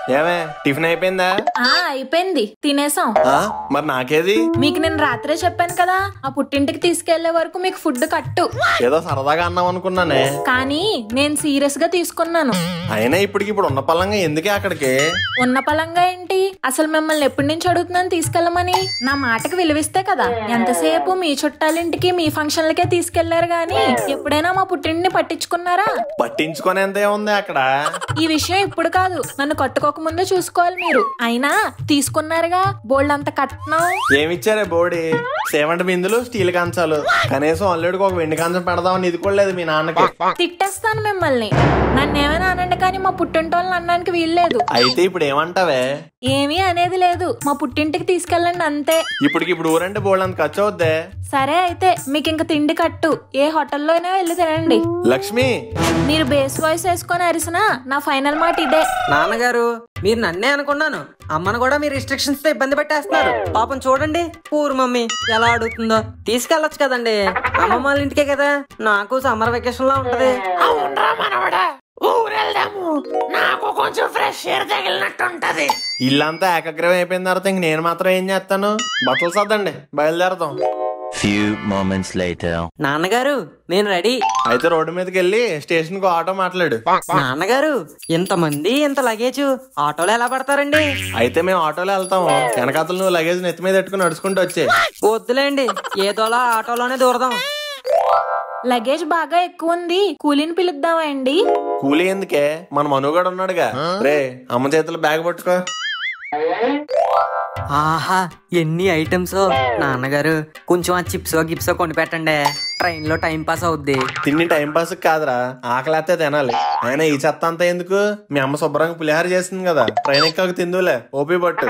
ఏమే టిఫిన్ అయిపోయిందా ఆ అయిపోయింది తినేసాం ఆ, మరి నాకేది మీకు నేను రాత్రే చెప్పాను కదా ఆ పుట్టింటికి తీసుకెళ్లే వరకు మీకు ఫుడ్ కట్టు ఏదో సరదాగా అన్నాం అనుకున్నానే కానీ నేను సీరియస్ గా తీసుకున్నాను అయినా ఇప్పటికి ఇప్పుడు ఉన్న పలంగా ఎందుకే అక్కడికి ఉన్న పలంగా ఏంటి అసలు మిమ్మల్ని ఎప్పటి నుంచి అడుగుతున్నాను తీసుకెళ్ళమని నా మాటకి విలువిస్తే కదా ఎంతసేపు మీ చుట్టాలింటికి మీ ఫంక్షన్లకే తీసుకెళ్లారు గాని ఎప్పుడైనా మా పుట్టింటిని పట్టించుకున్నారా పట్టించుకునేంత ఉంది అక్కడ ఈ విషయం ఇప్పుడు కాదు నన్ను కట్టుకోక ముందే చూసుకోవాలి మీరు అయినా తీసుకున్నారుగా బోల్డ్ అంత కట్నం ఏమిచ్చారే బోడి సేవంటి బిందులు స్టీల్ కంచాలు కనీసం అల్లుడికి ఒక వెండి కంచం పెడదామని ఇది కూడా లేదు మీ నాన్నకి తిట్టేస్తాను మిమ్మల్ని నన్ను ఏమైనా అనండి కానీ మా పుట్టింటోళ్ళని అనడానికి వీల్లేదు అయితే ఇప్పుడు ఏమంటావే ఏమీ అనేది లేదు మా పుట్టింటికి తీసుకెళ్ళండి అంతే ఇప్పటికి ఇప్పుడు ఊరంటే బోల్డ్ అంత ఖర్చు అవుద్దే సరే అయితే మీకు ఇంక తిండి కట్టు ఏ హోటల్లో అయినా వెళ్ళి తినండి లక్ష్మి మీరు బేస్ వాయిస్ వేసుకొని అరిసినా నా ఫైనల్ మాట ఇదే నాన్నగారు మీరు నన్నే అనుకున్నాను అమ్మను కూడా మీ రిస్ట్రిక్షన్స్ తో ఇబ్బంది పెట్టేస్తున్నారు పాపం చూడండి పూర్ మమ్మీ ఎలా అడుగుతుందో తీసుకెళ్ళొచ్చు కదండి అమ్మమ్మ వాళ్ళ ఇంటికే కదా నాకు సమ్మర్ వెకేషన్ లా ఉంటది అవునరా మనవడా ఊరెళ్దాము నాకు కొంచెం ఫ్రెష్ ఎయిర్ తగిలినట్టుంటది ఇల్లంతా ఏకగ్రహం అయిపోయిన తర్వాత ఇంక నేను మాత్రం ఏం చేస్తాను బట్టలు సర్దండి బయలుదేరతాం Few moments later. నాన్నగారు నేను రెడీ అయితే రోడ్డు మీదకి వెళ్ళి స్టేషన్ కు ఆటో మాట్లాడు నాన్నగారు ఇంతమంది ఇంత లగేజ్ ఆటోలో ఎలా పడతారండి అయితే మేము ఆటోలో వెళ్తాము వెనకాతలు నువ్వు లగేజ్ నెత్తి మీద పెట్టుకుని నడుచుకుంటూ వచ్చే వద్దులేండి ఏదోలా ఆటోలోనే దూరదాం లగేజ్ బాగా ఎక్కువ ఉంది కూలీని పిలుద్దామా అండి కూలి ఎందుకే మన మనుగడ ఉన్నాడుగా రే అమ్మ చేతులు బ్యాగ్ పట్టుకో ఆహా ఎన్ని ఐటమ్స్ నాన్నగారు కొంచెం ఆ చిప్స్ గిప్స్ కొని పెట్టండి ట్రైన్ లో టైం పాస్ అవుద్ది తిండి టైం పాస్ కాదురా ఆకలేస్తే తినాలి అయినా ఈ చెత్త అంతా ఎందుకు మీ అమ్మ శుభ్రంగా పులిహార చేస్తుంది కదా ట్రైన్ ఎక్కాక తిందులే ఓపి పట్టు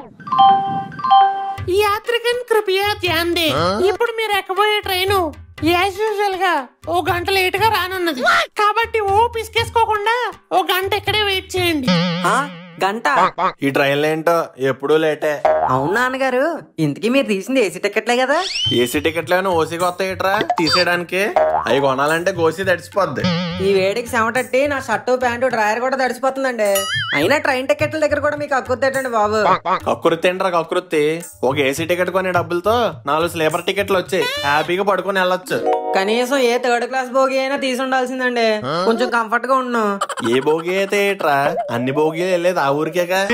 యాత్రికన్ కృపయా ధ్యాన్ దే ఇప్పుడు మీరు ఎక్కబోయే ట్రైను యాజ్ యూజువల్ గా ఓ గంట లేట్ గా రానున్నది కాబట్టి ఓ పిసికేసుకోకుండా ఓ గంట ఇక్కడే వెయిట్ చేయండి ఆ, గంట ఈ ట్రైన్లు ఏంటో ఎప్పుడూ లేటే అవును నాన్నగారు ఇంతకీ మీరు తీసింది ఏసీ టికెట్లే కదా ఏసీ టికెట్లను ఓసీకి వస్తాయిట్రా తీసేయడానికి అవి కొనాలంటే గోసి తడిసిపోద్ది ఈ వేడికి చెమటట్టి నా షర్టు ప్యాంటు డ్రైయర్ కూడా తడిసిపోతుందండి అయినా ట్రైన్ టికెట్ల దగ్గర కూడా మీకు అక్కుతేటండి బాబు కక్కుర్తి ఏంట్రా కక్కుర్తి ఒక ఏసీ టికెట్ కొనే డబ్బులతో నాలుగు స్లీపర్ టికెట్లు వచ్చాయి హ్యాపీగా పడుకొని వెళ్ళొచ్చు కనీసం ఏ థర్డ్ క్లాస్ భోగి అయినా తీసి ఉండాల్సిందండి కొంచెం కంఫర్ట్ గా ఉన్నాను ఏ భోగి అయితే ఏట్రా అన్ని భోగి వెళ్ళేది ఆ ఊరికేగా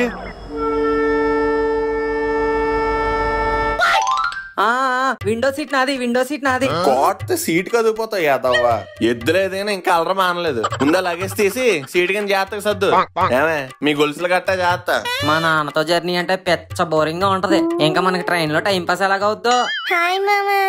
ఆ విండో సీట్ నాది విండో సీట్ నాది కోట్ సీట్ కదిపోతాయి యాదవ్వ ఎద్దులు ఏదైనా ఇంకా అలర మానలేదు ముందా లగేజ్ తీసి సీట్ కింద జాగ్రత్తగా సర్దు ఏమే మీ గొలుసులు గట్టా జాగ్రత్త మా నాన్నతో జర్నీ అంటే పెచ్చ బోరింగ్ గా ఉంటది ఇంకా మనకి ట్రైన్ లో టైం పాస్ ఎలాగవుద్దో హాయ్ మామా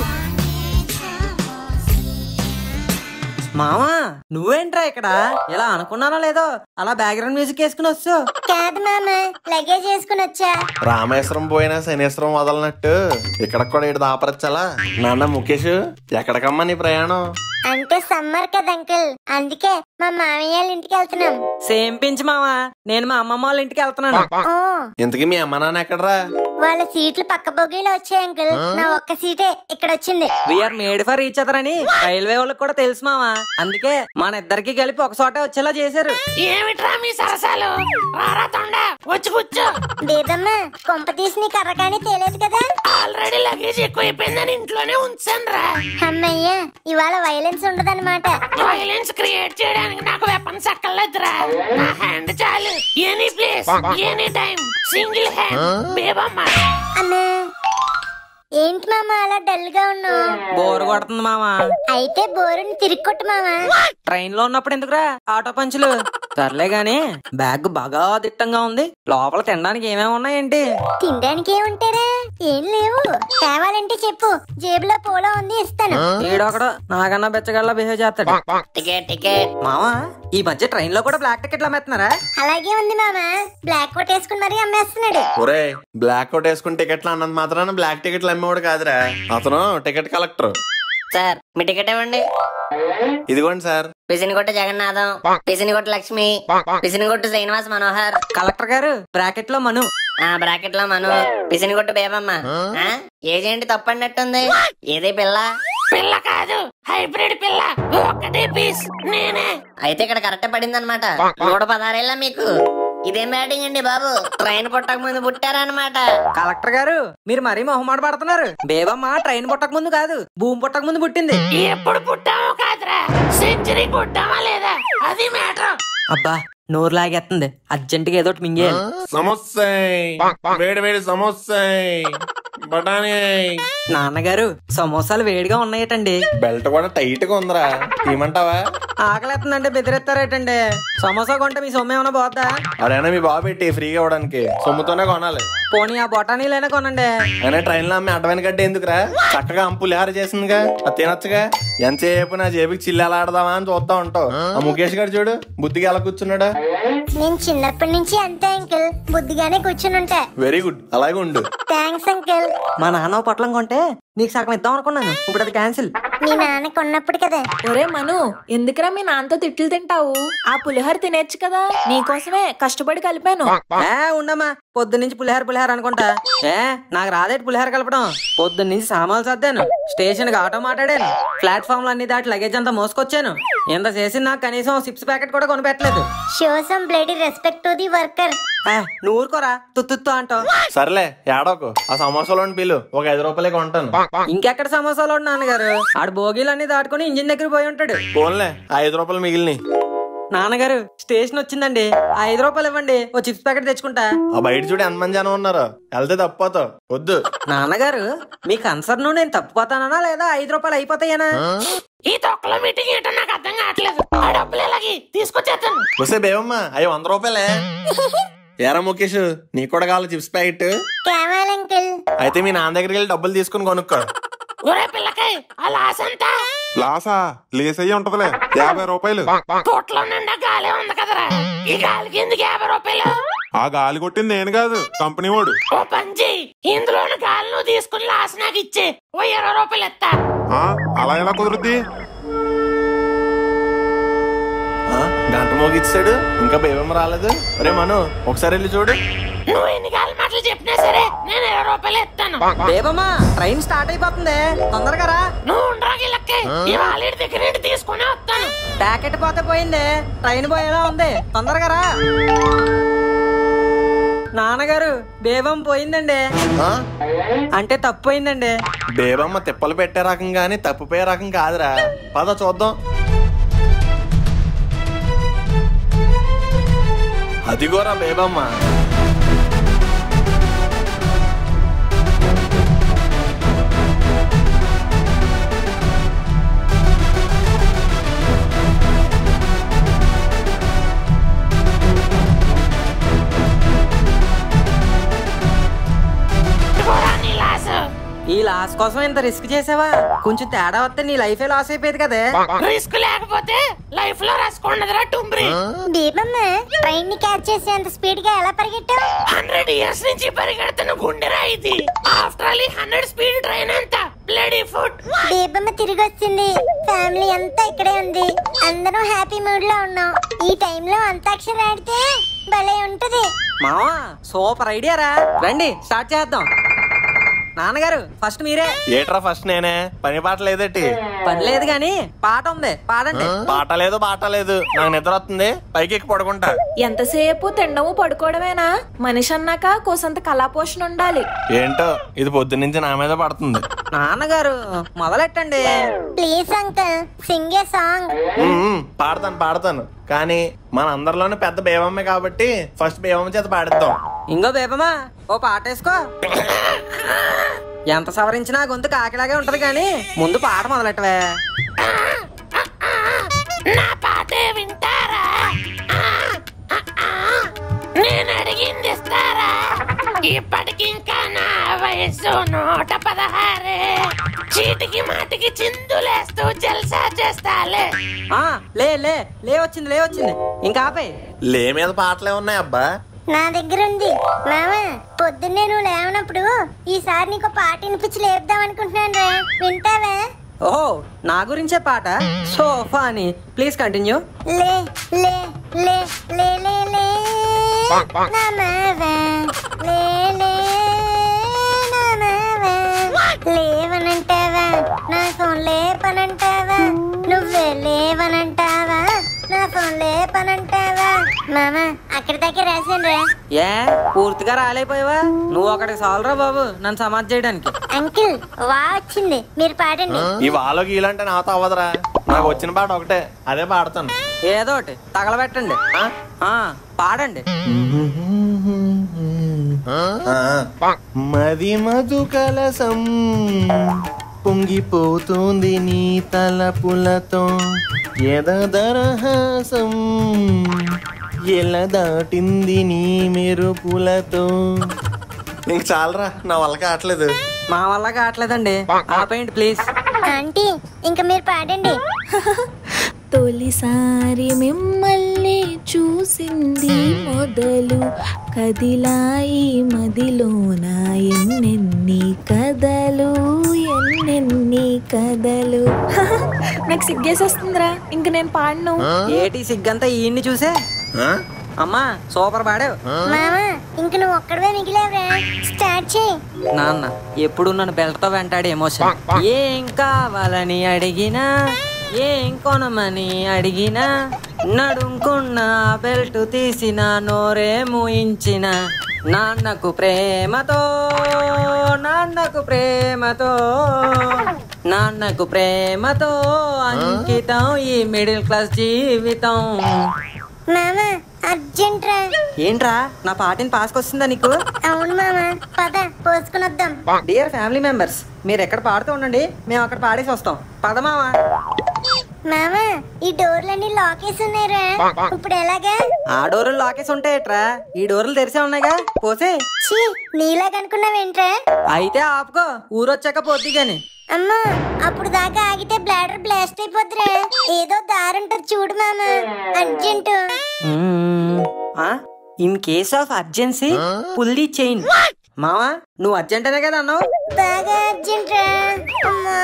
మామా నువ్వేంట్రా ఇక్కడ ఇలా అనుకున్నానో లేదో అలా బ్యాక్గ్రౌండ్ మ్యూజిక్ వేసుకుని వచ్చు కాదు మామా లగేజ్ వేసుకుని వచ్చా రామేశ్వరం పోయినా శనేశ్వరం వదలనట్టు ఇక్కడ కూడా ఇటు దాపరచాలా నాన్న ముఖేష్ ఎక్కడికమ్మా నీ ప్రయాణం అంటే సమ్మర్ కదా అంకుల్ అందుకే మా మామయ్య వాళ్ళ ఇంటికి వెళ్తున్నాం సేమ్ పించ్ మామా నేను మా అమ్మమ్మ వాళ్ళ ఇంటికి వెళ్తున్నాను ఓ ఇంతకీ మీ అమ్మ నాన్న ఎక్కడరా వాళ్ళ సీట్లు పక్క బొగీలో వచ్చాయి అంకుల్ నా ఒక్క సీటే ఇక్కడ వచ్చింది we are made for each other అని రైల్వే వాళ్ళకి కూడా తెలుసు మామా అందుకే మన ఇద్దరికి కలిపి ఒక చోట వచ్చేలా చేశారు ఏమిట్రా మీ సరసాలు రారా తొండ వచ్చి కూర్చో బేబమ్మ కొంప తీసి నీ కర్ర కానీ తేలేదు కదా ఆల్రెడీ లగేజ్ ఎక్కువైపోయిందని ఇంట్లోనే ఉంచాను రా అమ్మయ్య ఇవాళ వైలెన్స్ ఉండదన్నమాట వైలెన్స్ క్రియేట్ చేయడానికి నాకు వెపన్స్ అక్కర్లేదురా నా హ్యాండ్ చాలు any place any time single hand Bebamma అమ్మా ఏంటి మామ అలా డల్ గా ఉన్నావు బోర్ కొడుతుంది మామా అయితే బోరుని తిరిగి కొట్టు మామా ట్రైన్ లో ఉన్నప్పుడు ఎందుకురా ఆటో పంచులు సర్లే గాని బ్యాగ్ బాగా దిట్టంగా ఉంది లోపల తినడానికి ఏమేమి ఉన్నాయేంటి తినడానికి ఏముంటారా ఏం లేవు కావాలంటే చెప్పు జేబులో పోలో ఉంది ఇస్తాను ఈడొకడు నాకన్నా బెచ్చగల్లా బిహేవ్ చేస్తాడు టికెట్ టికెట్ మామా ఈ మధ్య ట్రైన్ లో కూడా బ్లాక్ టికెట్లు అమ్మేస్తున్నారా అలాగే ఉంది మామ బ్లాక్ కోట్ వేసుకుని మరీ అమ్మేస్తున్నాడు ఒరే బ్లాక్ అవుట్ వేసుకుని టికెట్లు అన్నంత మాత్రాన బ్లాక్ టికెట్లు అమ్మేవాడు కాదురా అతను టికెట్ కలెక్టర్ సార్ మీ టికెట్ ఇవ్వండి ఇదిగోండి సార్ పిసినిగొట్టు జగన్నాథం పిసినిగొట్టు లక్ష్మి పిసినిగొట్టు శ్రీనివాస్ మనోహర్ కలెక్టర్ గారు బ్రాకెట్ లో మను ఆ బ్రాకెట్ లో మను పిసినిగొట్టు బేబమ్మ ఆ? ఏది ఏంటి తప్పన్నట్టుంది ఏది పిల్ల పిల్ల కాదు హైబ్రిడ్ పిల్ల ఒక్కటే పీస్ నేనే అయితే ఇక్కడ కరెక్ట్ పడింది అనమాట నూట పదహారేళ్ళ మీకు ఇదేం బ్యాటింగ్ అండి బాబు ట్రైన్ పుట్టక ముందు పుట్టారనమాట కలెక్టర్ గారు మీరు మరీ మొహమాట పడుతున్నారు బేబమ్మ ట్రైన్ పుట్టక ముందు కాదు భూమి పుట్టక ముందు పుట్టింది ఎప్పుడు పుట్టామో కాదురా సెంచరీ కొట్టామా లేదా అది మ్యాటర్ అబ్బా నోరు లాగేస్తుంది అర్జెంటుగా ఏదో ఒకటి మింగేయాలి సమోసా వేడి వేడి సమోసా బఠానీ నాన్నగారు సమోసాలు వేడిగా ఉన్నాయటండి బెల్ట్ కూడా టైట్ గా ఉందిరా తీయమంటావా ఆకలేస్తుందంటే బెదిరిస్తారేటండి సమోసా కొంటే మీ సొమ్ము ఏమైనా పోద్దా అదేనా మీ బాబు పెట్టి ఫ్రీగా ఇవ్వడానికి సొమ్ముతోనే కొనాలి పోనీ ఆ బొటానీలైనా కొనండి అయినా ట్రైన్ లో అమ్మి అడ్డమైన గడ్డ ఎందుకురా చక్కగా అంపులిహార చేసిందిగా అది తినొచ్చుగా ఎంతసేపు నా జేబుకి చిల్లెలా ఆడదామా అని చూస్తా ఉంటావు ఆ ముఖేష్ గారు చూడు బుద్ధిగా ఎలా కూర్చున్నాడా నేను చిన్నప్పటి నుంచి అంతే అంకుల్ బుద్ధిగానే కూర్చుని ఉంటా వెరీ గుడ్ అలాగే ఉండు థ్యాంక్స్ అంకుల్ మా నాన్న ఓ పొట్లం కొంటే నీకు సగం ఇద్దాం అనుకున్నాను ఇప్పుడు అది క్యాన్సిల్ మీ నాన్న కొన్నప్పుడు కదా ఒరే మను ఎందుకురా మీ నాన్నతో తిట్లు తింటావు ఆ పులిహోర తినేచ్చు కదా నీకోసమే కష్టపడి కలిపాను ఏ ఉండమ్మా పొద్దు నుంచి పులిహార పులిహార అనుకుంటా ఏ నాకు రాదేటి పులిహార కలపడం పొద్దున్న నుంచి సామాన్లు సర్దాను స్టేషన్ కి ఆటో మాట్లాడాను ప్లాట్ఫామ్ అన్ని దాటి లగేజ్ అంతా మోసుకొచ్చాను ఇంత చేసి నాకు కనీసం సిప్స్ ప్యాకెట్ కూడా కొనిపెట్టలేదు show some bloody respect to the worker ఏ, నువ్వు ఊరుకోరా తుత్తుత్తు అంటావు సర్లే ఏడోకు ఆ సమోసాలోని పిల్లు ఒక ఐదు రూపాయలే కొంటాను ఇంకెక్కడ సమోసాలు ఉన్నాడు నాన్నగారు ఆడు భోగిలన్నీ దాటుకుని ఇంజిన్ దగ్గర పోయి ఉంటాడు ఫోన్లే ఆ ఐదు రూపాయలు మిగిలినాయి నాన్నగారు స్టేషన్ వచ్చిందండి ఆ ఐదు రూపాయలు ఇవ్వండి ఓ చిప్స్ ప్యాకెట్ తెచ్చుకుంటా ఆ బయట చూడు ఎంతమంది జనం ఉన్నారు వెళ్తే తప్పిపోతావు వద్దు నాన్నగారు మీ కన్సర్న్ నేను తప్పిపోతానా లేదా ఐదు రూపాయలు అయిపోతాయేనా ఈ తొక్కలో మీటింగ్ ఏంటో నాకు అర్థం కావట్లేదు ఆ డబ్బులు ఎలాగి తీసుకొచ్చేస్తాను వస్తే బేవమ్మా అయ్యి వంద రూపాయలే ఏరా ముఖేష్ నీకు కూడా కావాలి చిప్స్ ప్యాకెట్ కావాలి అంకుల్ అయితే మీ నాన్న దగ్గరికి వెళ్ళి డబ్బులు తీసుకుని కొనుక్కో ఒరే పిల్లకాయ ఆ లాస్ అంతా లాసా లేసయ్యి ఉంటదిలే యాభై రూపాయలు తోటలో నిండా గాలి ఉంది కదరా ఈ గాలికి ఎందుకు యాభై రూపాయలు ఆ గాలి కొట్టింది నేను కాదు కంపెనీ వాడు ఓ పంచి ఇందులోని గాలి నువ్వు తీసుకుని లాస్ నాకు ఇచ్చే ఓ ఇరవై రూపాయలు ఎత్తా ఆ, అలా ఎలా కుదురుద్ది ఆ, గంట మోగిచ్చాడు ఇంకా బేవమ్మ రాలేదు రే మను ఒకసారి వెళ్ళి చూడు నువ్వు ఎన్ని గాలి మాటలు చెప్పినా సరే నేను ఇరవై రూపాయలు ఎత్తాను బేబమ్మా ట్రైన్ స్టార్ట్ అయిపోతుంది తొందరగా రా నువ్వు ఉండరా గిల్లక్కే ఇవాళ ఇంటి దగ్గర నుండి తీసుకుని వస్తాను ప్యాకెట్ పోతే పోయింది ట్రైన్ పోయేలా ఉంది తొందరగా రా నాన్నగారు బేబం పోయిందండి ఆ? అంటే తప్పు పోయిందండి బేబమ్మ తిప్పలు పెట్టే రకం గాని తప్పిపోయే రకం కాదురా పద చూద్దాం అదిగోరా బేబమ్మ ఇదిగోరా నీ లాస్ ఈ లాస్ కోసం ఇంత రిస్క్ చేసావా కొంచెం తేడా వస్తే నీ లైఫే లాస్ అయిపోయేది కదే రిస్క్ లేకపోతే లైఫ్ లో రస్క్ ఉండదురా టుంబ్రి దీపమ్మ ట్రైన్ ని క్యాచ్ చేసేంత స్పీడ్ గా ఎలా పరిగెట్టావు హండ్రెడ్ ఇయర్స్ నుంచి పరిగెడుతున్న గుండెరా ఇది after all hundred speed train అంతా బ్లడీ ఫుడ్ దీపమ్మ తిరిగి వచ్చింది ఫ్యామిలీ అంతా ఇక్కడే ఉంది అందరం హ్యాపీ మూడ్ లో ఉన్నాం ఈ టైంలో అంతాక్షరి ఆడితే భలే ఉంటది మావా సూపర్ ఐడియా రా రండి స్టార్ట్ చేద్దాం నాన్నగారు ఫస్ట్ మీరే ఏట్రా ఫస్ట్ నేనే పని పాట లేదటి పని లేదు గాని పాట ఉంది పాడండి పాట లేదు పాట లేదు నాకు నిద్ర వస్తుంది పైకి ఎక్కి పడుకుంటా ఎంతసేపు తినడము పడుకోవడమేనా మనిషి అన్నాక కోసంత కళాపోషణ ఉండాలి ఏంటో ఇది పొద్దున్నుంచి నా మీద పడుతుంది నాన్నగారు మొదలెట్టండి please uncle sing a song um, um, పాడతాను పాడతాను కానీ మన అందరిలోనే పెద్ద బేవమ్మే కాబట్టి ఫస్ట్ బేవమ్మ చేత పాడిద్దాం ఇంకో బేబమ్మా ఓ పాట వేసుకో ఎంత సవరించినా గొంతు కాకిలాగే ఉంటది కానీ ముందు పాట మొదలెట్టవే నా పాటే వింటారా ఆ, ఆ, ఆ. నేను అడిగింది ఇస్తారా ఇప్పటికింకా నా వయసు నూట పదహారే చీటికి మాటికి చిందులేస్తూ జల్సా చేస్తాలే ఆ లే లే లే వచ్చింది లే వచ్చింది ఇంకా ఆపే లే మీద పాటలే ఉన్నాయి అబ్బా నా దగ్గర ఉంది మామ పొద్దున్నే నువ్వు లేవనప్పుడు ఈసారి నీకు పాట వినిపించి లేపుదాం అనుకుంటున్నాను రా వింటావా ఓహో నా గురించే పాట సోఫా అని ప్లీజ్ కంటిన్యూ లే లే లే లే లే లే నమవా లే లే నమవా లేవనంటావా నా ఫోన్ లేపనంటావా నువ్వే లేవనంటావా నా ఫోన్ లేపనంటావా మామ అక్కడి దాకా రాశాను రా ఏ పూర్తిగా రాలేపోయావా నువ్వు ఒకటి సాల్రా బాబు నన్ను సమాధి చేయడానికి అంకిల్ వా వచ్చింది మీరు పాడండి ఈ వాలో గీలంటే నాతో అవ్వదురా నాకు వచ్చిన పాట ఒకటే అదే పాడతాను ఏదో ఒకటి తగలబెట్టండి ఆ? ఆ, పాడండి ఆ. మది మధు కలసం పొంగిపోతుంది నీ తలపులతో ఎదరహాసం ఎలా దాటింది నీ మెరుపులతో ఇంక చాలరా నా వల్ల కావట్లేదు మా వల్ల కావట్లేదండి ఆపేయండి ప్లీజ్ ఆంటీ ఇంకా మీరు పాడండి తొలిసారి మిమ్మల్ని చూసింది మొదలు కదిలాయి మదిలోన ఎన్నెన్ని కథలు ఎన్నెన్ని కథలు నాకు సిగ్గేసేస్తుందిరా ఇంక నేను పాడను ఏటి సిగ్గంతా ఈయన్ని చూసే ఆ? అమ్మా సూపర్ పాడావు మామ ఇంక నువ్వు ఒక్కడవే మిగిలేవురా స్టార్ట్ చేయి నాన్న ఎప్పుడు నన్ను బెల్ట్తో వెంటాడి ఎమోషన్ ఏం కావాలని అడిగినా ఏం కొనమని అడిగినా నడుంకున్న బెల్ట్ తీసిన నోరే మూయించిన నాన్నకు ప్రేమతో నాన్నకు ప్రేమతో నాన్నకు ప్రేమతో అంకితం ఈ మిడిల్ క్లాస్ జీవితం మామ అర్జెంట్ రా ఏంట్రా నా పాటిని పాసుకొస్తుందా నీకు అవును మామ పద పోసుకుని వద్దాం డియర్ ఫ్యామిలీ మెంబర్స్ మీరు ఎక్కడ పాడుతూ ఉండండి మేము అక్కడ పాడేసి వస్తాం పదమావా మామ ఈ డోర్లన్నీ లాక్ వేసి ఉన్నాయిరా ఇప్పుడు ఎలాగా ఆ డోర్లు లాకేసి ఉంటాయట్రా ఈ డోర్లు తెరిసే ఉన్నాయిగా పోసే ఛీ నీలాగా అనుకున్నావేంట్రా అయితే అయితే ఆపుకో ఊరొచ్చాక పోద్ది గాని అమ్మా అప్పుడు దాకా ఆగితే బ్లాడర్ బ్లాస్ట్ అయిపోద్దిరా ఏదో దారి ఉంటది చూడు మామ urgent in case of urgency pull chain మావా నువ్వు అర్జెంట్ అనే కదా అన్నావు బాగా అర్జెంట్ రా అమ్మా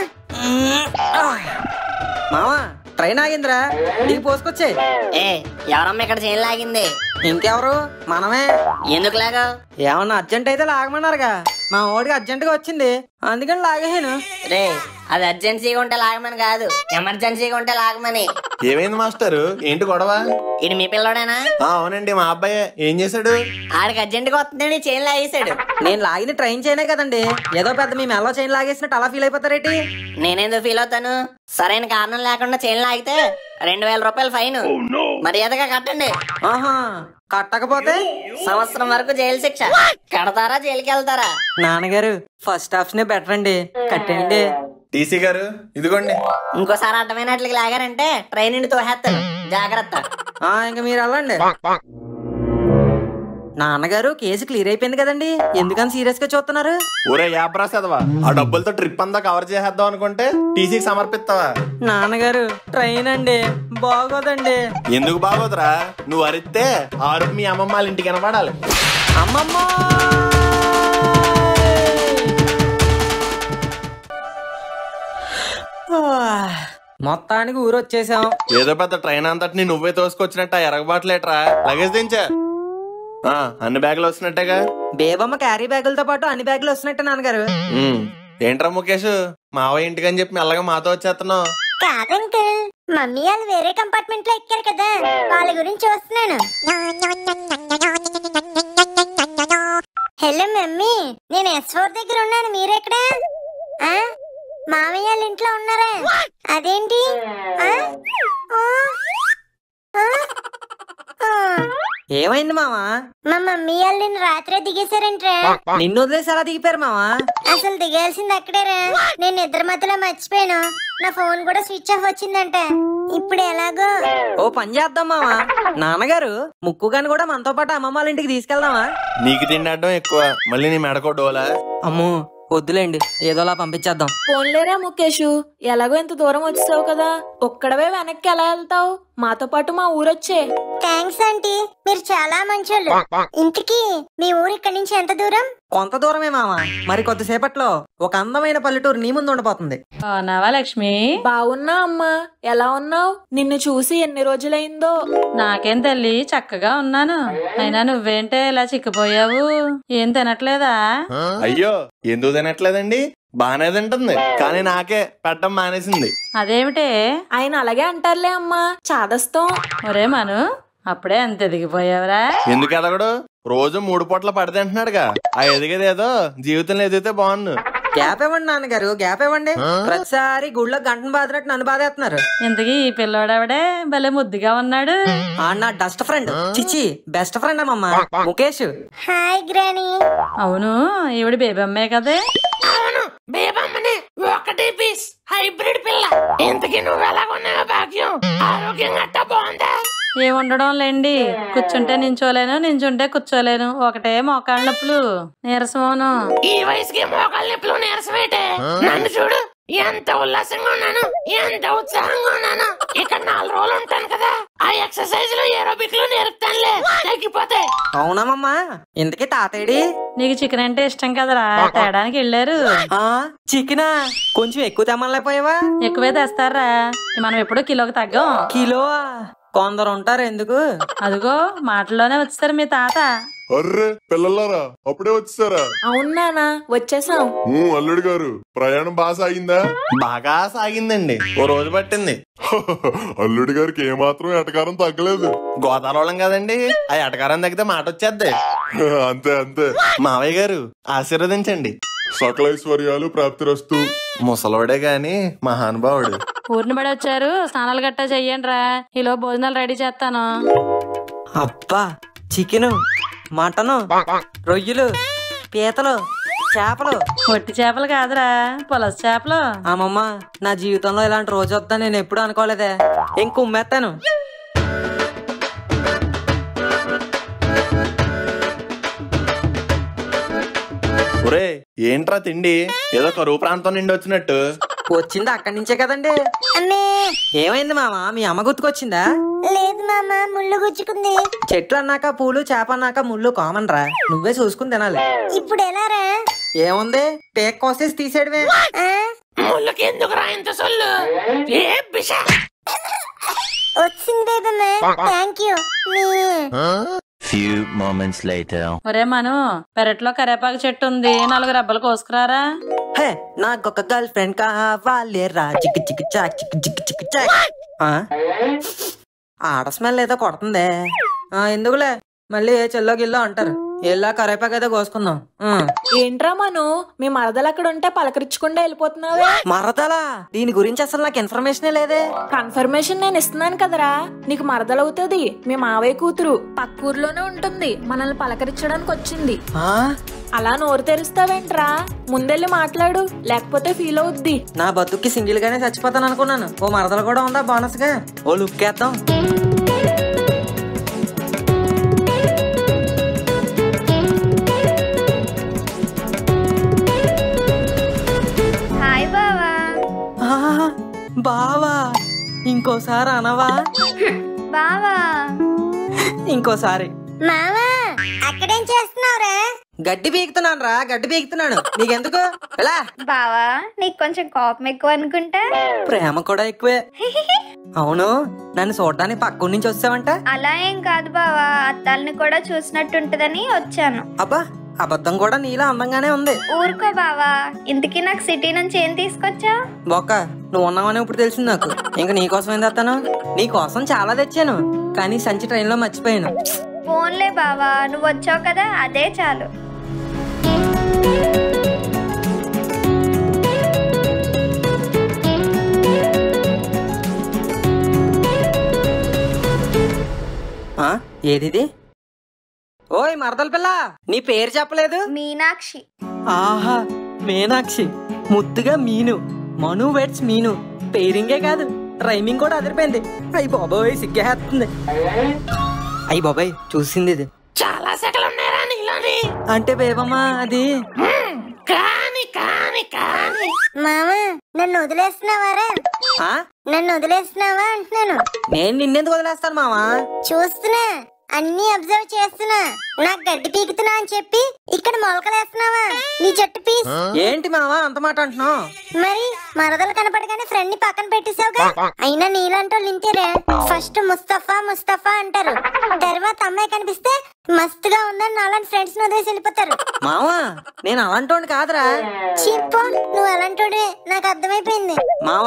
మావా ట్రైన్ ఆగిందిరా నీకు పోసుకొచ్చే ఏ ఎవరమ్మ ఇక్కడ చేయని లాగింది ఇంకెవరు మనమే ఎందుకు లాగా ఏమన్నా అర్జెంట్ అయితే లాగమన్నారుగా మా ఓడికి అర్జెంట్ గా వచ్చింది అందుకని లాగేసాను రే అది అర్జెన్సీగా ఉంటే లాగమని కాదు ఎమర్జెన్సీగా ఉంటే లాగమని ఏమైంది మాస్టర్ ఏంటి గొడవ ఇది మీ పిల్లోడేనా ఆ, అవునండి మా అబ్బాయే ఏం చేశాడు ఆడికి అర్జెంట్ గా వస్తుందని చైన్ లాగేశాడు నేను లాగింది ట్రైన్ చేయనే కదండి ఏదో పెద్ద మీ మెల్ల చైన్ లాగేసినట్టు అలా ఫీల్ అయిపోతారేటి నేనేందుకు ఫీల్ అవుతాను సరైన కారణం లేకుండా చైన్ లాగితే రెండు వేల రూపాయలు ఫైన్ మర్యాదగా కట్టండి ఆహా కట్టకపోతే సంవత్సరం వరకు జైలు శిక్ష కడతారా జైలుకి వెళ్తారా నాన్నగారు ఫస్ట్ ఆప్షనే బెటర్ అండి కట్టండి టీసీ గారు ఇదిగోండి ఇంకోసారి అడ్డమైనట్లకి లాగారంటే ట్రైన్ నుండి తోహేస్తాను జాగ్రత్త ఆ ఇంకా మీరు వెళ్ళండి నాన్నగారు కేసు క్లియర్ అయిపోయింది కదండి ఎందుకని సీరియస్ గా చూస్తున్నారు ఊరే యాప్రాసదవా ఆ డబ్బులతో ట్రిప్ అంతా కవర్ చేసేద్దాం అనుకుంటే టీసీకి సమర్పిస్తావా నాన్నగారు ట్రైన్ అండి బాగోదండి ఎందుకు బాగోదురా నువ్వు అరిస్తే ఆరు మీ అమ్మమ్మ వాళ్ళ ఇంటికి కనపడాలి అమ్మమ్మ మొత్తానికి ఊరు వచ్చేసాం ఏదో పెద్ద ట్రైన్ అంతటిని నువ్వే తోసుకొచ్చినట్ట ఎరగబాట్లేట్రా లగేజ్ దించా ఆ, అన్ని బ్యాగులు వస్తున్నట్టేగా బేబమ్మ క్యారీ బ్యాగులతో పాటు అన్ని బ్యాగులు వస్తున్నట్టు నాన్నగారు ఉమ్, ఏంట్రా ముఖేష్ మావయ్య ఇంటికని చెప్పి మెల్లగా మాతో వచ్చేస్తున్నావు కాదంకుల్ మమ్మీ వాళ్ళు వేరే కంపార్ట్మెంట్ లో ఎక్కారు కదా వాళ్ళ గురించి చూస్తున్నాను హలో మమ్మీ నేను ఎస్ ఫోర్ దగ్గర ఉన్నాను మీరెక్కడ ఆ? మామయ్య వాళ్ళ ఇంట్లో ఉన్నారా అదేంటి ఆ? ఆ? ఆ? ఆ. ఏమైంది మావా మా మమ్మీ వాళ్ళు నిన్ను రాత్రే దిగేశారంట్రా నిన్ను వదిలేసి అలా దిగిపోయారు మావా అసలు దిగాల్సింది అక్కడేరా నేను నిద్ర మధ్యలో మర్చిపోయాను నా ఫోన్ కూడా స్విచ్ ఆఫ్ వచ్చిందంట ఇప్పుడు ఎలాగో ఓ పని చేద్దాం మావా నాన్నగారు ముక్కు గాని కూడా మనతో పాటు అమ్మమ్మ వాళ్ళ ఇంటికి తీసుకెళ్దామా నీకు తిండడం ఎక్కువ మళ్ళీ నీ మెడకో డోలా అమ్మో వద్దులేండి ఏదోలా పంపించేద్దాం పోన్లేరా ముఖేషు ఎలాగో ఇంత దూరం వచ్చావు కదా ఒక్కడవే వెనక్కి ఎలా వెళ్తావు మాతో పాటు మా ఊరొచ్చే థ్యాంక్స్ ఆంటీ మీరు చాలా మంచోళ్ళు ఇంతకీ మీ ఊరు ఇక్కడి నుంచి ఎంత దూరం కొంత దూరమే మావా మరి కొద్దిసేపట్లో ఒక అందమైన పల్లెటూరు నీ ముందు ఉండబోతుంది బాగున్నావా లక్ష్మి బాగున్నా అమ్మా ఎలా ఉన్నావు నిన్ను చూసి ఎన్ని రోజులైందో నాకేం తల్లి చక్కగా ఉన్నాను అయినా నువ్వేంటే ఇలా చిక్కిపోయావు ఏం తినట్లేదా అయ్యో ఎందుకు తినట్లేదండి బానే తింటుంది కానీ నాకే పెట్టడం మానేసింది అదేమిటే ఆయన అలాగే అంటారులే అమ్మా చాదస్తం ఒరే మను అప్పుడే అంత ఎదిగిపోయావురా ఎందుకు ఎదగడు రోజు మూడు పూట్ల పడితే అంటున్నాడుగా ఆ ఎదిగేదేదో జీవితంలో ఎదిగితే బాగుండు గ్యాప్ ఇవ్వండి నాన్నగారు గ్యాప్ ఇవ్వండి ప్రతిసారి గుళ్ళో గంటను బాదినట్టు నన్ను బాధేస్తున్నారు ఇంతకీ ఈ పిల్లోడావిడే భలే ముద్దుగా ఉన్నాడు ఆ నా డస్ట్ ఫ్రెండ్ చిచి బెస్ట్ ఫ్రెండ్ అమ్మమ్మ ముఖేష్ హాయ్ గ్రానీ అవును ఈవిడ బేబీ అమ్మే కదే అవును బేబమ్మని ఒకటే పీస్ హైబ్రిడ్ పిల్ల ఇంతకీ నువ్వు ఎలా కొన్నావు భాగ్యం ఆరోగ్యం గట్టా బాగుందా ఏ ఉండడం లేండి కూర్చుంటే నించోలేను నించుంటే కూర్చోలేను ఒకటే మోకాళ్ళ నొప్పులు నీరసమోను ఈ వయసుకి మోకాళ్ళ నొప్పులు నీరసమేటే నన్ను చూడు ఎంత ఉల్లాసంగా ఉన్నాను ఎంత ఉత్సాహంగా ఉన్నాను ఇక్కడ నాలుగు రోజులు ఉంటాను కదా ఆ ఎక్సర్సైజ్ లో ఏరోబిక్ లో నేర్పుతానులే తగ్గిపోతాయి అవునమ్మమ్మా ఇంతకీ తాతయ్యడి నీకు చికెన్ అంటే ఇష్టం కదరా తేడానికి వెళ్ళారు ఆ చికెనా కొంచెం ఎక్కువ తెమ్మలేకపోయావా ఎక్కువే తెస్తారా మనం ఎప్పుడూ కిలోకి తగ్గం కిలో కొందరు ఉంటారు ఎందుకు అదిగో మాటల్లోనే వచ్చేసారు మీ తాత అర్రే పిల్లలారా అప్పుడే వచ్చేసారా అవును నాన్న వచ్చేసాం ఊ, అల్లుడు గారు ప్రయాణం బాగా సాగిందా బాగా సాగిందండి ఓ రోజు పట్టింది అల్లుడి గారికి ఏమాత్రం ఎటకారం తగ్గలేదు గోదావరి కదండి ఆ ఎటకారం తగ్గితే మాట వచ్చేద్ది అంతే అంతే మావయ్య గారు ఆశీర్వదించండి సకలైశ్వర్యాలు ప్రాప్తిరస్తు ముసలోడే గాని మహానుభావుడు ఊరిని పడి వచ్చారు స్నానాలు గట్టా చెయ్యండి రా ఈలో భోజనాలు రెడీ చేస్తాను అబ్బా చికెను మటను రొయ్యలు పీతలు చేపలు ఒట్టి చేపలు కాదురా పులస చేపలు అమ్మమ్మ నా జీవితంలో ఇలాంటి రోజు వద్దా నేను ఎప్పుడు అనుకోలేదే ఇంక కుమ్మేస్తాను ఒరే ఏంట్రా తిండి ఏదో కరువు ప్రాంతం నుండి వచ్చినట్టు వచ్చింది అక్కడి నుంచే కదండి అమ్మే ఏమైంది మామ మీ అమ్మ గుర్తుకొచ్చిందా లేదు మామ ముళ్ళు గుచ్చుకుంది చెట్లు అన్నాక పూలు చేప అన్నాక ముళ్ళు కామన్ రా నువ్వే చూసుకుని తినాలి ఇప్పుడు ఎలా రా ఏముంది పేక్ కోసేసి తీసేయడమే ఆ? ముళ్ళకి ఎందుకు రా ఇంత సొల్లు ఏ బిషా వచ్చింది బేబమ్మ థ్యాంక్ యూ మీ Few moments later. ఒరే మను పెరట్లో కరేపాకు చెట్టు ఉంది నాలుగు రెబ్బలు కోసుకురారా హే నాకొక గర్ల్ ఫ్రెండ్ కావాలి రా చిక్కి చిక్కి చాక్ చిక్కి చిక్కి చిక్కి చాక్ ఆ? ఆడ స్మెల్ ఏదో కొడుతుందే ఆ ఎందుకులే మళ్ళీ ఏ చెల్లో గిల్లో అంటారు ఎల్లా కరేపాకు ఏదో కోసుకుందాం ఉం. ఏంట్రా మను మీ మరదలు అక్కడ ఉంటే పలకరించకుండా వెళ్ళిపోతున్నావే మరదలా దీని గురించి అసలు నాకు ఇన్ఫర్మేషనే లేదే కన్ఫర్మేషన్ నేను ఇస్తున్నాను కదరా నీకు మరదలవుతుంది మీ మావయ్య కూతురు పక్క ఊర్లోనే ఉంటుంది మనల్ని పలకరించడానికి వచ్చింది ఆ? అలా నోరు తెరుస్తావేంట్రా ముందెళ్ళి మాట్లాడు లేకపోతే ఫీల్ అవుద్ది నా బతుక్కి సింగిల్ గానే చచ్చిపోతాను అనుకున్నాను ఓ మరదలు కూడా ఉందా బోనస్ గా ఓ లుక్ వేద్దాం హాయ్ బావా ఆ, బావా ఇంకోసారి అనవా బావా ఇంకోసారి మామా అక్కడేం చేస్తున్నావురా గడ్డి పీకుతున్నాను రా గడ్డి పీకుతున్నాను నీకెందుకు ఎలా బావా నీకు కొంచెం కోపం ఎక్కువ అనుకుంటా ప్రేమ కూడా ఎక్కువే అవును నన్ను చూడడానికి పక్క నుంచి వచ్చావంట అలా ఏం కాదు బావా అత్తాలని కూడా చూసినట్టుంటదని వచ్చాను అబ్బా అబద్ధం కూడా నీలా అందంగానే ఉంది ఊరుకో బావా ఇంతకీ నాకు సిటీ నుంచి ఏం తీసుకొచ్చా బొక్క నువ్వు ఉన్నావని ఇప్పుడు తెలిసింది నాకు ఇంకా నీ కోసం ఏం తెస్తాను నీ కోసం చాలా తెచ్చాను కానీ సంచి ట్రైన్లో మర్చిపోయాను ఫోన్లే బావా నువ్వు వచ్చావు కదా అదే చాలు ఆ, ఏదిది ఓయ్ మరదల పిల్ల నీ పేరు చెప్పలేదు మీనాక్షి ఆహా మీనాక్షి ముద్దుగా మీను మను వెట్స్ మీను పేరింగే కాదు రైమింగ్ కూడా అదిరిపోయింది అయ్యి బాబోయ్ సిగ్గేస్తుంది అయ్యి బాబాయ్ చూసింది ఇది చాలా సెకలు ఉన్నారా నీలోని అంటే బేబమ్మా అది హ్మ్, కాని కాని కాని మామ నన్ను వదిలేస్తున్నావారా ఆ? నన్ను వదిలేస్తున్నావా అంటున్నాను నేను నిన్నెందుకు వదిలేస్తాను మావా చూస్తున్నా అన్ని అబ్జర్వ్ చేస్తున్నా నాకు గడ్డి పీకుతున్నా అని చెప్పి ఇక్కడ మొలకలేస్తున్నావా నీ చెట్టు పీస్ ఏంటి మావా అంత మాట అంటున్నావు మరి మరదలు కనపడగానే ఫ్రెండ్ ని పక్కన పెట్టేశావుగా అయినా నీలాంటి వాళ్ళు ఇంతేరే ఫస్ట్ ముస్తఫా ముస్తఫా అంటారు తర్వాత అమ్మాయి కనిపిస్తే మస్తుగా ఉందని నాలాంటి ఫ్రెండ్స్ ని వదిలేసి వెళ్ళిపోతారు మావా నేను అలాంటోని కాదురా చీపో నువ్వు అలాంటి నాకు అర్థమైపోయింది మావా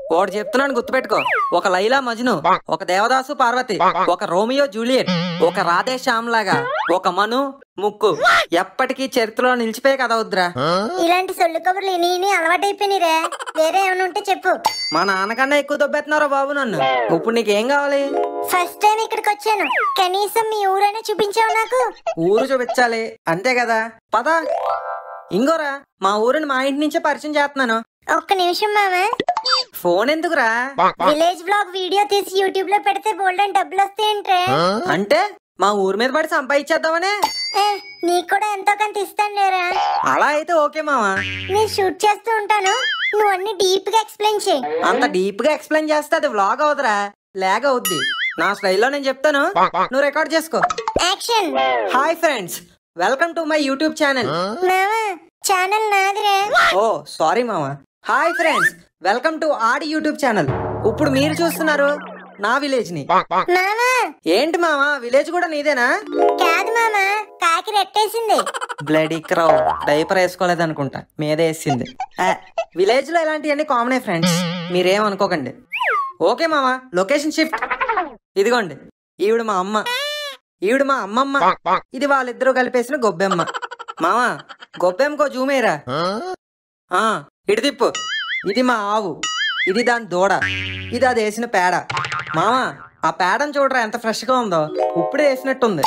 ఒకటి చెప్తున్నాను గుర్తుపెట్టుకో ఒక లైలా మజ్ను ఒక దేవదాసు పార్వతి ఒక రోమియో జూలియట్ ఒక రాధే శ్యామ్ లాగా ఒక మను ముక్కు ఎప్పటికీ చరిత్రలో నిలిచిపోయే కథ వద్దురా ఇలాంటి సొల్లు కబుర్లు ఇని ఇని అలవాటైపోయినరే వేరే ఏమైనా ఉంటే చెప్పు మా నాన్నకన్నా ఎక్కువ దొబ్బెత్తున్నారా బాబు నన్ను ఇప్పుడు నీకేం కావాలి ఫస్ట్ టైం ఇక్కడికి వచ్చాను కనీసం మీ ఊరైనా చూపించావు నాకు ఊరు చూపించాలి అంతే కదా పద ఇంగోరా మా ఊరిని మా ఇంటి నుంచే పరిచయం చేస్తున్నాను ఒక్క నిమిషం మామ ఫోన్ ఎందుకురా విలేజ్ బ్లాగ్ వీడియో తీసి యూట్యూబ్ లో పెడితే బోల్డ్ అని డబ్బులు వస్తాయంట్రే అంటే మా ఊరి మీద పడి సంపాదించేద్దామనే ఏ, నీకు కూడా ఎంతో కొంత ఇస్తాను లేరా అలా అయితే ఓకే మావా నేను షూట్ చేస్తూ ఉంటాను నువ్వు అన్ని డీప్ గా ఎక్స్ప్లెయిన్ చేయి అంత డీప్ గా ఎక్స్ప్లెయిన్ చేస్తే అది వ్లాగ్ అవుతురా లాగ్ అవుద్ది నా స్టైల్లో నేను చెప్తాను నువ్వు రికార్డ్ చేసుకో action hi friends welcome to my YouTube channel మామా ఛానల్ నాదిరే ఓ సారీ మామా హాయ్ ఫ్రెండ్స్ వెల్కమ్ టు ఆడి యూట్యూబ్ ఛానల్ ఇప్పుడు మీరు చూస్తున్నారు నా విలేజ్ ని మామా ఏంటి మామా విలేజ్ కూడా నీదేనా కాదు మామా కాకి రెట్టేసింది బ్లడీ క్రౌ డైపర్ వేసుకోలేదు అనుకుంటా మీద వేసింది విలేజ్ లో ఇలాంటివన్నీ కామనే ఫ్రెండ్స్ మీరేం అనుకోకండి ఓకే మామా లొకేషన్ షిఫ్ట్ ఇదిగోండి ఈవిడ మా అమ్మ ఈవిడ మా అమ్మమ్మ ఇది వాళ్ళిద్దరూ కలిపేసిన గొబ్బెమ్మ మామా గొబ్బెమ్మకో జూమేరా ఆ ఇటు తిప్పు ఇది మా ఆవు ఇది దాని దూడ ఇది అది వేసిన పేడ మామా ఆ పేడను చూడరా ఎంత ఫ్రెష్ గా ఉందో ఇప్పుడే వేసినట్టుంది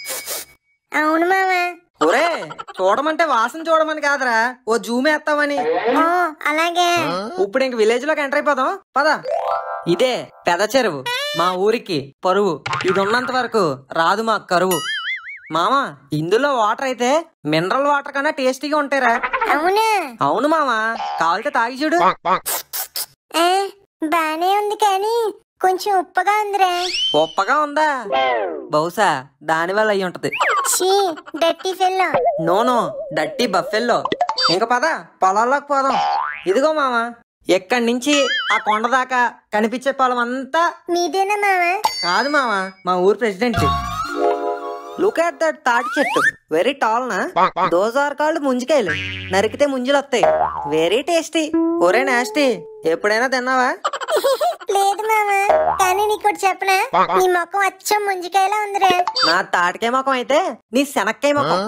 అవును మామా ఒరే చూడమంటే వాసన చూడమని కాదురా ఓ జూమ్ వేస్తామని ఓ అలాగే ఇప్పుడు ఇంక విలేజ్ లోకి ఎంటర్ అయిపోదాం పద ఇదే పెద చెరువు మా ఊరికి పరువు ఇది ఉన్నంత వరకు రాదు మా కరువు మామా ఇందులో వాటర్ అయితే మినరల్ వాటర్ కన్నా టేస్టీగా ఉంటాయిరా అవునా అవును మామా కావాలితే తాగి చూడు ఏ బానే ఉంది కానీ కొంచెం ఉప్పగా ఉందిరే ఉప్పగా ఉందా బహుశా దాని వల్ల అయి ఉంటది చీ డట్టి ఫెల్లో నో నో డట్టి బఫెల్లో ఇంక పద పొలాల్లోకి పోదాం ఇదిగో మామా ఎక్కడి నుంచి ఆ కొండ దాకా కనిపించే పొలం అంతా మీదేనా మామా కాదు మామా మా ఊరు ప్రెసిడెంట్ లుక్ అట్ దట్ తాటి చెట్టు వెరీ టాల్ నా దోస్ ఆర్ కాళ్ళు ముంజికాయలు నరికితే ముంజులు వస్తాయి వెరీ టేస్టీ ఒరే నాస్టీ ఎప్పుడైనా తిన్నావా లేదు మామా కానీ నీకోటి చెప్పనా నీ ముఖం అచ్చం ముంజికాయలా ఉందిరే నా తాటికాయ ముఖం అయితే నీ శనక్కాయ ముఖం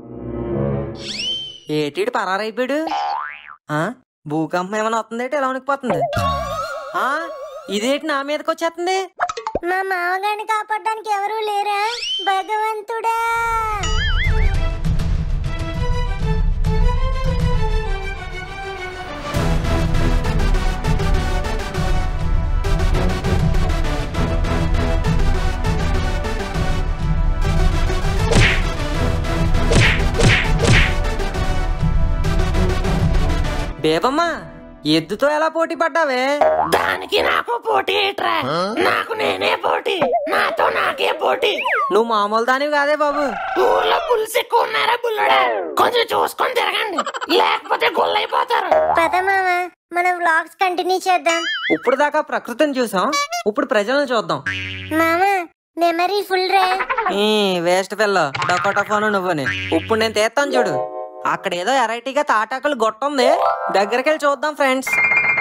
ఏటీడు పరారైపోయాడు ఆ భూకంపం ఏమైనా వస్తుందేటి ఎలా ఉనికిపోతుంది ఆ ఇదేంటి నా మీదకి వచ్చేస్తుంది మా మామగారిని కాపాడడానికి ఎవరూ లేరా భగవంతుడా బేబమ్మా ఎద్దుతో ఎలా పోటీ పడ్డావే దానికి నాకు పోటీ ఏట్రా నాకు నేనే పోటీ నాతో నాకే పోటీ నువ్వు మామూలు దానివి కాదే బాబు ఊర్లో పులుసు ఎక్కువ ఉన్నారా బుల్లడా కొంచెం చూసుకొని తిరగండి లేకపోతే గొల్లైపోతారు పద మామా మనం వ్లాగ్స్ కంటిన్యూ చేద్దాం ఇప్పుడు దాకా ప్రకృతిని చూసాం ఇప్పుడు ప్రజలను చూద్దాం మామా మెమరీ ఫుల్ రే ఈ వేస్ట్ పిల్ల డకోటా ఫోన్ నువ్వని ఇప్పుడు నేను తీస్తాను చూడు అక్కడ ఏదో వెరైటీగా తాటాకులు గొట్టుంది దగ్గరికి వెళ్ళి చూద్దాం ఫ్రెండ్స్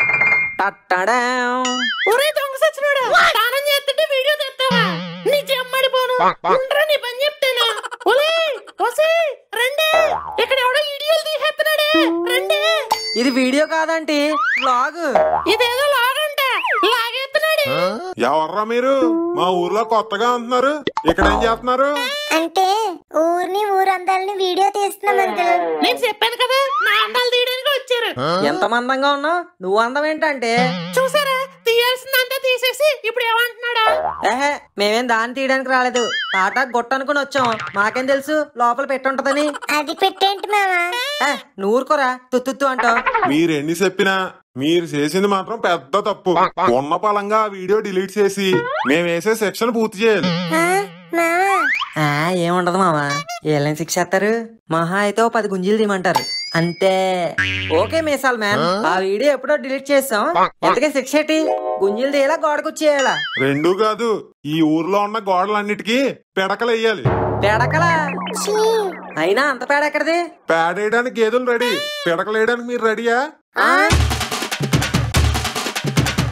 ఒరే దొంగ సచ్చినోడా స్నానం చేస్తుంటే వీడియో తెస్తావా నీ చెమ్మడిపోను ఉండరా నీ పని చెప్తాను ఒలే ఒసే రండి ఇక్కడ ఎవడో వీడియోలు తీసేస్తున్నాడే రండి ఇది వీడియో కాదంటే బ్లాగ్ ఇదేదో లాగంట లాగేస్తున్నాడు ఎవర్రా మీరు మా ఊర్లో కొత్తగా ఉంటున్నారు ఇక్కడ ఏం చేస్తున్నారు అంటే ఊరిని ఊరందరిని వీడియో తీస్తున్నాం అంకుల్ నేను చెప్పాను కదా నా అందాలు తీయడానికి వచ్చారు ఎంత మందంగా ఉన్నావు నువ్వు అందం ఏంటంటే చూసారా తీయాల్సిందంతా తీసేసి ఇప్పుడు ఏమంటున్నాడా ఏహే మేమేం దాన్ని తీయడానికి రాలేదు తాటా గొట్ట అనుకుని వచ్చాం మాకేం తెలుసు లోపల పెట్టుంటదని అది పెట్టేంటి మామా ఏ, నువ్వు ఊరుకోరా తుత్తు అంటావు మీరు ఎన్ని చెప్పినా మీరు చేసింది మాత్రం పెద్ద తప్పు ఉన్న పలంగా ఆ వీడియో డిలీట్ చేసి మేము వేసే సెక్షన్ పూర్తి చేయాలి మామా ఆ, ఏముండదు మామ ఏళ్ళని శిక్ష చేస్తారు మహా అయితే ఓ పది గుంజీలు తీయమంటారు అంతే ఓకే మీసాల్ మ్యాన్ ఆ వీడియో ఎప్పుడో డిలీట్ చేసాం ఎంతకే శిక్ష ఏంటి గుంజీలు తీయాలా గోడకొచ్చేయాలా రెండూ కాదు ఈ ఊర్లో ఉన్న గోడలన్నిటికీ పిడకలు వేయాలి పేడకలా అయినా అంత పేడ ఎక్కడిది పేడేయడానికి గేదెలు రెడీ పిడకలు వేయడానికి మీరు రెడీయా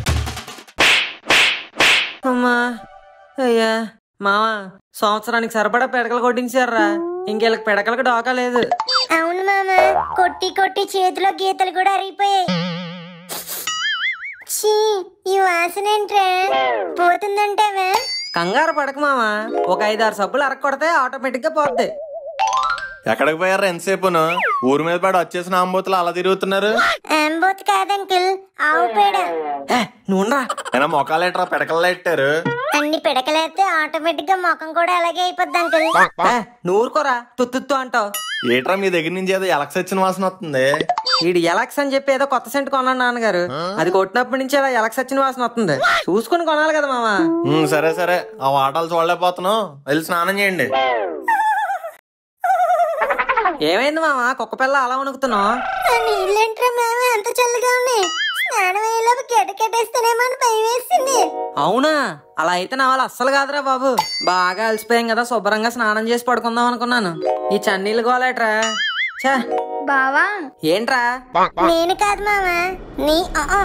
అయ్యా మావా సంవత్సరానికి సరిపడా పిడకలు కొట్టించారా ఇంకెళ్ళకి పిడకలకు డోకా లేదు అవును మామ కొట్టి కొట్టి చేతిలో గీతలు కూడా అరిగిపోయాయి ఛీ ఈ వాసన ఏంట్రా పోతుందంటావా కంగారు పడక మావా ఒక ఐదారు సబ్బులు అరక్క కొడితే ఆటోమేటిక్ గా పోద్ది ఎక్కడికి పోయారా ఎంతసేపును ఊరి మీద పడి వచ్చేసిన ఆంబోతులు అలా తిరుగుతున్నారు అంబోత్ కాదంకిల్ ఆవు పేడ నువ్వురా అయినా మొక్కలేట్రా పిడకలు ఎట్టారు అన్ని పిడకలేస్తే ఆటోమేటిక్ గా ముఖం కూడా అలాగే అయిపోద్ది అంకుల్ నువ్వు ఊరుకోరా తుత్తుత్తు అంటావు ఏట్రా మీ దగ్గర నుంచి ఏదో ఎలక్స్ వచ్చిన వాసన వస్తుంది వీడు ఎలక్స్ అని చెప్పి ఏదో కొత్త సెంట్ కొన్నాడు నాన్నగారు అది కొట్టినప్పటి నుంచి ఇలా ఎలక్స్ వచ్చిన వాసన వస్తుంది చూసుకుని కొనాలి కదా మామ ఉమ్, సరే సరే ఆ వాటాలు చూడలేకపోతున్నావు వెళ్ళి స్నానం చేయండి ఏమైంది మామ కుక్క పిల్ల అలా వణుకుతున్నావు ఆ నీళ్ళేంట్రా మామ అంత చల్లగా ఉన్నాయి స్నానం అయ్యేలోపు కెటకెట్టేస్తానేమో అని భయం వేసింది అవునా అలా అయితే నా వాళ్ళు అస్సలు కాదురా బాబు బాగా అలసిపోయాం కదా శుభ్రంగా స్నానం చేసి పడుకుందాం అనుకున్నాను ఈ చన్నీళ్ళు గోలేట్రా ఛే బావా ఏంట్రా నేను కాదు మామ నీ ఆ ఆ.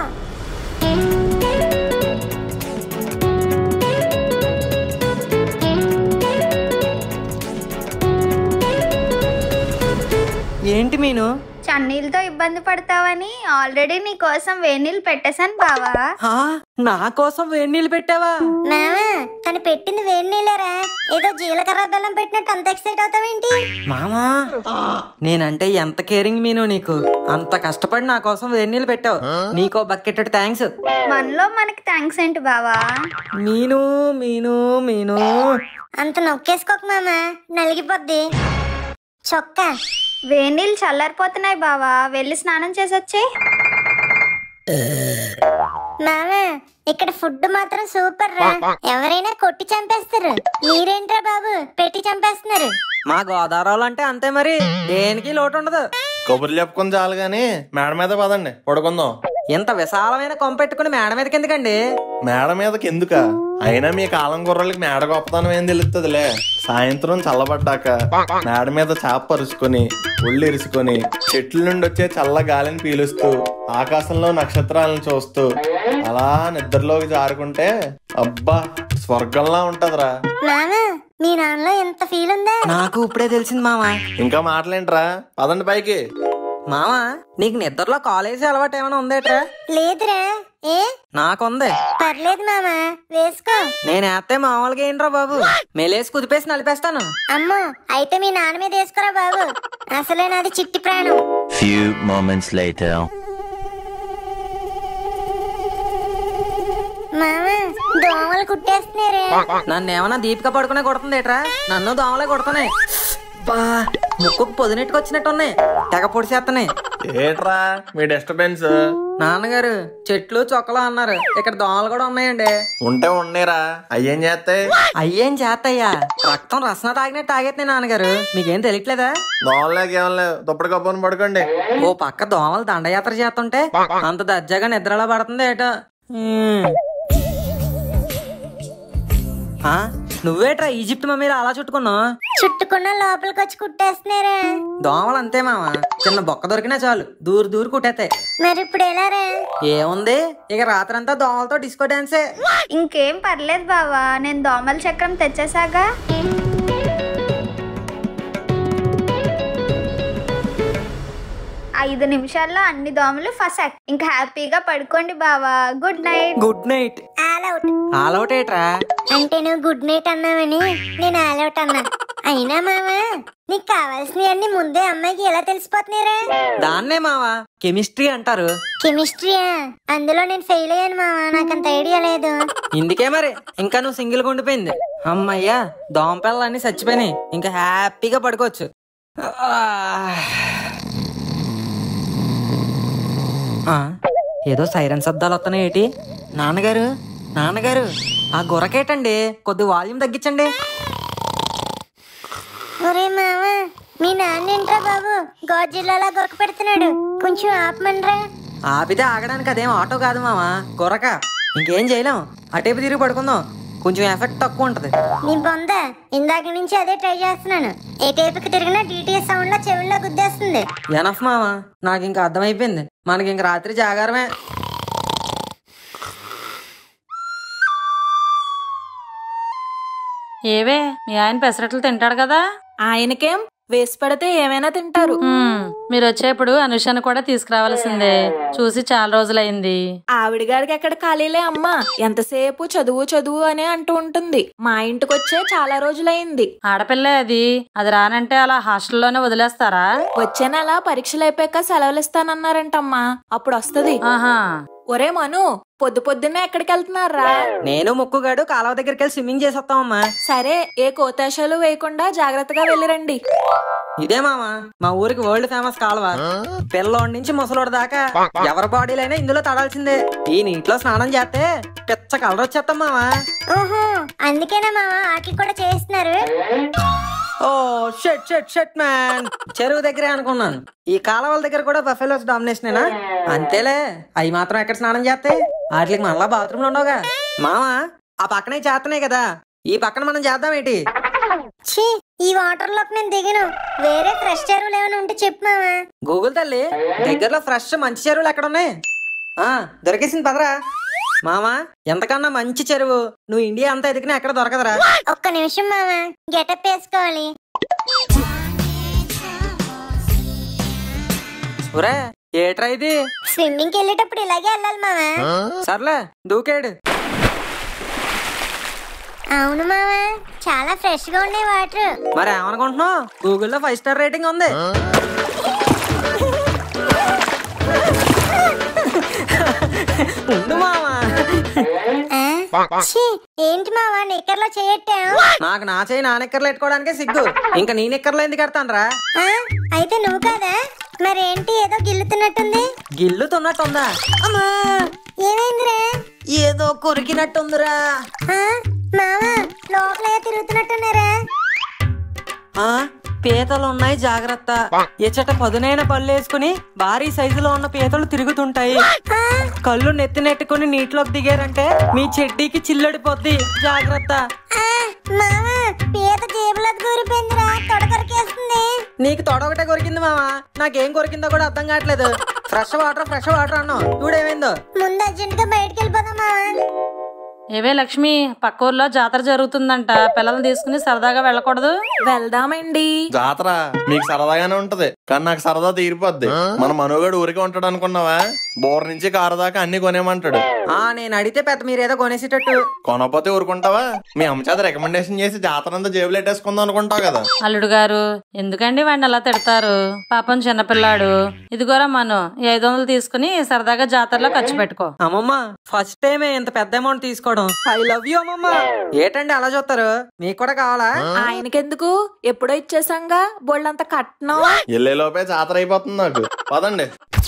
ఏంటి మీను చన్నీళ్ళతో ఇబ్బంది పడతావని ఆల్రెడీ నీ కోసం వేణీళ్ళు పెట్టేశాను బావా ఆ, నా కోసం వేడి నీళ్ళు పెట్టావా మామ తను పెట్టింది వేడి నీళ్ళరా ఏదో జీలకర్ర బెల్లం పెట్టినట్టు అంత ఎక్సైట్ అవుతావేంటి మామా నేనంటే ఎంత కేరింగ్ మీను నీకు అంత కష్టపడి నా కోసం వేడి నీళ్ళు పెట్టావు నీకో బకెట్ థ్యాంక్స్ మనలో మనకి థ్యాంక్స్ ఏంటి బావా మీను మీను మీను అంత నొక్కేసుకోక మామ నలిగిపోద్ది చొక్కా వేణీళ్ళు చల్లారిపోతున్నాయి బావా వెళ్ళి స్నానం చేసొచ్చే మామ ఇక్కడ ఫుడ్ మాత్రం సూపర్ రా ఎవరైనా కొట్టి చంపేస్తారు మీరేంట్రా బాబు పెట్టి చంపేస్తున్నారు మా గోదావరిలో అంటే అంతే మరి దేనికి లోటు ఉండదు కబుర్లు చెప్పుకొని చాలు గాని మేడ మీద పదండి పడుకుందాం ఇంత విశాలమైన కొంపెట్టుకుని మేడ మీదకి ఎందుకండి మేడ మీదకి ఎందుక అయినా మీ కాలం గుర్రలకి మేడ గొప్పతనం ఏం తెలుస్తుందిలే సాయంత్రం చల్లబడ్డాక మేడ మీద చాప పరుచుకొని ఒళ్ళు ఇరుసుకొని చెట్ల నుండి వచ్చే చల్ల గాలిని పీలుస్తూ ఆకాశంలో నక్షత్రాలను చూస్తూ అలా నిద్రలోకి జారుకుంటే అబ్బా స్వర్గంలా ఉంటదిరా మామ మీ నాన్నలో ఎంత ఫీల్ ఉందా నాకు ఇప్పుడే తెలిసింది మామ ఇంకా మాటలేంట్రా పదండి పైకి మామ నీకు నిద్రలో కాలేజీ అలవాటు ఏమైనా ఉందేట్రా లేదురా ఏ నాకుంది పర్లేదు మామ వేసుకో నేను వేస్తే మామూలుగా ఏంట్రా బాబు మెలేసి కుదిపేసి నలిపేస్తాను అమ్మో అయితే మీ నాన్న మీద వేసుకోరా బాబు అసలే నాది చిట్టి ప్రాణం Few moments later. మామ దోమలు కుట్టేస్తున్నారే నన్ను ఏమన్నా దీపిక పడుకునే కొడుతుందేట్రా నన్ను దోమలే కొడుతున్నాయి బా ముక్కుకు పొదినెట్టుకు వచ్చినట్టున్నాయి తెగ పొడిచేస్తున్నాయి ఏట్రా మీ డిస్టర్బెన్స్ నాన్నగారు చెట్లు చొక్కలు అన్నారు ఇక్కడ దోమలు కూడా ఉన్నాయండి ఉంటే ఉండేరా అయ్యేం చేస్తాయి అయ్యేం చేత్తయ్యా రక్తం రసన తాగినట్టు తాగేస్తున్నాయి నాన్నగారు మీకేం తెలియట్లేదా దోమలేక ఏం లేవు దుప్పటి కప్పుని పడుకోండి ఓ పక్క దోమలు దండయాత్ర చేస్తుంటే అంత దర్జాగా నిద్రలో పడుతుంది ఏటో ఉమ్. ఆ, నువ్వేట్రా ఈజిప్ట్ మమ్మీలో అలా చుట్టుకున్నావు చుట్టుకున్న లోపలికి వచ్చి కుట్టేస్తున్నారా దోమలు అంతే మామ చిన్న బొక్క దొరికినా చాలు దూరు దూరు కుట్టేస్తాయి మరి ఇప్పుడు ఎలారా ఏముంది ఇక రాత్రంతా దోమలతో డిస్కో డాన్సే ఇంకేం పర్లేదు బావా నేను దోమల చక్రం తెచ్చేసాగా ఐదు నిమిషాల్లో అన్ని దోమలు ఫసక్ ఇంకా హ్యాపీగా పడుకోండి బావా good night good night all out all out ఏట్రా అంటే నువ్వు గుడ్ నైట్ అన్నావని నేను ఆల్ అవుట్ అన్నా అయినా మామ నీకు కావాల్సినవన్నీ ముందే అమ్మాయికి ఎలా తెలిసిపోతున్నారా దాన్నే మావా కెమిస్ట్రీ అంటారు కెమిస్ట్రీయా అందులో నేను ఫెయిల్ అయ్యాను మామ నాకంత ఐడియా లేదు ఇందుకే మరి ఇంకా నువ్వు సింగిల్ ఉండిపోయింది అమ్మయ్యా దోమపిల్లలన్నీ చచ్చిపోయినాయి ఇంకా హ్యాపీగా పడుకోవచ్చు ఆ, ఏదో సైరన్ శబ్దాలు వస్తున్నాయి ఏంటి నాన్నగారు నాన్నగారు ఆ గుర్రకేటండి కొద్ది వాల్యూమ్ తగ్గించండి ఒరే మామ మీ నాన్న ఏంట్రా బాబు గోజిల్లాలా గొరక పెడుతున్నాడు కొంచెం ఆపమనరా ఆపితే ఆగడానికి అదేం ఆటో కాదు మావా గుర్రక ఇంకేం చేయలేం అటేపు తిరిగి పడుకుందాం కొంచెం ఎఫెక్ట్ తక్కువ ఉంటది నీ బొంద ఇందాక నుంచి అదే ట్రై చేస్తున్నాను ఏ టైపుకి తిరిగినా డిటిఎస్ సౌండ్ లో చెవుల్లో గుద్దేస్తుంది ఎనఫ్ మావా నాకు ఇంకా అర్థమైపోయింది మనకి ఇంక రాత్రి జాగారమే ఏవే మీ ఆయన పెసరట్లు తింటాడు కదా ఆయనకేం వేసి పెడితే ఏమైనా తింటారు హ్మ్, మీరు వచ్చేప్పుడు అనుషను కూడా తీసుకురావాల్సిందే చూసి చాలా రోజులైంది ఆవిడ గారికి ఎక్కడ ఖాళీలే అమ్మా ఎంతసేపు చదువు చదువు అనే అంటూ ఉంటుంది మా ఇంటికి వచ్చే చాలా రోజులైంది ఆడపిల్ల అది అది రానంటే అలా హాస్టల్లోనే వదిలేస్తారా వచ్చే నెల పరీక్షలు అయిపోయాక సెలవులు ఇస్తానన్నారంటమ్మా అప్పుడు వస్తది ఆహా ఒరే మను పొద్దు పొద్దున్నే ఎక్కడికి వెళ్తున్నారా నేను ముక్కుగాడు కాలువ దగ్గరికి వెళ్ళి స్విమ్మింగ్ చేసి వస్తామమ్మా సరే ఏ కోతాశాలు వేయకుండా జాగ్రత్తగా వెళ్ళిరండి ఇదే మామ మా ఊరికి వరల్డ్ ఫేమస్ కాలువ పిల్లోడి నుంచి ముసలోడి దాకా ఎవరి బాడీలైనా ఇందులో తడాల్సిందే ఈ నీటిలో స్నానం చేస్తే పిచ్చ కలర్ వచ్చేస్తాం మామ ఓహో అందుకేనా మావా ఆటలు కూడా చేస్తున్నారు ఓ షెట్ షెట్ షెట్ మ్యాన్ చెరువు దగ్గరే అనుకున్నాను ఈ కాలువల దగ్గర కూడా బఫెలోస్ డామినేషనేనా అంతేలే అవి మాత్రం ఎక్కడ స్నానం చేస్తే వాటికి మళ్ళా బాత్రూమ్లు ఉండవుగా మామ ఆ పక్కనే చేస్తున్నాయి కదా ఈ పక్కన మనం చేద్దాం ఏంటి ఛీ ఈ వాటర్ లోకి నేను దిగను వేరే ఫ్రెష్ చెరువులు ఏమైనా ఉంటే చెప్పు మావా గూగుల్ తల్లి దగ్గరలో ఫ్రెష్ మంచి చెరువులు ఎక్కడ ఉన్నాయి ఆ దొరికేసింది పదరా మామా ఎంతకన్నా మంచి చెరువు నువ్వు ఇండియా అంతా ఎదిగినా ఎక్కడ దొరకదురా ఒక్క నిమిషం మావా గెటప్ వేసుకోవాలి ఒరే ఏట్రా ఇది స్విమ్మింగ్ కి వెళ్ళేటప్పుడు ఇలాగే వెళ్ళాలి మావా సర్లే దూకేడు అవును మావా చాలా ఫ్రెష్ గా ఉన్నాయి వాటర్ మరి ఏమనుకుంటున్నావు గూగుల్లో ఫైవ్ స్టార్ రేటింగ్ ఉంది ఉండు మామా ఛీ, ఏంటి మావా నిక్కర్లో చేయట్టావు నాకు నా చేయి నా నిక్కర్లు పెట్టుకోవడానికే సిగ్గు ఇంకా నీ నిక్కర్లు ఎందుకు కడతానరా ఆ, అయితే నువ్వు కదా మరేంటి ఏదో గిల్లుతున్నట్టుంది గిల్లుతున్నట్టుందా అమ్మా ఏమైందిరా ఏదో కొరికినట్టుందిరా ఆ, మావా లోపల ఏదో తిరుగుతున్నట్టున్నారా ఆ పీతలు ఉన్నాయి జాగ్రత్త ఎచ్చట పదునైన పళ్ళు వేసుకుని భారీ సైజులో ఉన్న పీతలు తిరుగుతుంటాయి కళ్ళు నెత్తినెట్టుకుని నీటిలోకి దిగారంటే మీ చెడ్డీకి చిల్లడిపోద్ది జాగ్రత్త ఆ, మావా పీత జేబులోకి దూరిపోయిందిరా తొడకొరికేస్తుంది నీకు తొడ ఒకటే కొరికింది మావా నాకేం కొరికిందో కూడా అర్థం కావట్లేదు ఫ్రెష్ వాటర్ ఫ్రెష్ వాటర్ అన్నావు చూడేమైందో ముందు అర్జెంట్ గా బయటికి వెళ్ళిపోదాం మావా ఏవే లక్ష్మి పక్క ఊర్లో జాతర జరుగుతుందంట పిల్లల్ని తీసుకుని సరదాగా వెళ్ళకూడదు వెళ్దామండి జాతర మీకు సరదాగానే ఉంటది కానీ నాకు సరదా తీరిపోద్ది మన మనోగాడు ఊరికే ఉంటాడు అనుకున్నావా బోర్ నుంచి కారు దాకా అన్ని కొనేమంటాడు ఆ నేను అడిగితే పెద్ద మీరేదో కొనేసేటట్టు కొనకపోతే ఊరుకుంటావా మీ అమ్మ చేత రికమెండేషన్ చేసి జాతర అంతా జేబులు పెట్టేసుకుందాం అనుకుంటావు కదా అల్లుడు గారు ఎందుకండి వాడిని అలా తిడతారు పాపం చిన్నపిల్లాడు ఇదిగోరా మనం ఈ ఐదు వందలు తీసుకుని సరదాగా జాతరలో ఖర్చు పెట్టుకో అమ్మమ్మ ఫస్ట్ టైమే ఇంత పెద్ద అమౌంట్ తీసుకోవడం ఐ లవ్ యూ అమ్మమ్మ ఏటండి అలా చూస్తారు మీకు కూడా కావాలా ఆయనకెందుకు ఎప్పుడో ఇచ్చేసాంగా బోళ్ళంత కట్నం ఎల్లేలోపే జాతర అయిపోతుంది నాకు పదండి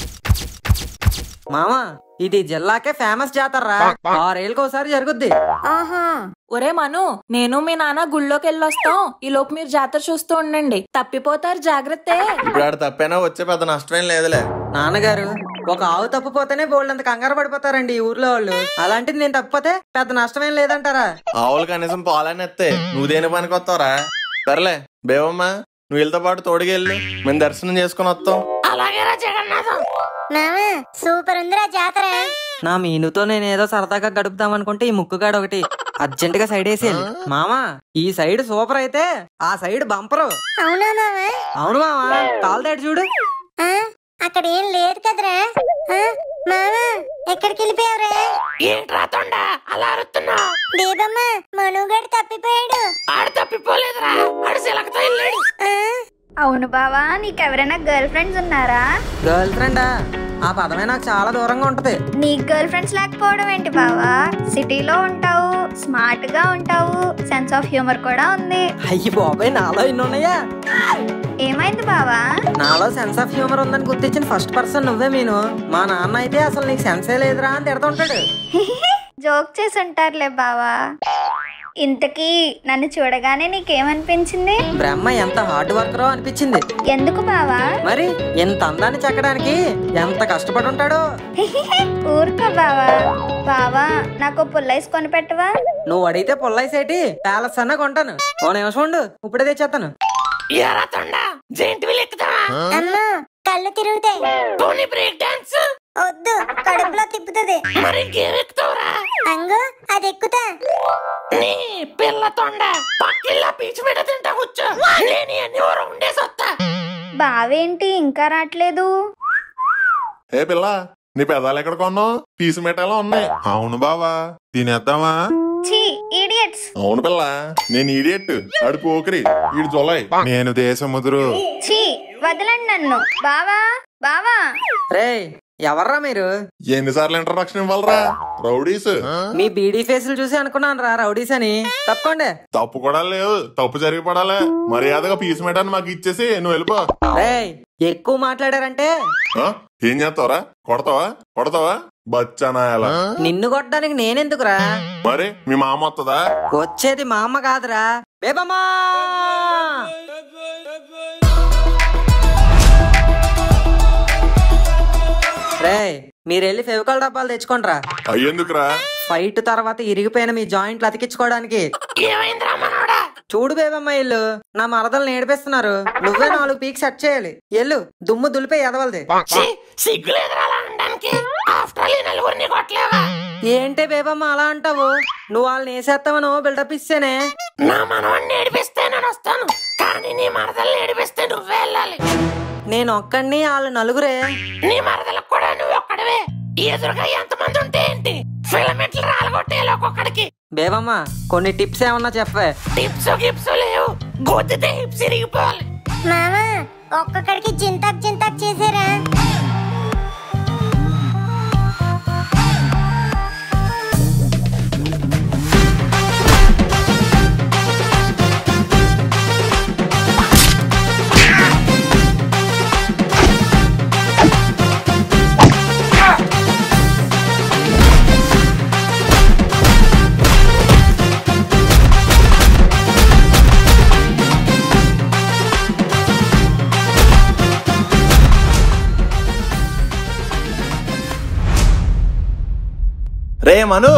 మామా ఇది జిల్లాకే ఫేమస్ జాతర ఆరేళ్ళకి ఒకసారి జరుగుద్ది ఆహా ఒరే మను నేను మీ నాన్న గుళ్ళోకి వెళ్ళొస్తాం ఈ లోపు మీరు జాతర చూస్తూ ఉండండి తప్పిపోతారు జాగ్రత్త ఇప్పుడు ఆడు తప్పైనా వచ్చే పెద్ద నష్టమేం లేదులే నాన్నగారు ఒక ఆవు తప్పిపోతేనే బోల్డ్ అంత కంగారు పడిపోతారండి ఈ ఊర్లో వాళ్ళు అలాంటిది నేను తప్పిపోతే పెద్ద నష్టమేం లేదంటారా ఆవులు కనీసం పాలని ఎత్తే నువ్వు దేని పనికి వస్తావురా సర్లే బేవమ్మా నువ్వు వీళ్ళతో పాటు తోడుకెళ్ళు మేము దర్శనం చేసుకుని వస్తాం అలాగేరా జగన్నాథం మావా సూపర్ ఉందిరా జాతర నా మీనుతో నేను ఏదో సరదాగా గడుపుదాం అనుకుంటే ఈ ముక్కుగాడు ఒకటి అర్జెంట్ గా సైడ్ వేసేయాలి మామా ఈ సైడ్ సూపర్ అయితే ఆ సైడ్ బంపరు అవునా మావా అవును మామా కాల్ దాటి చూడు ఆ, అక్కడ ఏం లేదు కదరా ఆ, మావా ఎక్కడికి వెళ్ళిపోయావురా ఏంట్రా తొండ అలా అరుతున్నా దీపమ్మ మనుగడు తప్పిపోయాడు ఆడు తప్పిపోలేదురా ఆడు సిలకతో వెళ్ళాడు ఆ, అవును బావా నీకెవరైనా గర్ల్ ఫ్రెండ్స్ ఉన్నారా గర్ల్ ఫ్రెండా ఆ పదమే నాకు చాలా దూరంగా ఉంటది నీకు గర్ల్ ఫ్రెండ్స్ లేకపోవడం ఏంటి బావా సిటీలో ఉంటావు స్మార్ట్ గా ఉంటావు సెన్స్ ఆఫ్ హ్యూమర్ కూడా ఉంది అయ్యి బాబాయ్ నాలో ఇన్ని ఉన్నాయా ఏమైంది బావా నాలో సెన్స్ ఆఫ్ హ్యూమర్ ఉందని గుర్తించిన ఫస్ట్ పర్సన్ నువ్వే మీను మా నాన్న అయితే అసలు నీకు సెన్సే లేదురా అని తిడుతుంటాడు జోక్ చేసి ఉంటారులే బావా ఇంతకీ నన్ను చూడగానే నీకేమనిపించింది బ్రహ్మ ఎంత హార్డ్ వర్కరో అనిపించింది ఎందుకు బావా మరి ఎంత అందాన్ని చెక్కడానికి ఎంత కష్టపడి ఉంటాడో ఊరుకో బావా బావా నాకు పుల్లైస్ కొని పెట్టవా నువ్వు అడిగితే పొల్లైసేటి ప్యాలెస్ అన్న కొంటాను ఓ నిమిషం ఉండు ఇప్పుడే తెచ్చేస్తాను ఎరా తొండ జైంట్ వీల్ ఎక్కుదామా అమ్మో కళ్ళు తిరుగుతాయి పోనీ బ్రేక్ డాన్స్ వద్దు కడుపులో తిప్పుతుంది మరి ఇంకేం ఎక్కుతావురా అంగు అది ఎక్కుతా నీ పిల్ల తొండ పక్కిళ్ళ పీచు మీద తింటా కూర్చో నేను అన్ని ఊరు ఉండేసి వస్తా బావేంటి ఇంకా రావట్లేదు ఏ పిల్ల నీ పెదాలు ఎక్కడ కొన్నావు పీసు మిఠాయిలో ఉన్నాయి అవును బావా తినేద్దామా ఛీ ఈడియట్స్ అవును పిల్ల నేను ఈడియట్ అడు పోకరి ఈడు జొలై నేను దేశముదురు ఛీ వదలండి నన్ను బావా బావా రే ఎవర్రా మీరు ఎన్నిసార్లు ఇంట్రడక్షన్ ఇవ్వాలరా రౌడీస్ మీ బీడీ ఫేసులు చూసి అనుకున్నాను రా రౌడీస్ అని తప్పకోండి తప్పు కూడా లేదు తప్పు జరిగి పడాలి మర్యాదగా పీసు మిఠాయిని మాకు ఇచ్చేసి నువ్వు వెళ్ళిపో రే ఎక్కువ మాట్లాడారంటే ఆ? ఏం చేస్తావరా కొడతావా కొడతావా బచ్చనాయాల నిన్ను కొట్టడానికి నేనెందుకురా మరి మీ మామ వస్తుందా వచ్చేది మా అమ్మ కాదురా బేబమ్మా రే మీరెళ్ళి ఫెవికాల్ డబ్బాలు తెచ్చుకోండిరా అయ్యేందుకురా ఫైట్ తర్వాత ఇరిగిపోయిన మీ జాయింట్లు అతికించుకోవడానికి ఏమైందిరా మనోడా చూడు బేబమ్మ ఇల్లు నా మరదలు నేడిపిస్తున్నారు నువ్వే నాలుగు పీక్ సెట్ చేయాలి ఎల్లు దుమ్ము దులిపే ఎదవలది ఛీ, సిగ్గులేదురా అలా అనడానికి ఆఫ్టర్ ఆల్ ఈ నలుగురిని కొట్టలేవా ఏంటే బేబమ్మ అలా అంటావు నువ్వు వాళ్ళని వేసేస్తావను బిల్డప్ ఇస్తేనే నా మనవాడిని ఏడిపిస్తే నేను వస్తాను కానీ నీ మరదల్ని ఏడిపిస్తే నువ్వే వెళ్ళాలి నేను ఒక్కడిని వాళ్ళు నలుగురే నీ మరదలకు కూడా నువ్వు ఒక్కడవే ఎదురుగా ఎంతమంది ఉంటే ఏంటి ఫిలమెంట్లు రాలగొట్టేయాలి ఒక్కొక్కడికి బేబమ్మ కొన్ని టిప్స్ ఏమన్నా చెప్పే టిప్స్ గిప్స్ లేవు గొద్దితే హిప్స్ ఇరిగిపోవాలి మామ ఒక్కొక్కడికి జింతాక్ జింతాక్ చేసారా రే మను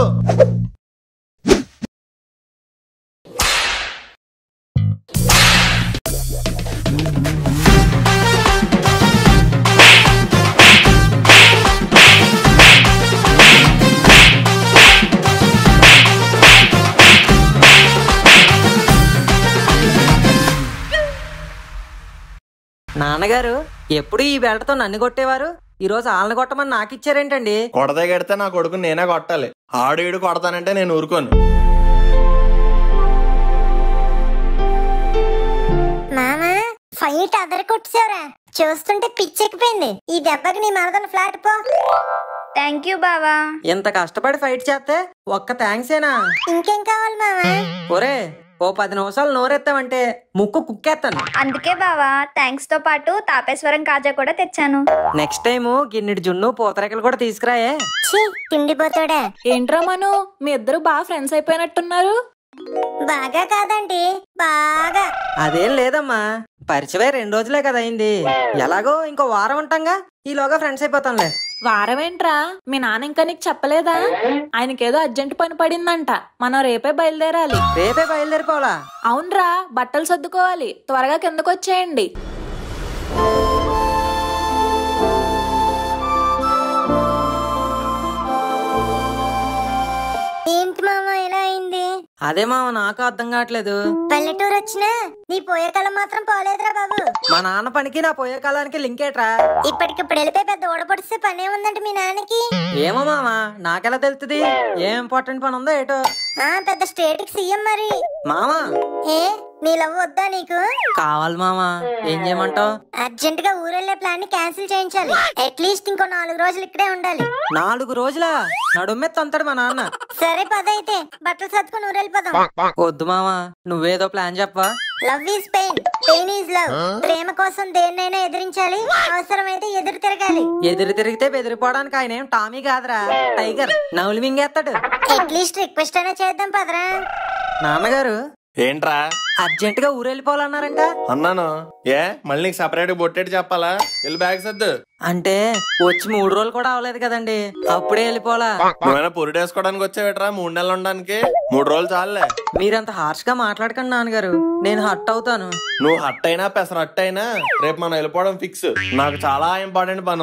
నాన్నగారు ఎప్పుడు ఈ బెల్ట్తో నన్ను కొట్టేవారు ఈ రోజు వాళ్ళని కొట్టమని నాకు ఇచ్చారేంటండి కొడతే కడితే నా కొడుకు నేనే కొట్టాలి ఆడు ఈడు కొడతానంటే నేను ఊరుకోను మామ ఫైట్ అదర కొట్టేసావురా చూస్తుంటే పిచ్చెక్కిపోయింది ఈ దెబ్బకి నీ మరదలు ఫ్లాట్ పో థ్యాంక్ యూ బావా ఇంత కష్టపడి ఫైట్ చేస్తే ఒక్క థ్యాంక్సేనా ఇంకేం కావాలి మామ ఒరే ఓ పది నిమిషాలు నోరెత్తావంటే ముక్కు కుక్కేస్తాను అందుకే బావా థ్యాంక్స్ తో పాటు తాపేశ్వరం కాజా కూడా తెచ్చాను నెక్స్ట్ టైం గిన్నెడి జున్ను పూతరేకలు కూడా తీసుకురాయే ఛీ తిండిపోతాడా ఏంట్రా మను మీ ఇద్దరు బాగా ఫ్రెండ్స్ అయిపోయినట్టున్నారు బాగా కాదండి బాగా అదేం లేదమ్మా పరిచయం రెండు రోజులే కదా అయింది ఎలాగో ఇంకో వారం ఉంటాంగా ఈలోగా ఫ్రెండ్స్ అయిపోతాంలే వారం ఏంట్రా మీ నాన్న ఇంకా నీకు చెప్పలేదా ఆయనకేదో అర్జెంట్ పని పడిందంట మనం రేపే బయలుదేరాలి రేపే బయలుదేరిపోవాలా అవునరా బట్టలు సర్దుకోవాలి త్వరగా కిందకు వచ్చేయండి ఏంటి మామ ఇలా అయింది అదే మామ నాకు అర్థం కావట్లేదు పల్లెటూరు వచ్చినా నీ పోయే కాలం మాత్రం పోలేదురా బాబు మా నాన్న పనికి నా పోయే కాలానికి లింక్ ఏట్రా ఇప్పటికిప్పుడు వెళ్ళిపోయి పెద్ద ఊడపడిస్తే పనే ఉందంట మీ నాన్నకి ఏమో మామ నాకెలా తెలుస్తుంది ఏం ఇంపార్టెంట్ పని ఉందో ఏటో ఆ పెద్ద స్టేట్ కి సీఎం మరి మామ ఏ నీ లవ్ వద్దా నీకు కావాలి మామ ఏం చేయమంటావు అర్జెంట్ గా ఊరెళ్ళే ప్లాన్ ని క్యాన్సిల్ చేయించాలి అట్లీస్ట్ ఇంకో నాలుగు రోజులు ఇక్కడే ఉండాలి నాలుగు రోజులా నడుమ్మె తంతాడు మా నాన్న సరే పద అయితే బట్టలు సర్దుకుని ఊరెళ్ళిపోదాం వద్దు మామ నువ్వేదో ప్లాన్ చెప్పవా love is pain pain is love ప్రేమ కోసం దేన్నైనా ఎదిరించాలి అవసరమైతే ఎదురు తిరగాలి ఎదురు తిరిగితే బెదిరిపోవడానికి ఆయన ఏం టామీ కాదురా టైగర్ నవ్వులు మింగేస్తాడు అట్లీస్ట్ రిక్వెస్ట్ అయినా చేద్దాం పదరా నాన్నగారు ఏంట్రా అర్జెంట్ గా ఊరెళ్ళిపోవాలన్నారంట అన్నాను ఏ మళ్ళీ నీకు సపరేట్ బొట్టేటి చెప్పాలా వెళ్ళి బ్యాగ్ సర్దు అంటే వచ్చి మూడు రోజులు కూడా అవ్వలేదు కదండి అప్పుడే వెళ్ళిపోలా నువ్వైనా పొరుడేసుకోవడానికి వచ్చావేట్రా మూడు నెలలు ఉండడానికి మూడు రోజులు చాలులే మీరంత హార్ష్ గా మాట్లాడకండి నాన్నగారు నేను హట్ అవుతాను నువ్వు హట్ అయినా పెసర హట్ అయినా రేపు మనం వెళ్ళిపోవడం ఫిక్స్ నాకు చాలా ఇంపార్టెంట్ పని ఉంది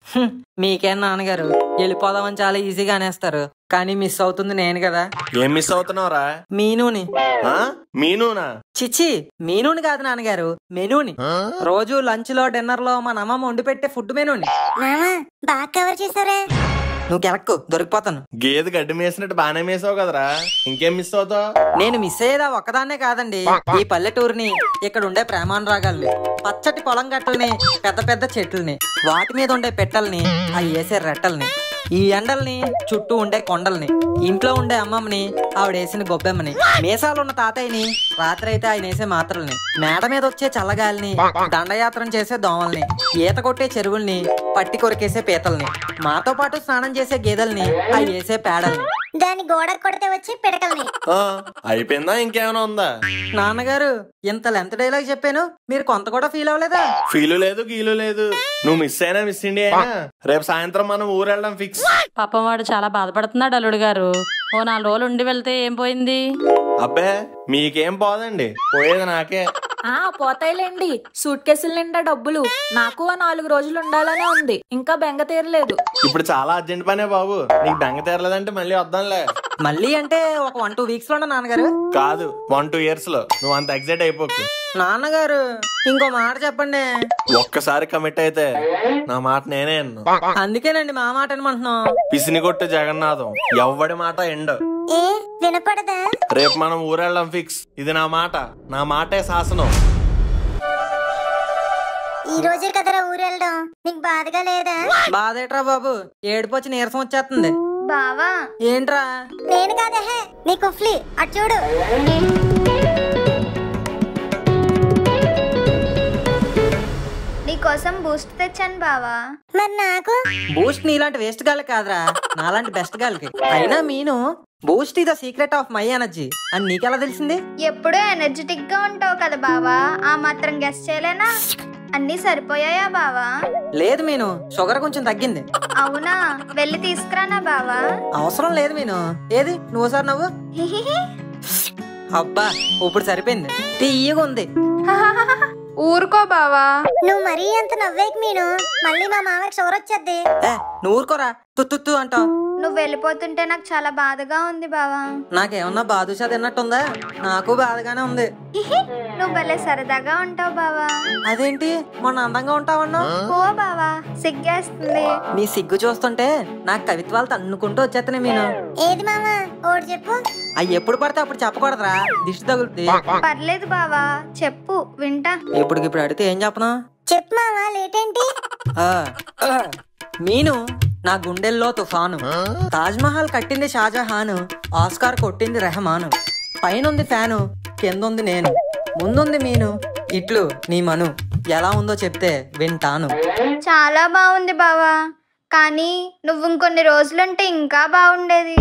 హ్మ్, మీకేం నాన్నగారు వెళ్ళిపోదామని చాలా ఈజీగా అనేస్తారు కానీ మిస్ అవుతుంది నేను కదా ఏం మిస్ అవుతున్నావురా మీనుని ఆ? మీనునా చిచ్చి మీనుని కాదు నాన్నగారు మెనూని రోజు లంచ్ లో డిన్నర్ లో మా అమ్మమ్మ వండి పెట్టే ఫుడ్ మెనూని మామా బాగా కవర్ చేసావురా నువ్వు కెలక్కు దొరికిపోతాను గేదె గడ్డి మేసినట్టు బానే మేసావు కదరా ఇంకేం మిస్ అవుతావు నేను మిస్ అయ్యేదా ఒక్కదాన్నే కాదండి ఈ పల్లెటూరుని ఇక్కడ ఉండే ప్రేమానురాగాల్ని పచ్చటి పొలం గట్టల్ని పెద్ద పెద్ద చెట్లని వాటి మీద ఉండే పెట్టల్ని అవి వేసే రెట్టల్ని ఈ ఎండల్ని చుట్టూ ఉండే కొండల్ని ఇంట్లో ఉండే అమ్మమ్మని ఆవిడ వేసిన గొబ్బెమ్మని మీసాలున్న తాతయ్యని రాత్రి అయితే ఆయన వేసే మాత్రల్ని మేడ మీద వచ్చే చల్లగాలిని దండయాత్రం చేసే దోమల్ని ఈత కొట్టే చెరువుల్ని పట్టి కొరికేసే పీతల్ని మాతో పాటు స్నానం చేసే గేదెల్ని అవి వేసే పేడల్ని దాని గోడ కొడితే వచ్చి పిడకల్ని ఆ, అయిపోయిందా ఇంకేమైనా ఉందా నాన్నగారు ఇంత లెంత్ డైలాగ్ చెప్పాను మీరు కొంత కూడా ఫీల్ అవ్వలేదా ఫీలు లేదు గీలు లేదు నువ్వు మిస్ అయినా మిస్ ఇండియా అయినా రేపు సాయంత్రం మనం ఊరు వెళ్ళడం ఫిక్స్ పాపం వాడు చాలా బాధపడుతున్నాడు అల్లుడు గారు ఓ నాలుగు రోజులు ఉండి వెళ్తే ఏం పోయింది అబ్బే మీకేం పోదండి పోయేది నాకే ఆ పోతాయిలేండి సూట్ కేసుల నిండా డబ్బులు నాకు ఆ నాలుగు రోజులు ఉండాలనే ఉంది ఇంకా బెంగ తీరలేదు ఇప్పుడు చాలా అర్జెంట్ పనే బాబు నీకు బెంగ తీరలేదంటే మళ్ళీ వద్దాంలే మళ్ళీ అంటే ఒక వన్ టూ వీక్స్ లోనా నాన్నగారు కాదు వన్ టూ ఇయర్స్ లో నువ్వు అంత ఎగ్జైట్ అయిపోకు నాన్నగారు ఇంకో మాట చెప్పండి ఒక్కసారి కమిట్ అయితే నా మాట నేనే అన్ను అందుకేనండి మా మాట అనమంటున్నాం పిసిని కొట్టు జగన్నాథం ఎవ్వడి మాట ఎండ ఏ వినపడదా రేపు మనం ఊరెళ్ళం ఫిక్స్ ఇది నా మాట నా మాటే శాసనం ఈ రోజే కదరా ఊరు వెళ్ళడం నీకు బాధగా లేదా బాధేట్రా బాబు ఏడుపు వచ్చి నీరసం వచ్చేస్తుంది బావా ఏంట్రా నేను కాదే నీ కుఫ్లీ అటు చూడు నీకోసం బూస్ట్ తెచ్చాను బావా మరి నాకు బూస్ట్ నీలాంటి వేస్ట్ గాలి కాదురా నాలాంటి బెస్ట్ గాలికి అయినా మీను Boost is the secret of my energy అని నీకెలా తెలిసింది ఎప్పుడూ ఎనర్జెటిక్ గా ఉంటావు కదా బావా ఆ మాత్రం గెస్ట్ చేయలేనా అన్నీ సరిపోయాయా బావా లేదు మీను షుగర్ కొంచెం తగ్గింది అవునా వెళ్ళి తీసుకురానా బావా అవసరం లేదు మీను ఏది నువ్వు సార్ నవ్వు అబ్బా ఇప్పుడు సరిపోయింది తీయగా ఉంది ఊరుకో బావా నువ్వు మరీ అంత నవ్వేకి మీను మళ్ళీ మా మామకి షుగర్ వచ్చేద్ది ఏ నువ్వు ఊరుకోరా తుత్తు అంటావు నువ్వు వెళ్ళిపోతుంటే నాకు చాలా బాధగా ఉంది బావా నాకేమన్నా బాదుషా తిన్నట్టుందా నాకు బాధగానే ఉంది నువ్వు భలే సరదాగా ఉంటావు బావా అదేంటి మొన్న అందంగా ఉంటావన్నా ఓ బావా సిగ్గేస్తుంది నీ సిగ్గు చూస్తుంటే నాకు కవిత్వాలు తన్నుకుంటూ వచ్చేస్తున్నాయి మీను ఏది మామ ఓడి చెప్పు అవి ఎప్పుడు పడితే అప్పుడు చెప్పకూడదురా దిష్టి తగులుద్ది పర్లేదు బావా చెప్పు వింటా ఇప్పుడు ఇప్పుడు అడిగితే ఏం చెప్పను చెప్పు మామ లేట్ ఏంటి ఆ, ఆ, మీను నా గుండెల్లో తుఫాను తాజ్ మహల్ కట్టింది షాజహాను ఆస్కార్ కొట్టింది రెహమాను పైనుంది ఫ్యాను కిందుంది నేను ముందుంది మీను ఇట్లు నీ మను ఎలా ఉందో చెప్తే వింటాను చాలా బాగుంది బావా కానీ నువ్వు ఇంకొన్ని రోజులుంటే ఇంకా బాగుండేది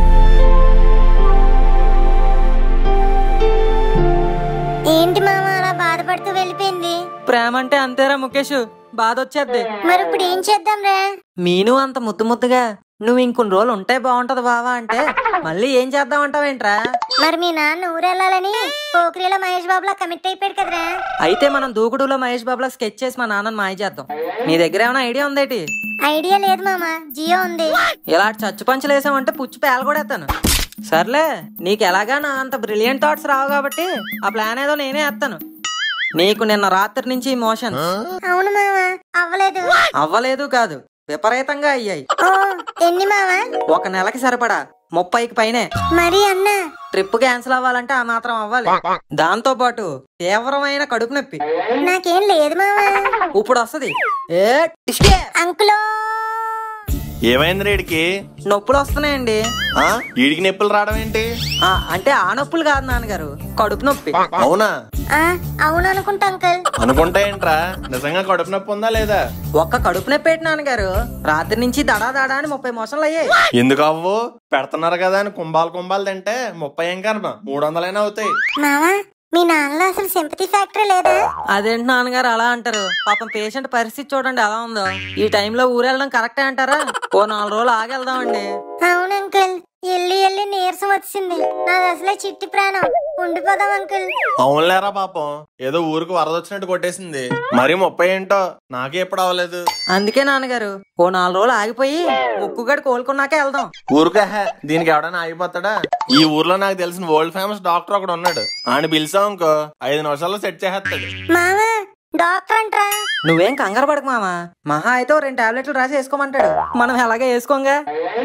ఏంటి మామ అలా బాధపడుతూ వెళ్ళిపోయింది ప్రేమ అంటే అంతేరా ముఖేష్ బాధ వచ్చేద్ది మరి ఇప్పుడు ఏం చేద్దాం రా మీను అంత ముద్దు ముద్దుగా నువ్వు ఇంకొన్ని రోజులు ఉంటే బాగుంటది బావా అంటే మళ్ళీ ఏం చేద్దామంటావేంట్రా మరి మీ నాన్న ఊరెళ్ళాలని పోఖ్రీలో మహేష్ బాబులా కమిట్ అయిపోయాడు కదరా అయితే మనం దూకుడులో మహేష్ బాబులా స్కెచ్ చేసి మా నాన్నని మాయ చేద్దాం నీ దగ్గర ఏమైనా ఐడియా ఉందేటి ఐడియా లేదు మామ జియో ఉంది ఇలా చచ్చు పంచులు వేసామంటే పుచ్చు పేల కూడా ఎత్తాను సర్లే నీకు ఎలాగా నా అంత బ్రిలియంట్ థాట్స్ రావు కాబట్టి ఆ ప్లాన్ ఏదో నేనే వేస్తాను నీకు నిన్న రాత్రి నుంచి మోషన్ అవును మామ అవ్వలేదు అవ్వలేదు కాదు విపరీతంగా అయ్యాయి ఓ ఎన్ని మామ ఒక నెలకి సరిపడా ముప్పైకి పైనే మరి అన్న ట్రిప్ క్యాన్సిల్ అవ్వాలంటే ఆ మాత్రం అవ్వాలి దాంతో పాటు తీవ్రమైన కడుపు నొప్పి నాకేం లేదు మామ ఇప్పుడు వస్తది ఏ టిష్కే! అంకులో ఏమైంది రేడికి నొప్పులు వస్తున్నాయండి ఆ ఈడికి నొప్పులు రావడం ఏంటి ఆ, అంటే ఆ నొప్పులు కాదు నాన్నగారు కడుపు నొప్పి అవునా ఆ అవును అనుకుంటా అంకుల్ అనుకుంటా ఏంట్రా నిజంగా కడుపు నొప్పి ఉందా లేదా ఒక్క కడుపు నొప్పి ఏంటి నాన్నగారు రాత్రి నుంచి దడా దడా అని ముప్పై మోసంలు అయ్యాయి ఎందుకు అవ్వు పెడుతున్నారు కదా అని కుంభాలు కుంభాలు తింటే ముప్పై ఏం కర్మ మూడు వందలైనా అవుతాయి మామ మీ నాన్నలో అసలు సింపతి ఫ్యాక్టరీ లేదా అదేంటి నాన్నగారు అలా అంటారు పాపం పేషెంట్ పరిస్థితి చూడండి ఎలా ఉందో ఈ టైంలో ఊరెళ్ళడం కరెక్టే అంటారా ఓ నాలుగు రోజులు ఆగెళ్దామండి అవును అంకుల్ ఎల్లి ఎల్లి నీరసం వచ్చింది నాది అసలే చిట్టి ప్రాణం ఉండిపోదాం అంకుల్ అవునులేరా పాపం ఏదో ఊరికి వరద వచ్చినట్టు కొట్టేసింది మరి ముప్పై ఏంటో నాకే ఎప్పుడు అవ్వలేదు అందుకే నాన్నగారు ఓ నాలుగు రోజులు ఆగిపోయి ముక్కుగడి కోలుకున్నాకే వెళ్దాం ఊరికే హే, దీనికి ఎవడైనా ఆగిపోతాడా ఈ ఊర్లో నాకు తెలిసిన వరల్డ్ ఫేమస్ డాక్టర్ ఒకడు ఉన్నాడు ఆయన పిలిచాం ఇంకో ఐదు నిమిషాల్లో సెట్ చేసేస్తాడు మామా డాక్టర్ అంటరా నువ్వేం కంగారు పడకు మామ మహా అయితే ఓ రెండు టాబ్లెట్లు రాసి వేసుకోమంటాడు మనం ఎలాగే వేసుకోంగా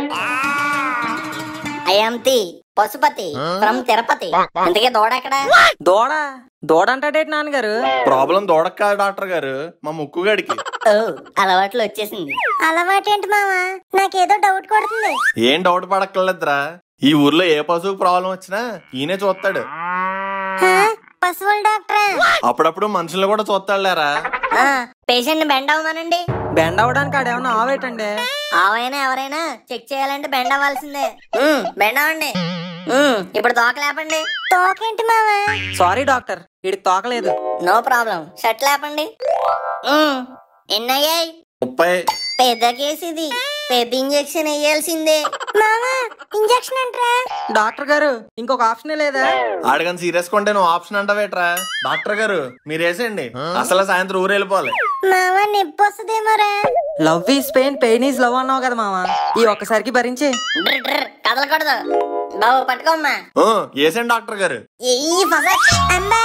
అయంతి పశుపతి ఫ్రమ్ తిరుపతి ఇంతకీ దూడ ఎక్కడ దూడ దూడ అంటాడేటి నాన్నగారు ప్రాబ్లం దూడక కాదు డాక్టర్ గారు మా ముక్కుగాడికి ఓ అలవాట్లు వచ్చేసింది అలవాటేంటి మామా నాకేదో డౌట్ కొడుతుంది ఏం డౌట్ పడక్కర్లేదురా ఈ ఊర్లో ఏ పశువుకు ప్రాబ్లం వచ్చినా ఈయనే చూస్తాడు హా? పశువుల డాక్టరా అప్పుడప్పుడు మనుషులు కూడా చూస్తాడులేరా పేషెంట్ బెండ్ అవ్వమనండి బెండ్ అవ్వడానికి ఆడేమన్నా ఆవేటండి ఆవైనా ఎవరైనా చెక్ చేయాలంటే బెండ్ అవ్వాల్సిందే ఉమ్, బెండ్ అవ్వండి ఉమ్, ఇప్పుడు తోక లేపండి తోకేంటి మామా సారీ డాక్టర్ వీడికి తోకలేదు నో ప్రాబ్లం షర్ట్ లేపండి ఉమ్, ఎన్నయ్యాయి ముప్పై పెద్ద కేసు ఇది పెద్ద ఇంజెక్షన్ వేయాల్సిందే మామా ఇంజెక్షన్ అంటరా డాక్టర్ గారు ఇంకొక ఆప్షనే లేదా ఆడగాని సీరియస్ కొంటే నువ్వు ఆప్షన్ అంటావేట్రా డాక్టర్ గారు మీరు వేసేయండి అసలు సాయంత్రం ఊరు వెళ్ళిపోవాలి మామా నొప్పి వస్తుందేమోరా love is pain pain is love అన్నావు కదా మామ ఈ ఒక్కసారికి భరించి డ్ర్ డ్ర్ కదలకూడదు బాబు పట్టుకోమ్మా ఊ, వేసేయండి డాక్టర్ గారు ఈ ఫసక్ అమ్మా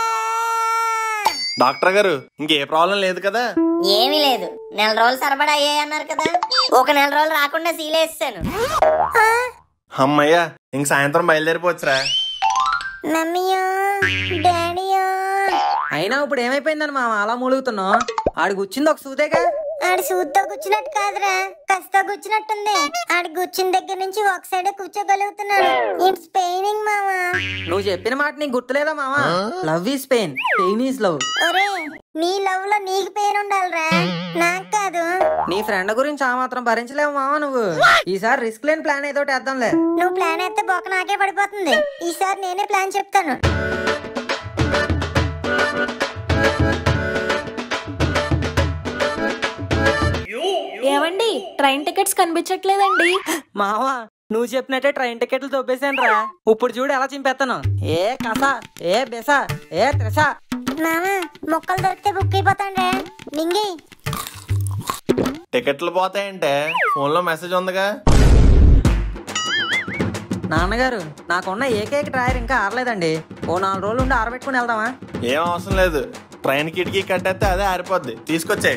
డాక్టర్ గారు ఇంకే ప్రాబ్లం లేదు కదా ఏమీ లేదు నెల రోజులు సరబడా అయ్యాయి అన్నారు కదా ఒక నెల రోజులు రాకుండా సీలేసాను అమ్మయ్యా ఇంక సాయంత్రం బయలుదేరిపోవచ్చురా మమ్మీయో డాడీయో అయినా ఇప్పుడు ఏమైపోయిందని మామ అలా మూలుగుతున్నావు ఆడికి వచ్చింది ఒక సూదేగా ఆడి సూత్తో కూర్చున్నట్టు కాదురా కస్తో కూర్చున్నట్టుంది ఆడి కూర్చున్న దగ్గర నుంచి ఒక సైడే కూర్చోగలుగుతున్నాను ఇట్స్ పెయినింగ్ మామా నువ్వు చెప్పిన మాట నీకు గుర్తులేదా మామ love is pain pain is love ఒరే నీ లవ్ లో నీకు పెయిన్ ఉండాలిరా నాకు కాదు నీ ఫ్రెండ్ గురించి ఆ మాత్రం భరించలేవు మామ నువ్వు ఈసారి రిస్క్ లేని ప్లాన్ ఏదో ఒకటి వేద్దాంలే నువ్వు ప్లాన్ అయితే బొక్క నాకే పడిపోతుంది ఈసారి నేనే ప్లాన్ చెప్తాను ఏమండి ట్రైన్ టికెట్స్ కనిపించట్లేదండి మావా నువ్వు చెప్పినట్టే ట్రైన్ టికెట్లు దొబ్బేశాను రా ఇప్పుడు చూడు ఎలా చింపేస్తాను ఏ కస ఏ బెస ఏ త్రెస మామా మొక్కలు దొరికితే బుక్ అయిపోతాండ్రా నింగి టికెట్లు పోతాయంటే ఫోన్ లో మెసేజ్ ఉందిగా నాన్నగారు నాకున్న ఏకైక డ్రాయర్ ఇంకా ఆరలేదండి ఓ నాలుగు రోజులు ఉండి ఆరబెట్టుకుని వెళ్దామా ఏం అవసరం లేదు ట్రైన్ కిటికీ కట్టేస్తే అదే ఆరిపోద్ది తీసుకొచ్చే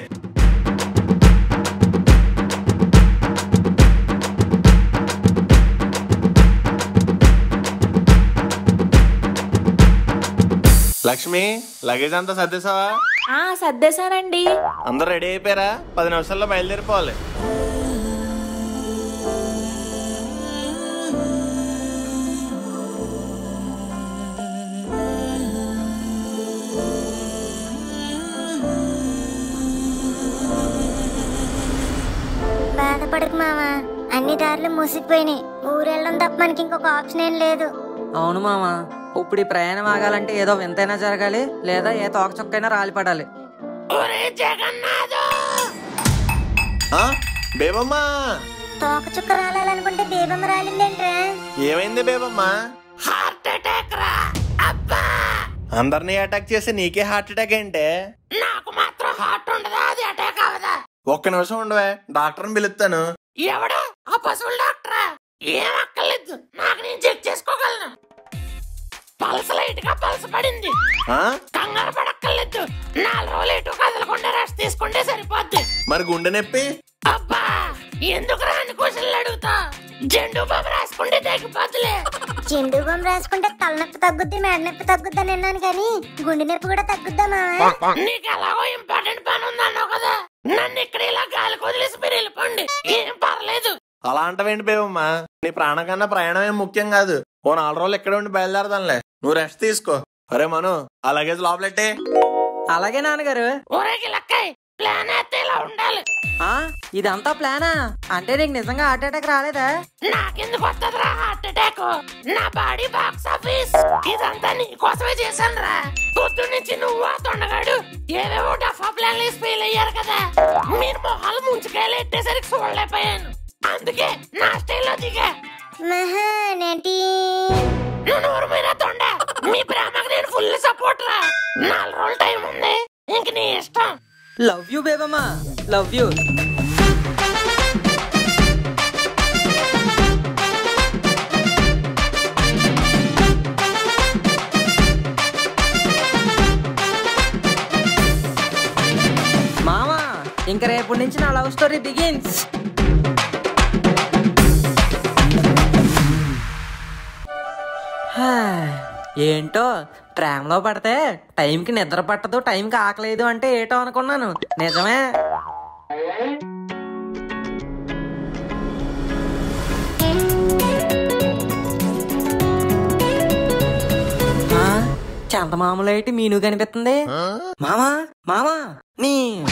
లక్ష్మి లగేజ్ అంతా సర్దేశావా ఆ సర్దేశానండి అందరు రెడీ అయిపోయారా పది నిమిషాల్లో బయలుదేరిపోవాలి బాధపడకు మామా అన్ని దారులు మూసిపోయినాయి ఊరెళ్ళడం తప్ప మనకి ఇంకొక ఆప్షన్ ఏం లేదు అవును మామ ఇప్పుడు ఈ ప్రయాణం ఆగాలంటే ఏదో వింతైనా జరగాలి లేదా ఏ తోక చుక్కైనా రాలిపడాలి ఒరే జగన్నాథ్ ఆ? బేబమ్మా తోక చుక్క రాలాలనుకుంటే బేబమ్మ రాలిందేంట్రా ఏమైంది బేబమ్మా హార్ట్ అటాక్ రా అబ్బా అందరినీ అటాక్ చేసి నీకే హార్ట్ అటాక్ ఏంటే నాకు మాత్రం హార్ట్ ఉండదా అది అటాక్ అవదా ఒక్క నిమిషం ఉండవే డాక్టర్ని పిలుస్తాను ఎవడు ఆ పశువుల డాక్టరా ఏం అక్కర్లేదు నాకు నేను చెక్ చేసుకోగలను పల్స్ లైట్ గా పల్స్ పడింది ఆ? కంగారు పడక్కర్లేదు నాలుగు రోజులు ఎటు కదలకుండా రెస్ట్ తీసుకుంటే సరిపోద్ది మరి గుండె నొప్పి అబ్బా ఎందుకు రాని క్వశ్చన్లు అడుగుతా జెండు బాబు రాసుకుంటే తగ్గిపోద్దులే చెండు బొమ్మ రాసుకుంటే తలనొప్పి తగ్గుద్ది మెడ నొప్పి తగ్గుద్ది అని అన్నాను కానీ గుండె నొప్పి కూడా తగ్గుద్దా మావా నీకు ఎలాగో ఇంపార్టెంట్ పని ఉందన్నావు కదా నన్ను ఇక్కడ ఇలా గాలి వదిలేసి మీరు వెళ్ళిపోండి ఏం పర్లేదు అలా అంటావేంటి బేబమ్మా నీ ప్రాణం కన్నా ప్రయాణం ఏం ముఖ్యం కాదు ఓ నాలుగు రోజులు ఎక్కడ ఉండి బయలుదేరదాంలే నువ్వు రెస్ట్ తీసుకో అరే మను ఆ లగేజ్ లోపలెట్టే అలాగే నాన్నగారు ఊరేగి లక్కయ్ ప్లాన్ అయితే ఇలా ఉండాలి ఆ ఇదంతా ప్లానా అంటే నీకు నిజంగా హార్ట్ అటాక్ రాలేదా నాకెందుకు వస్తుందిరా హార్ట్ అటాక్ నా బాడీ బాక్స్ ఆఫీస్ ఇదంతా నీ కోసమే చేశాను రా పొద్దు నుంచి నువ్వు ఆ తొండగాడు ఏవేవో డఫా ప్లాన్లు వేసి ఫెయిల్ అయ్యారు కదా మీరు మొహాలు ముంచుకాయలు ఎట్టేసరికి చూడలేకపోయాను అందుకే నా స్టైల్లో దిగా మహానటి మీ ప్రేమకు నేను ఫుల్ సపోర్ట్ రా నాలుగు రోజులు టైం ఉంది ఇంక నీ ఇష్టం లవ్ యూ బేబమ్మా లవ్ యూ మామా ఇంక రేపటి నుంచి నా లవ్ స్టోరీ బిగిన్స్ ఏంటో ప్రేమలో పడితే టైంకి నిద్ర పట్టదు టైంకి ఆకలేదు అంటే ఏటో అనుకున్నాను నిజమే ఆ, చందమామలో ఏంటి మీను కనిపిస్తుంది మామా మామా నీ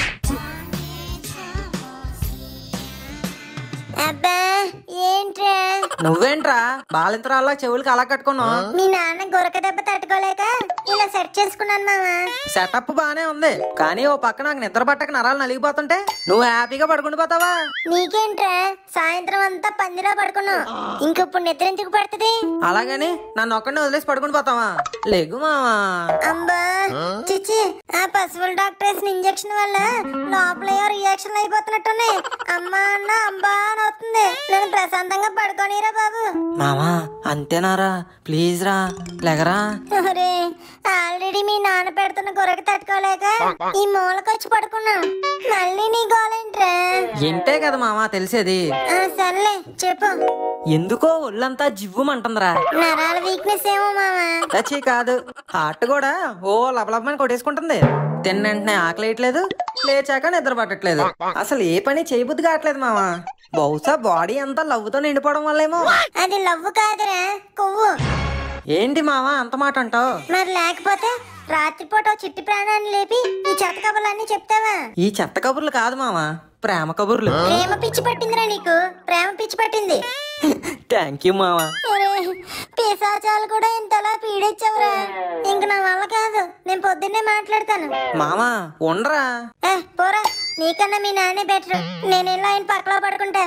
అబ్బా ఏంట్రా నువ్వేంట్రా బాలింతరాల్లో చెవులకి అలా కట్టుకున్నావు మీ నాన్న గురక దెబ్బ తట్టుకోలేక ఇలా సెట్ చేసుకున్నాను మామా సెటప్ బానే ఉంది కానీ ఓ పక్క నాకు నిద్ర పట్టక నరాలు నలిగిపోతుంటే నువ్వు హ్యాపీగా పడుకుని పోతావా నీకేంట్రా సాయంత్రం అంతా పందిలో పడుకున్నావు ఇంకప్పుడు నిద్ర ఎందుకు పడుతుంది అలాగని నన్ను ఒక్కడిని వదిలేసి పడుకుని పోతావా లేగు మావా అబ్బా చిచ్చి ఆ పశువుల డాక్టర్ వేసిన ఇంజక్షన్ వల్ల లోపల ఏవో రియాక్షన్ అయిపోతున్నట్టున్నాయి అమ్మా అన్న అబ్బా అని అవుతుంది నేను ప్రశాంతంగా పడుకోనిరా బాబు మామా అంతేనారా ప్లీజ్ రా లేగరా ఒరే ఆల్రెడీ మీ నాన్న పెడుతున్న గొరక తట్టుకోలేక ఈ మూలకొచ్చి పడుకున్నా మళ్ళీ నీ గోలేంట్రా ఇంతే కదా మామా తెలిసేది ఆ, సర్లే చెప్పు ఎందుకో ఒళ్ళంతా జివ్వుమంటుందిరా నరాల వీక్నెస్ ఏమో మామా చచ్చి కాదు హార్ట్ కూడా ఓ లబలబమని కొట్టేసుకుంటుంది తిన్న వెంటనే ఆకలేయట్లేదు లేచాక నిద్ర పట్టట్లేదు అసలు ఏ పని చేయబుద్ధి కావట్లేదు మామా బహుశా బాడీ అంతా లవ్వుతో నిండిపోవడం వల్లేమో అది లవ్వు కాదురా కొవ్వు ఏంటి మావా అంత మాట అంటావు మరి లేకపోతే రాత్రిపూట ఓ చిట్టి ప్రాణాన్ని లేపి ఈ చెత్త కబుర్లన్నీ చెప్తావా ఈ చెత్త కబుర్లు కాదు మావా ప్రేమ కబుర్లు ప్రేమ పిచ్చి పట్టిందిరా నీకు ప్రేమ పిచ్చి పట్టింది థ్యాంక్ యూ మావా ఒరే, పిశాచాలు కూడా ఇంతలా పీడించవురా ఇంక నా వల్ల కాదు నేను పొద్దున్నే మాట్లాడతాను మావా ఉండరా ఏ పోరా నీకన్నా మీ నాన్నే బెటర్ నేను ఇలా ఆయన పక్కలో పడుకుంటా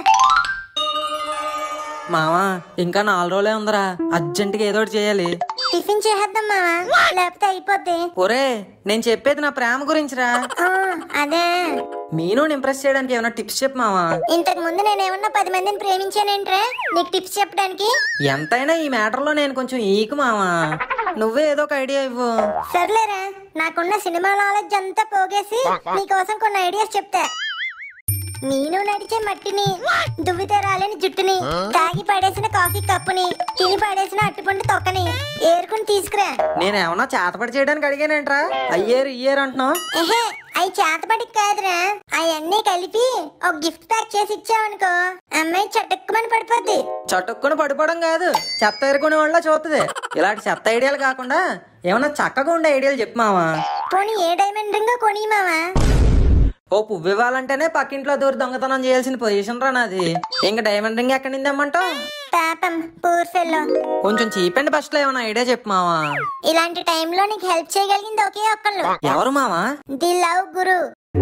మావా ఇంకా నాలుగు రోజులే ఉందరా అర్జెంటుగా ఏదో ఒకటి చేయాలి టిఫిన్ చేసేద్దాం మావా లేకపోతే అయిపోద్ది ఒరే నేను చెప్పేది నా ప్రేమ గురించిరా ఆ, అదే మీను ఇంప్రెస్ చేయడానికి ఏమైనా టిప్స్ చెప్పు మావా ఇంతకు ముందు నేను ఏమన్నా పది మందిని ప్రేమించానేంట్రా నీకు టిప్స్ చెప్పడానికి ఎంతైనా ఈ మ్యాటర్లో నేను కొంచెం ఈకు మావా నువ్వే ఏదో ఒక ఐడియా ఇవ్వు సర్లేరా నాకున్న సినిమా నాలెడ్జ్ అంతా పోగేసి నీకోసం కొన్ని ఐడియాస్ చెప్తా నేను నడిచే మట్టిని దువ్వితే రాలేని జుట్టుని తాగి పడేసిన కాఫీ కప్పుని తిని పడేసిన అట్టుపండు తొక్కని ఏరుకుని తీసుకురా నేనేమన్నా చేతపడి చేయడానికి అడిగానేంట్రా అయ్యేరు ఇయ్యేరు అంటున్నావు ఎహే అవి చేతపడికి కాదురా అవన్నీ కలిపి ఒక గిఫ్ట్ ప్యాక్ చేసి ఇచ్చావనుకో అమ్మాయి చటుక్కుమని పడిపోద్ది చటుక్కుని పడిపోవడం కాదు చెత్త ఎరుకునే వాళ్ళ చూస్తుంది ఇలాంటి చెత్త ఐడియాలు కాకుండా ఏమన్నా చక్కగా ఉండే ఐడియాలు చెప్పు మావా పోనీ ఏ డైమండ్ రింగో కొని మావా ఓ పువ్వు ఇవ్వాలంటేనే పక్కింట్లో దూరి దొంగతనం చేయాల్సిన పొజిషన్ రా నాది ఇంకా డైమండ్ రింగ్ ఎక్కడి నుంచి తెమ్మంటావు పాపం పూర్ ఫెల్లో కొంచెం చీప్ అండ్ బెస్ట్ లో ఏమైనా ఐడియా చెప్పు మావా ఇలాంటి టైంలో నీకు హెల్ప్ చేయగలిగింది ఒకే ఒక్కళ్ళు ఎవరు మావా ది లవ్ గురు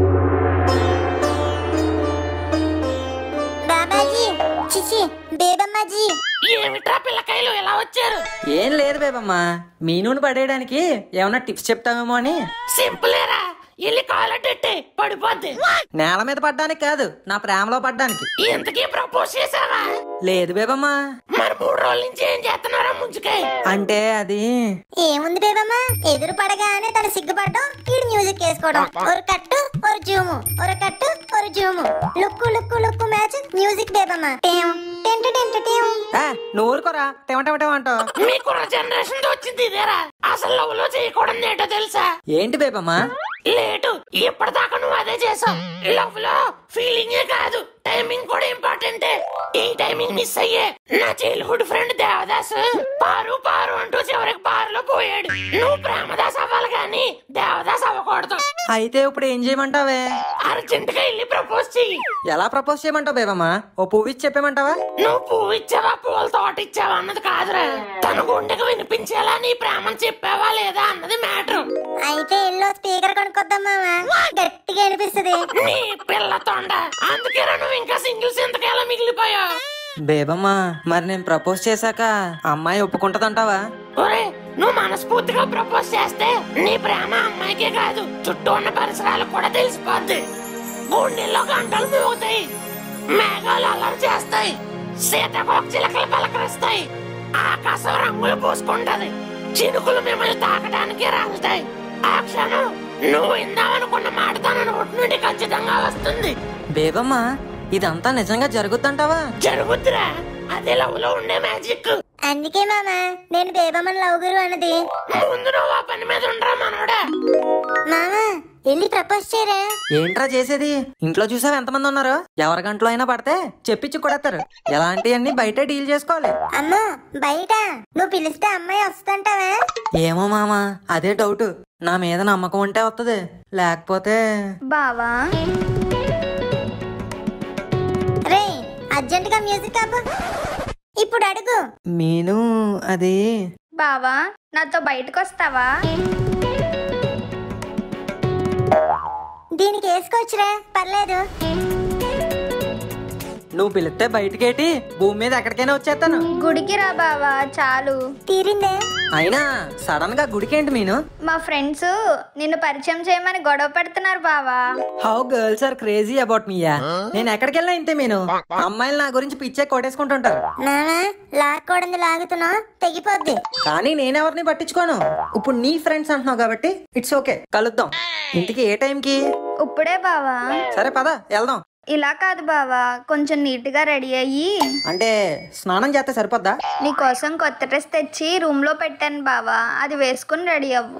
బాబాజీ చిచి బేబమ్మాజీ ఏమిట్రా పిల్లకాయలు ఎలా వచ్చారు ఏం లేదు బేబమ్మా మీ నూనె పడేయడానికి ఏమన్నా టిప్స్ చెప్తావేమో అని సింపులేరా వెళ్ళి కాలటెట్టే పడిపోద్ది నేల మీద పడ్డానికి కాదు నా ప్రేమలో పడ్డానికి ఇంతకీ ప్రపోజ్ చేసావా లేదు బేబమ్మా మరి మూడు రోజుల నుంచి ఏం చేస్తున్నారా ముంచుకాయ అంటే అది ఏముంది బేబమ్మ ఎదురు పడగానే తను సిగ్గుపడటం ఈడు మ్యూజిక్ వేసుకోవడం ఒక కట్టు ఒక జూము ఒక కట్టు ఒక జూము look look look match music Bebamma టేం టెంటు టెంటు టేం ఆ, నువ్వు ఊరుకోరా టెమటెమటం అంటావు మీ కుర్ర జనరేషన్ తో వచ్చింది ఇదేరా అసలు లవ్ లో చేయకూడదు ఏంటో తెలుసా ఏంటి బేబమ్మా లేటు ఇప్పటిదాకా నువ్వు అదే చేసావు లవ్ లో ఫీలింగే కాదు టైమింగ్ కూడా ఇంపార్టెంట్ ఈ టైమింగ్ మిస్ అయ్యే నా చైల్డ్హుడ్ ఫ్రెండ్ దేవదాస్ పారు పారు అంటూ చివరికి పారులో పోయాడు నువ్వు ప్రేమదాస్ అవ్వాలి కానీ దేవదాస్ అవ్వకూడదు అయితే ఇప్పుడు ఏం చేయమంటావే అర్జెంట్ గా వెళ్ళి ప్రపోజ్ చెయ్యి ఎలా ప్రపోజ్ చేయమంటావు బేబమ్మా ఓ పువ్వు ఇచ్చి చెప్పేమంటావా నువ్వు పువ్వు ఇచ్చావా పూల తోట ఇచ్చావా అన్నది కాదురా తన గుండెకు వినిపించేలా నీ ప్రేమను చెప్పావా లేదా అన్నది మ్యాటర్ అయితే ఎల్లో స్పీకర్ కొనుక్కొద్దాం మామ గట్టిగా అనిపిస్తుంది నీ పిల్ల తొండ అందుకే నువ్వు ఇంకా సింగిల్స్ ఎంతకేలా మిగిలిపోయావు బేబమ్మా మరి నేను ప్రపోజ్ చేశాక అమ్మాయి ఒప్పుకుంటదంటావా ఒరే నువ్వు మనస్ఫూర్తిగా ప్రపోజ్ చేస్తే నీ ప్రేమ అమ్మాయికే కాదు చుట్టూ ఉన్న పరిసరాలకు కూడా తెలిసిపోద్ది గుండెల్లో గంటలు మోగుతాయి మేఘాలు అల్లరి చేస్తాయి సీతాకోక చిలకలు పలకరిస్తాయి ఆకాశం రంగులు పూసుకుంటది చినుకులు మిమ్మల్ని తాకడానికి రాలుతాయి ఆ క్షణం నువ్వు ఇందామనుకున్న మాట తన నోటి నుండి ఖచ్చితంగా వస్తుంది బేబమ్మా ఇదంతా నిజంగా జరుగుద్దంటావా జరుగుద్దిరా అదే లవ్ లో ఉండే మ్యాజిక్ అందుకే మామ నేను బేబమ్మన్ లవ్ గురు అన్నది ముందు నువ్వు ఆ పని మీద ఉండరా మనోడా మామ వెళ్ళి ప్రపోజ్ చేయరా ఏంట్రా చేసేది ఇంట్లో చూసావు ఎంతమంది ఉన్నారు ఎవరి గంటలో అయినా పడితే చెప్పించి కొడతారు ఎలాంటివన్నీ బయట డీల్ చేసుకోవాలి అమ్మో బయట నువ్వు పిలిస్తే అమ్మాయి వస్తుంటావా ఏమో మామా అదే డౌట్ నా మీద నమ్మకం ఉంటే వస్తుంది లేకపోతే బావా రే అర్జెంట్ గా మ్యూజిక్ ఆపు ఇప్పుడు అడుగు మీను అది బావా నాతో బయటకు వస్తావా దీనికి వేసుకోవచ్చురా పర్లేదు నువ్వు పిలిస్తే బయటకేటి భూమి మీద ఎక్కడికైనా వచ్చేస్తాను గుడికి రా బావా చాలు తీరిందే అయినా సడన్ గా గుడికేంటి మీను మా ఫ్రెండ్స్ నిన్ను పరిచయం చేయమని గొడవ పెడుతున్నారు బావా how girls are crazy about మీయా నేను ఎక్కడికి వెళ్ళా ఇంతే మీను అమ్మాయిలు నా గురించి పిచ్చే కొట్టేసుకుంటుంటారు నానా లాక్కూడదు లాగుతున్నావు తెగిపోద్ది కానీ నేనెవరిని పట్టించుకోను ఇప్పుడు నీ ఫ్రెండ్స్ అంటున్నావు కాబట్టి ఇట్స్ ఓకే కలుద్దాం ఇంటికి ఏ టైంకి ఇప్పుడే బావా సరే పద వెళ్దాం ఇలా కాదు బావా కొంచెం నీట్ గా రెడీ అయ్యి అంటే స్నానం చేస్తే సరిపోద్దా నీకోసం కొత్త డ్రెస్ తెచ్చి రూమ్ లో పెట్టాను బావా అది వేసుకుని రెడీ అవ్వు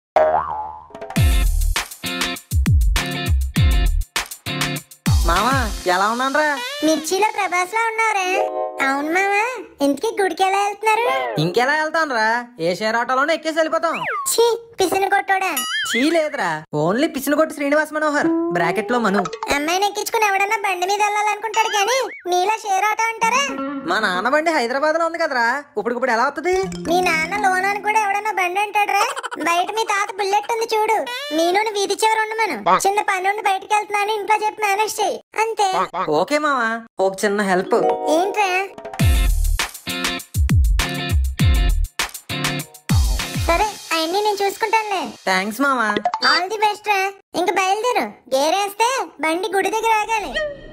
మామా ఎలా ఉన్నానరా మిర్చిలో ప్రభాస్ లా ఉన్నావురా అవును మామా ఇంటికి గుడికి ఎలా వెళ్తున్నారు ఇంకెలా వెళ్తాను రా ఏ షేర్ ఆటోలోనే ఎక్కేసి వెళ్ళిపోతాం ఛీ పిసిని కొట్టోడా చీ లేదురా ఓన్లీ పిచ్చినకొట్టి శ్రీనివాస్ మనోహర్ బ్రాకెట్ లో మను అమ్మాయిని ఎక్కించుకుని ఎవడన్నా బండి మీద వెళ్ళాలనుకుంటాడు కానీ నీలా షేర్ ఆటో అంటారా మా నాన్న బండి హైదరాబాద్ లో ఉంది కదరా ఇప్పుడు ఎలా వస్తుంది మీ నాన్న లోన్ అని కూడా ఎవడన్నా బండి అంటాడురా బయట మీ తాత బుల్లెట్ ఉంది చూడు నేను వీధి చివర ఉండమను చిన్న పని ఉండి బయటకు వెళ్తున్నాను ఇంట్లో చెప్పి మేనేజ్ చేయి అంతే ఓకే మామా ఒక చిన్న హెల్ప్ ఏంట్రా సరే అవన్నీ నేను చూసుకుంటానులే థ్యాంక్స్ మామా ఆల్ ది బెస్ట్ రా ఇంక బయలుదేరు గేరేస్తే బండి గుడి దగ్గర ఆగాలి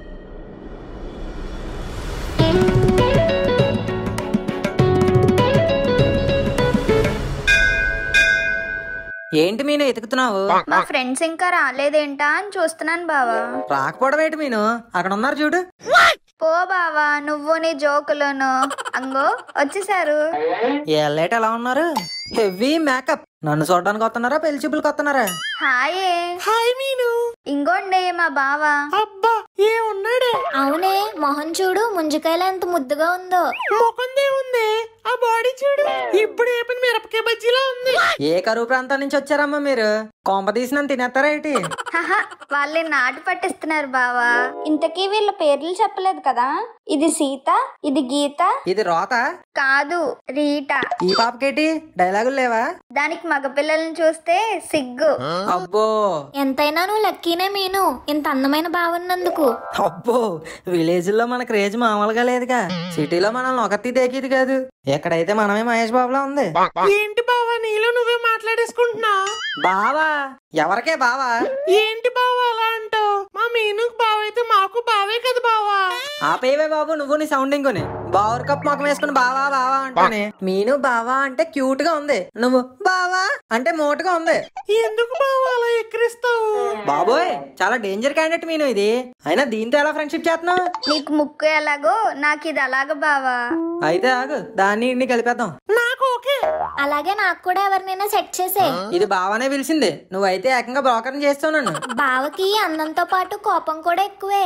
ఏంటి మీను ఎతుకుతున్నావు మా ఫ్రెండ్స్ ఇంకా రాలేదేంటా అని చూస్తున్నాను బావా రాకపోవడం ఏంటి మీను అక్కడ ఉన్నారు చూడు పో బావా నువ్వు నీ జోకులను అంగో వచ్చేసారు ఎల్లేట ఎలా ఉన్నారు హెవీ మేకప్ నన్ను చూడడానికి వస్తున్నారా పెళ్లి చూపులకు వస్తున్నారా హాయ్ హాయ్ మీను ఇంకోండి మా బావా అబ్బా ఏ ఉన్నాడే అవునే మొహం చూడు ముంజికాయలు ఎంత ముద్దుగా ఉందో ముఖందే ఉంది ఆ బాడీ చూడు ఇప్పుడు ఏపిన మిరపకాయ బజ్జీలా ఉంది ఏ కరువు ప్రాంతం నుంచి వచ్చారమ్మా మీరు కొంప తీసినంత తినేస్తారా ఏంటి హహ, వాళ్ళని నాటు పట్టిస్తున్నారు బావా ఇంతకీ వీళ్ళ పేర్లు చెప్పలేదు కదా ఇది సీత ఇది గీత ఇది రోత కాదు రీటా ఈ పాపకేటి డైలాగులు లేవా దానికి మగపిల్లల్ని చూస్తే సిగ్గు అబ్బో ఎంతైనా నువ్వు లక్కీనే మీను ఇంత అందమైన బాగున్నందుకు అబ్బో విలేజ్ లో మన క్రేజ్ మామూలుగా లేదుగా సిటీలో మనల్ని ఒకటి దేకిది కాదు ఎక్కడైతే మనమే మహేష్ బాబులా ఉంది ఏంటి బావా నీలో నువ్వే మాట్లాడేసుకుంటున్నా బావా ఎవరికే బావా ఏంటి బావా అలా అంటావు మా మీనుకు బావ అయితే మాకు బావే కదా బావా ఆపేవే బాబు నువ్వు నీ సౌండింగ్ కొని బావర్ కప్ మొఖం వేసుకుని బావా బావా అంటానే మీను బావా అంటే క్యూట్ గా ఉంది నువ్వు బావా అంటే మోటుగా ఉంది ఎందుకు బావా అలా ఎక్కిరిస్తావు బాబోయ్ చాలా డేంజర్ క్యాండిడేట్ మీను ఇది అయినా దీంతో ఎలా ఫ్రెండ్షిప్ చేస్తున్నావు నీకు ముక్కు ఎలాగో నాకు ఇది అలాగ బావా అయితే ఆగు దాన్ని ఇన్ని కలిపేద్దాం నాకు ఓకే అలాగే నాకు కూడా ఎవరినైనా సెట్ చేసే ఇది బావానే పిలిచింది నువ్వైతే ఏకంగా బ్రోకర్ చేస్తావు నన్ను బావకి అందంతో పాటు కోపం కూడా ఎక్కువే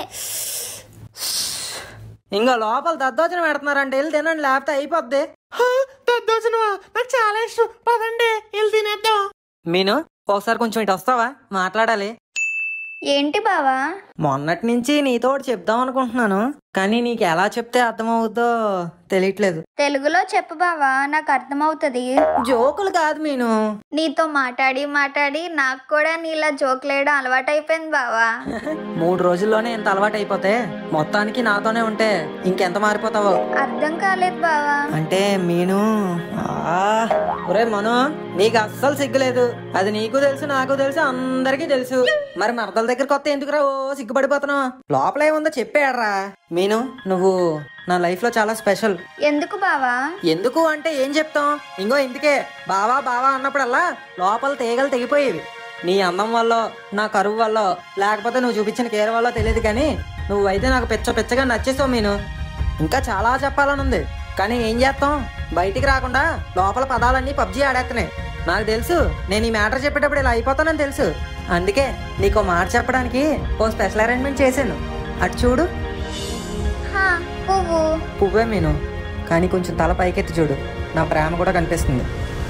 ఇంకా లోపల దద్దోజనం పెడుతున్నారంటే వెళ్ళి తినండి లేకపోతే అయిపోద్ది దద్దోజనవా నాకు చాలా ఇష్టం పదండి వెళ్ళి తినేద్దాం మీను ఒకసారి కొంచెం ఇటు వస్తావా మాట్లాడాలి ఏంటి బావా మొన్నటి నుంచి నీతో ఒకటి చెప్దాం అనుకుంటున్నాను కానీ నీకు ఎలా చెప్తే అర్థమవుద్దో తెలియట్లేదు తెలుగులో చెప్పు బావా నాకు అర్థమవుతుంది జోకులు కాదు మీను నీతో మాట్లాడి మాట్లాడి నాకు కూడా నీలా జోకులేయడం అలవాటైపోయింది బావా మూడు రోజుల్లోనే ఇంత అలవాటు అయిపోతే మొత్తానికి నాతోనే ఉంటే ఇంకెంత మారిపోతావో అర్థం కాలేదు బావా అంటే మీను ఆ, ఒరే మను నీకు అస్సలు సిగ్గులేదు అది నీకు తెలుసు నాకు తెలుసు అందరికీ తెలుసు మరి మరదల దగ్గర కొత్త ఎందుకురా ఓ సిగ్గుపడిపోతున్నావు లోపల ఏముందో చెప్పాడరా మీను నువ్వు నా లైఫ్ లో చాలా స్పెషల్ ఎందుకు బావా ఎందుకు అంటే ఏం చెప్తాం ఇంకో ఇందుకే బావా బావా అన్నప్పుడల్లా లోపల తీగలు తెగిపోయేవి నీ అందం వల్ల నా కరువు వల్ల లేకపోతే నువ్వు చూపించిన కేర్ వల్ల తెలియదు కానీ నువ్వైతే నాకు పిచ్చ పిచ్చగా నచ్చేసావు మీను ఇంకా చాలా చెప్పాలని ఉంది కానీ ఏం చేస్తాం బయటికి రాకుండా లోపల పదాలన్నీ పబ్జీ ఆడేస్తున్నాయి నాకు తెలుసు నేను ఈ మ్యాటర్ చెప్పేటప్పుడు ఇలా అయిపోతానని తెలుసు అందుకే నీకు మాట చెప్పడానికి ఓ స్పెషల్ అరేంజ్మెంట్ చేశాను అటు చూడు హా, పువ్వు పువ్వే మీను కానీ కొంచెం తల పైకెత్తి చూడు నా ప్రేమ కూడా కనిపిస్తుంది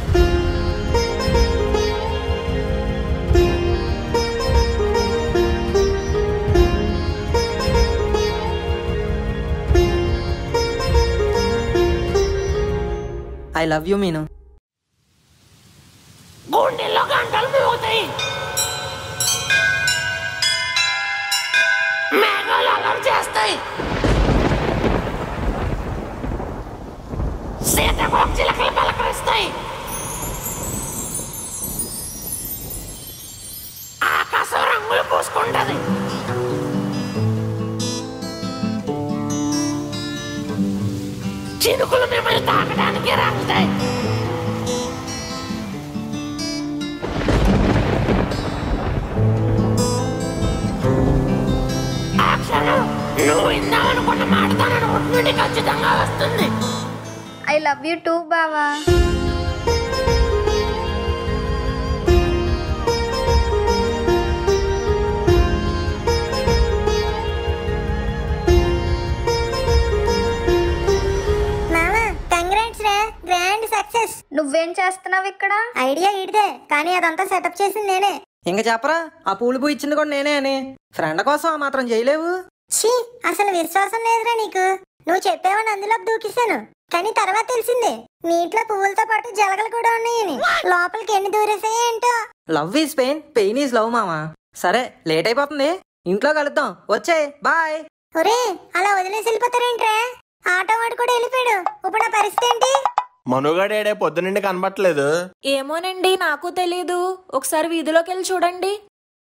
ఐ లవ్ యూ మీను గుండెల్లో గంటలు మోగుతాయి మేఘాలు అలర్ చేస్తాయి సీతాకోక చిలకలు పలకరిస్తాయి ఆకాశం రంగులు పూసుకుంటది చినుకులు మిమ్మల్ని తాకడానికి రాకుతాయి ఆ క్షణం నువ్వు ఇందామనుకున్న మాట తన నోటి నుండి ఖచ్చితంగా వస్తుంది ఐ లవ్ యూ టూ బావా మామా కంగ్రాట్స్ రా గ్రాండ్ సక్సెస్ నువ్వేం చేస్తున్నావు ఇక్కడ ఐడియా ఇడిదే కానీ అదంతా సెటప్ చేసింది నేనే ఇంక చెప్పరా ఆ పూలు పూ ఇచ్చింది కూడా నేనే అని ఫ్రెండ్ కోసం ఆ మాత్రం చేయలేవు ఛీ అసలు విశ్వాసం లేదురా నీకు నువ్వు చెప్పావని అందులోకి దూకిస్తాను కానీ తర్వాత తెలిసిందే నీటిలో పువ్వులతో పాటు జలగలు కూడా ఉన్నాయని లోపలికి ఎన్ని దూరేసాయో ఏంటో love is pain pain is love మామా సరే లేట్ అయిపోతుంది ఇంట్లో కలుద్దాం వచ్చే బాయ్ ఒరే అలా వదిలేసి వెళ్ళిపోతారేంట్రా ఆటో వాడు కూడా వెళ్ళిపోయాడు ఇప్పుడు నా పరిస్థితి ఏంటి మనుగాడేడే పొద్దునుండి కనబట్టలేదు ఏమోనండి నాకు తెలీదు ఒకసారి వీధిలోకి వెళ్ళి చూడండి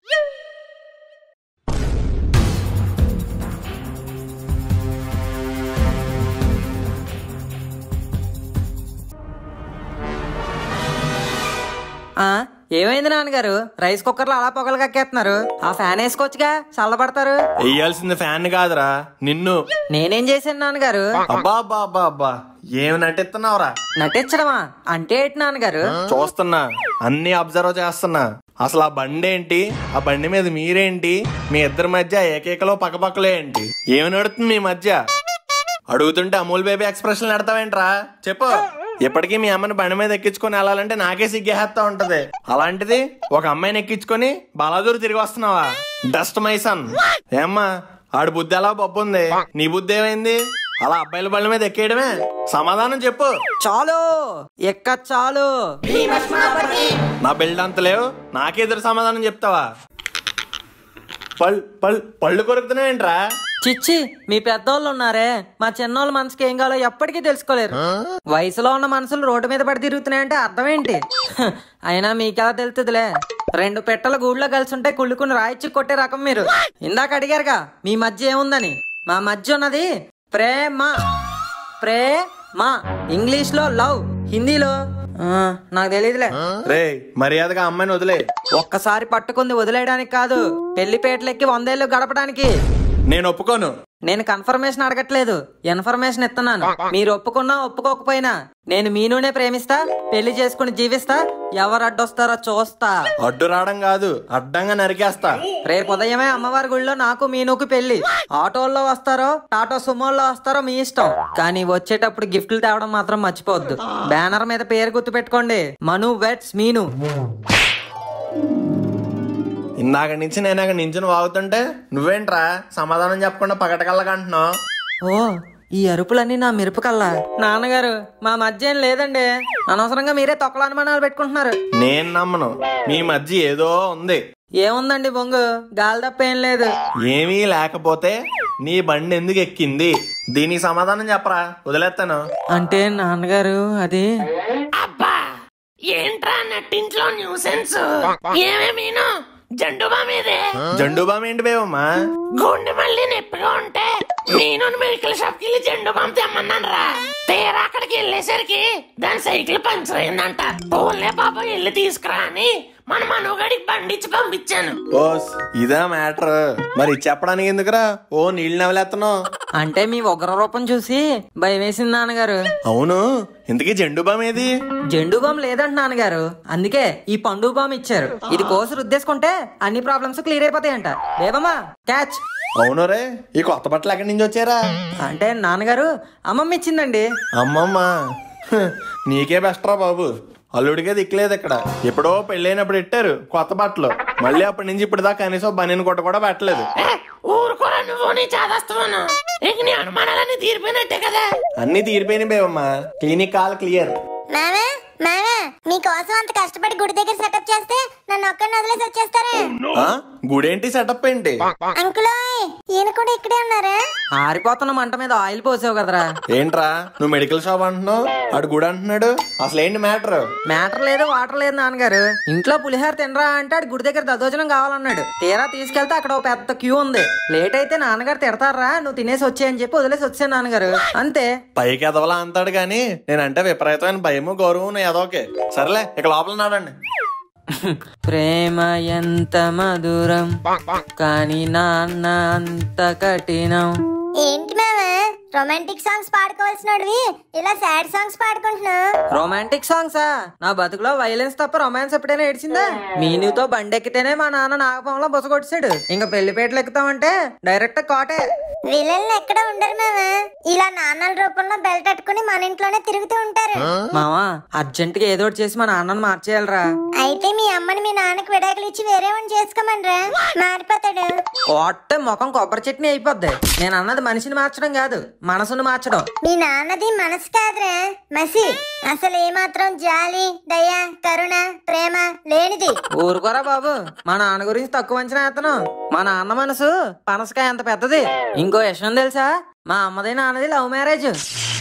ఆ ఏమైంది నాన్నగారు రైస్ కుక్కర్లో అలా పొగలు కక్కేస్తున్నారు ఆ ఫ్యాన్ వేసుకోవచ్చుగా చల్లబడతారు వెయ్యాల్సింది ఫ్యాన్ కాదురా నిన్ను నేనేం చేశాను నాన్నగారు అబ్బా అబ్బా అబ్బా అబ్బా ఏమి నటిస్తున్నావురా నటించడమా అంటే ఏంటి నాన్నగారు చూస్తున్నా అన్ని అబ్జర్వ్ చేస్తున్నా అసలు ఆ బండి ఏంటి ఆ బండి మీద మీరేంటి మీ ఇద్దరి మధ్య ఏకైకలో పక్కపక్కలే ఏంటి ఏమి నడుతుంది మీ మధ్య అడుగుతుంటే అమూల్ బేబీ ఎక్స్ప్రెషన్ నడతావేంట్రా చెప్పు ఇప్పటికీ మీ అమ్మని బండి మీద ఎక్కించుకొని వెళ్ళాలంటే నాకే సిగ్గేస్తా ఉంటది అలాంటిది ఒక అమ్మాయిని ఎక్కించుకొని బాలాదూరు తిరిగి వస్తున్నావా డస్ట్ మైసన్ ఏమ్మా ఆడి బుద్ధి ఎలా పప్పు ఉంది నీ బుద్ధి ఏమైంది అలా అబ్బాయిల బండి మీద ఎక్కేయడమే సమాధానం చెప్పు చాలు ఎక్క చాలు నా బిల్డ్ అంత లేవు నాకెదురు సమాధానం చెప్తావా పళ్ళు పళ్ళు పళ్ళు కొరుకుతున్నావేంట్రా చిచ్చి మీ పెద్దోళ్ళు ఉన్నారే మా చిన్నోళ్ళ మనసుకి ఏం కావాలో ఎప్పటికీ తెలుసుకోలేరు వయసులో ఉన్న మనసులు రోడ్డు మీద పడి తిరుగుతున్నాయంటే అర్థం ఏంటి హ, అయినా మీకెలా తెలుతుందిలే రెండు పెట్టల గూళ్ళో కలిసి ఉంటే కుళ్ళుకుని రాయిచ్చి కొట్టే రకం మీరు ఇందాక అడిగారుగా మీ మధ్య ఏముందని మా మధ్య ఉన్నది ప్రేమ ప్రేమ ఇంగ్లీష్ లో లవ్ హిందీలో ఆ, నాకు తెలియదులే రే మర్యాదగా అమ్మాయిని వదిలే ఒక్కసారి పట్టుకుంది వదిలేయడానికి కాదు పెళ్లిపేటలెక్కి వందేళ్ళు గడపడానికి నేను ఒప్పుకోను నేను కన్ఫర్మేషన్ అడగట్లేదు ఇన్ఫర్మేషన్ ఇస్తున్నాను మీరు ఒప్పుకున్నా ఒప్పుకోకపోయినా నేను మీనునే ప్రేమిస్తా పెళ్లి చేసుకుని జీవిస్తా ఎవరు అడ్డొస్తారో చూస్తా అడ్డు రావడం కాదు అడ్డంగా నరికేస్తా రేపు ఉదయమే అమ్మవారి గుళ్ళో నాకు మీనుకు పెళ్లి ఆటోల్లో వస్తారో టాటో సుమోల్లో వస్తారో మీ ఇష్టం కానీ వచ్చేటప్పుడు గిఫ్ట్లు తేవడం మాత్రం మర్చిపోవద్దు బ్యానర్ మీద పేరు గుర్తు పెట్టుకోండి మను వెట్స్ మీను ఇందాక నుంచి నేను అక్కడ నించుని వాగుతుంటే నువ్వేంట్రా సమాధానం చెప్పకుండా పగటకల్లకంటున్నావు ఓ ఈ అరుపులన్నీ నా మిరపకల్లా నాన్నగారు మా మధ్య ఏం లేదండి అనవసరంగా మీరే తొక్కల అనుమానాలు పెట్టుకుంటున్నారు నేను నమ్మను మీ మధ్య ఏదో ఉంది ఏముందండి బొంగు గాలి తప్ప ఏం లేదు ఏమీ లేకపోతే నీ బండి ఎందుకు ఎక్కింది దీనికి సమాధానం చెప్పరా వదిలేస్తాను అంటే నాన్నగారు అది అబ్బా ఏంట్రా నట్టింట్లో న్యూసెన్స్ ఏమేమీను జండుబా మీదే జండుబామ్ ఏంటి బేవమ్మా గుండె మళ్ళీ నొప్పిగా ఉంటే నేను మెడికల్ షాప్ కి వెళ్ళి జెండు బామ్ తెమ్మన్నాను రా తీరా అక్కడికి వెళ్ళేసరికి దాని సైకిల్ పంచర్ అయిందంట ఓన్లే పాప వెళ్ళి తీసుకురా అని మన మనోగడికి బండి ఇచ్చి పంపించాను ఓస్ ఇదా మ్యాటర్ మరి చెప్పడానికి ఎందుకురా ఓ నీళ్ళు నవలేస్తున్నావు అంటే మీ ఉగ్ర రూపం చూసి భయం వేసింది నాన్నగారు అవును ఇంతకీ జండుబామ్ ఏది జెండు బామ్ లేదంట నాన్నగారు అందుకే ఈ పండు బామ్ ఇచ్చారు ఇది కోసి రుద్దేసుకుంటే అన్ని ప్రాబ్లమ్స్ క్లియర్ అయిపోతాయంట లేవమ్మా క్యాచ్ అవును రే ఈ కొత్త బట్టలు ఎక్కడి నుంచి వచ్చారా అంటే నాన్నగారు అమ్మమ్మ ఇచ్చిందండి అమ్మమ్మ హ్, నీకే బెస్ట్ రా బాబు అల్లుడికే దిక్కులేదు ఇక్కడ ఎప్పుడో పెళ్ళైనప్పుడు ఇట్టారు కొత్త బట్టలు మళ్ళీ అప్పటి నుంచి ఇప్పుడు దాకా కనీసం బనీని కొట్ట కూడా పెట్టలేదు ఏ, ఊరుకోరా నువ్వు నీ చాదస్తున్నాను ఇక నీ అనుమానాలన్నీ తీరిపోయినట్టే కదా అన్ని తీరిపోయినాయి బేవమ్మా క్లినిక్ కాల్ క్లియర్ మామా మామా మీకోసం అంత కష్టపడి గుడి దగ్గర సెటప్ చేస్తే నన్ను ఒక్కడిని వదిలేసి వచ్చేస్తారా ఆ? గుడేంటి సెటప్ ఏంటి అంకులోయ్ ఈయన కూడా ఇక్కడే ఉన్నారా ఆరిపోతున్న మంట మీద ఆయిల్ పోసావు కదరా ఏంట్రా నువ్వు మెడికల్ షాప్ అంటున్నావు అడు గుడి అంటున్నాడు అసలు ఏంటి మ్యాటర్ మ్యాటర్ లేదు వాటర్ లేదు నాన్నగారు ఇంట్లో పులిహోర తినరా అంటే ఆడు గుడి దగ్గర దద్దోజనం కావాలన్నాడు తీరా తీసుకెళ్తే అక్కడ ఒక పెద్ద క్యూ ఉంది లేట్ అయితే నాన్నగారు తిడతారా నువ్వు తినేసి వచ్చాయని చెప్పి వదిలేసి వచ్చాను నాన్నగారు అంతే పైకి ఎదవలా అంటాడు కానీ నేనంటే విపరీతమైన భయము గౌరవం ఏదోకే సరేలే ఇక లోపల నాడండి ప్రేమ ఎంత మధురం కానీ నాన్న అంత కఠినం ఏంటి మామా రొమాంటిక్ సాంగ్స్ పాడుకోవాల్సినవి ఇలా సాడ్ సాంగ్స్ పాడుకుంటున్నావు రొమాంటిక్ సాంగ్సా నా బతుకులో వైలెన్స్ తప్ప రొమాన్స్ ఎప్పుడైనా ఏడ్చిందా మీనుతో బండెక్కితేనే మా నాన్న నాగపంలో బుసగొట్టాడు ఇంకా పెళ్లిపేటలు ఎక్కుతామంటే డైరెక్ట్ కోటే విలన్లు ఎక్కడ ఉండరు మామా ఇలా నాన్నల రూపంలో బెల్ట్ అట్టుకుని మన ఇంట్లోనే తిరుగుతూ ఉంటారు మావా అర్జెంట్ గా ఏదో ఒకటి చేసి మా నాన్నని మార్చేయాలరా అయితే మీ అమ్మని మీ నాన్నకి విడాకులు ఇచ్చి వేరే వాడిని చేసుకోమనరా మారిపోతాడు కొట్టే ముఖం కొబ్బరి చట్నీ అయిపోద్ది నేను అన్నది మనిషిని మార్చడం కాదు మనసుని మార్చడం మీ నాన్నది మనసు కాదురా మసి అసలు ఏమాత్రం జాలి దయ కరుణ ప్రేమ లేనిది ఊరుకోరా బాబు మా నాన్న గురించి తక్కువ అంచనా వేస్తాను మా నాన్న మనసు పనసకాయ అంత పెద్దది ఇంకో విషయం తెలుసా మా అమ్మది నాన్నది లవ్ మ్యారేజ్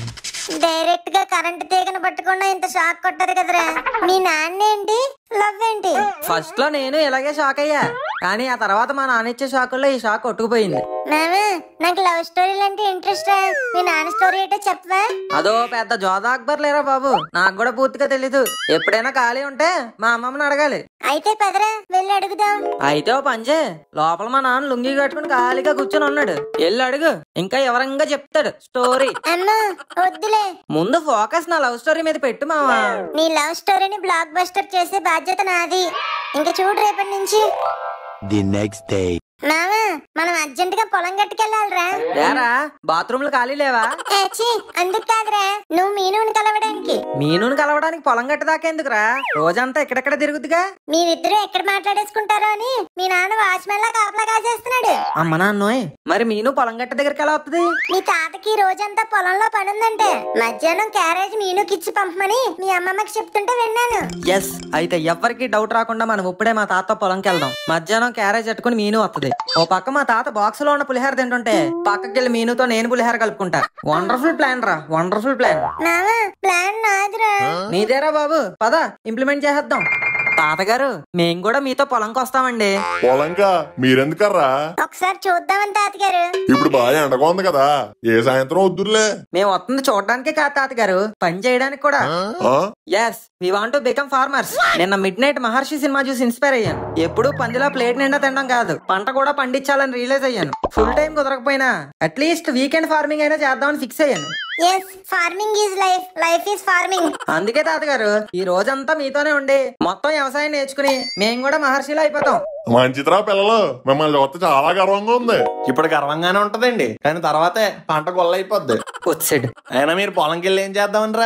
డైరెక్ట్ గా కరెంట్ తీగను పట్టకుండా ఇంత షాక్ కొట్టదు కదరా మీ నాన్న ఏంటి లవ్ ఏంటి ఫస్ట్ లో నేను ఇలాగే షాక్ అయ్యా కానీ ఆ తర్వాత మా నాన్న ఇచ్చే షాకుల్లో ఈ షాక్ కొట్టుకుపోయింది మామా నాకు లవ్ స్టోరీలు అంటే ఇంట్రెస్ట్ మీ నాన్న స్టోరీ ఏంటో చెప్పవా అదో పెద్ద జోదా అక్బర్ లేరా బాబు నాకు కూడా పూర్తిగా తెలీదు ఎప్పుడైనా ఖాళీ ఉంటే మా అమ్మమ్మని అడగాలి అయితే పదరా వెళ్ళి అడుగుదాం అయితే ఓ పంచే లోపల మా నాన్న లుంగి కట్టుకుని ఖాళీగా కూర్చొని ఉన్నాడు వెళ్ళి అడుగు ఇంకా ఎవరంగా చెప్తాడు స్టోరీ అమ్మా వద్దులే ముందు ఫోకస్ నా లవ్ స్టోరీ మీద పెట్టు మావా నీ లవ్ స్టోరీని బ్లాక్ బస్టర్ చేసే బాధ్యత నాది ఇంకా చూడు రేపటి నుంచి The next day. మామా మనం అర్జెంట్ గా పొలం గట్టుకెళ్ళాలిరా లేరా బాత్రూమ్లు ఖాళీ లేవా ఏచి అందుకు కాదురా నువ్వు మీనుని కలవడానికి మీనుని కలవడానికి పొలం గట్టదాకా ఎందుకురా రోజంతా ఎక్కడెక్కడ తిరుగుతుగా మీరిద్దరూ ఎక్కడ మాట్లాడేసుకుంటారో అని మీ నాన్న వాచ్మెన్ లా కాపలా కాసేస్తున్నాడు అమ్మ నాన్నోయ్ మరి మీను పొలం గట్ట దగ్గరికి ఎలా వస్తుంది మీ తాతకి రోజంతా పొలంలో పనుందంటే మధ్యాహ్నం క్యారేజ్ మీనుకి ఇచ్చి పంపమని మీ అమ్మమ్మకి చెప్తుంటే విన్నాను ఎస్ అయితే ఎవ్వరికి డౌట్ రాకుండా మనం ఇప్పుడే మా తాత పొలంకి వెళ్దాం మధ్యాహ్నం క్యారేజ్ పెట్టుకుని మీను వస్తుంది ఓ పక్క మా తాత బాక్స్ లో ఉన్న పులిహార తింటుంటే పక్కకెళ్ళి మీనుతో నేను పులిహార కలుపుకుంటా వండర్ఫుల్ ప్లాన్ రా వండర్ఫుల్ ప్లాన్ మామా ప్లాన్ నాదిరా నీదేరా బాబు పద ఇంప్లిమెంట్ చేసేద్దాం తాతగారు మేం కూడా మీతో పొలంకి వస్తామండి పొలంకా మీరెందుకర్రా ఒకసారి చూద్దామని తాతగారు ఇప్పుడు బాగా ఎండగా ఉంది కదా ఏ సాయంత్రం వద్దురులే మేము వస్తుంది చూడడానికే కాదు తాతగారు పని చేయడానికి కూడా ఆ? Yes we want to become farmers నిన్న మిడ్ నైట్ మహర్షి సినిమా చూసి ఇన్స్పైర్ అయ్యాను ఎప్పుడు పందిలా ప్లేట్ నిండా తినడం కాదు పంట కూడా పండించాలని రియలైజ్ అయ్యాను ఫుల్ టైం కుదరకపోయినా అట్లీస్ట్ వీకెండ్ ఫార్మింగ్ అయినా చేద్దామని ఫిక్స్ అయ్యాను yes farming is life life is farming అందుకే తాతగారు ఈ రోజంతా మీతోనే ఉండి మొత్తం వ్యవసాయం నేర్చుకుని మేము కూడా మహర్షిలో అయిపోతాం మంచిదిరా పిల్లలు మిమ్మల్ని చూస్తే చాలా గర్వంగా ఉంది ఇప్పుడు గర్వంగానే ఉంటదండి కానీ తర్వాతే పంట గొల్ల అయిపోద్ది వచ్చాడు అయినా మీరు పొలంకి వెళ్ళి ఏం చేద్దామని రా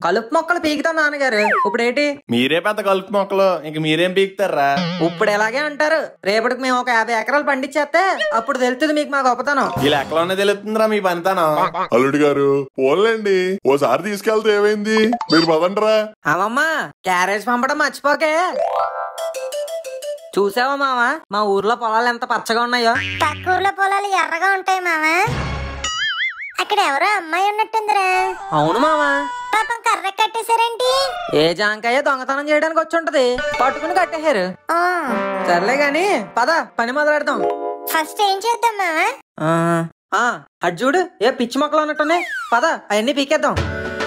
కలుపు మొక్కలు పీకుతాం నాన్నగారు ఇప్పుడు ఏంటి మీరే పెద్ద కలుపు మొక్కలు ఇంక మీరేం పీకుతారా ఇప్పుడు ఎలాగే అంటారు రేపటికి మేము ఒక యాభై ఎకరాలు పండించేస్తే అప్పుడు తెలుస్తుంది మీకు మా గొప్పతనం ఈ లెక్కలోనే తెలుస్తుందిరా మీ పనితనం అల్లుడి గారు పోన్లేండి ఓసారి తీసుకెళ్తే ఏమైంది మీరు పదండ్రా అమ్మమ్మ క్యారేజ్ పంపడం మర్చిపోకే చూసావా మామ మా ఊర్లో పొలాలు ఎంత పచ్చగా ఉన్నాయో పక్క ఊర్లో పొలాలు ఎర్రగా ఉంటాయి మామ అక్కడ ఎవరో అమ్మాయి ఉన్నట్టుందిరా అవును మామ పాపం కర్ర కట్టేశారేంటి ఏ జాంకాయ దొంగతనం చేయడానికి వచ్చి ఉంటది పట్టుకుని కట్టేశారు ఆ, సర్లే గాని పద పని మొదలెడదాం ఫస్ట్ ఏం చేద్దాం మామ ఆ, ఆ, అటు చూడు ఏ పిచ్చి మొక్కలు ఉన్నట్టున్నాయి పద అవన్నీ పీకేద్దాం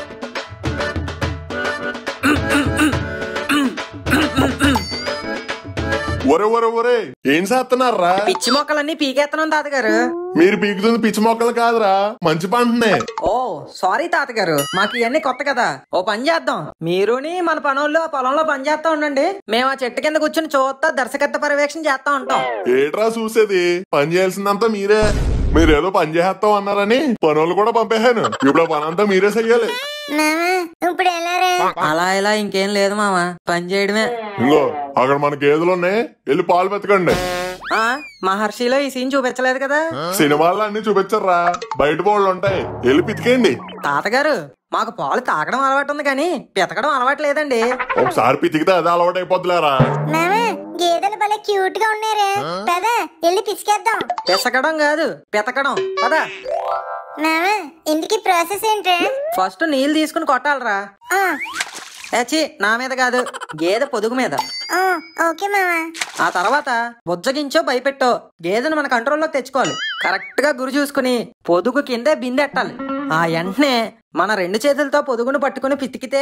ఒరే ఒరే ఒరే ఏం చేస్తున్నారా పిచ్చి మొక్కలన్నీ పీకేస్తున్నాం తాతగారు మీరు పీకుతుంది పిచ్చి మొక్కలు కాదురా మంచి పంటనే ఓ సారీ తాతగారు మాకు ఇవన్నీ కొత్త కదా ఓ పని చేద్దాం మీరుని మన పనుల్లో ఆ పొలంలో పని చేస్తా ఉండండి మేము ఆ చెట్టు కింద కూర్చుని చూస్తా దర్శకత్వ పర్యవేక్షణ చేస్తా ఉంటాం ఏట్రా చూసేది పని చేయాల్సిందంతా మీరే మీరేదో పని చేస్తాం అన్నారని పనులు కూడా పంపేశాను ఇప్పుడు ఆ పనంతా మీరే చెయ్యాలి మామ ఇప్పుడు వెళ్ళారే అలా ఇలా ఇంకేం లేదు మామ పని చేయడమే ఇంకో అక్కడ మన గేదెలు ఉన్నాయి వెళ్ళి పాలు పెతకండి ఆ మహర్షిలో ఈ సీన్ చూపించలేదు కదా సినిమాల్లో అన్ని చూపించర్రా బయట బోళ్ళు ఉంటాయి వెళ్ళి పితికేయండి తాతగారు మాకు పాలు తాగడం అలవాటు ఉంది కానీ పితకడం అలవాటు లేదండి ఒకసారి పితికితే అదే అలవాటు అయిపోద్దులేరా మామ గేదెలు భలే క్యూట్ గా ఉన్నారే పద వెళ్ళి పిసికేద్దాం పిసకడం కాదు పితకడం పదా మామ ఇందుకి ప్రాసెస్ ఏంటి ఫస్ట్ నీళ్ళు తీసుకుని కొట్టాలరా ఆ, ఏచి నా మీద కాదు గేదె పొదుగు మీద ఆ, ఓకే మామ ఆ తర్వాత బుజ్జగించో భయపెట్టో గేదెను మన కంట్రోల్లోకి తెచ్చుకోవాలి కరెక్ట్ గా గురి చూసుకుని పొదుగు కిందే బిందెట్టాలి ఆ వెంటనే మన రెండు చేతులతో పొదుగును పట్టుకుని పితికితే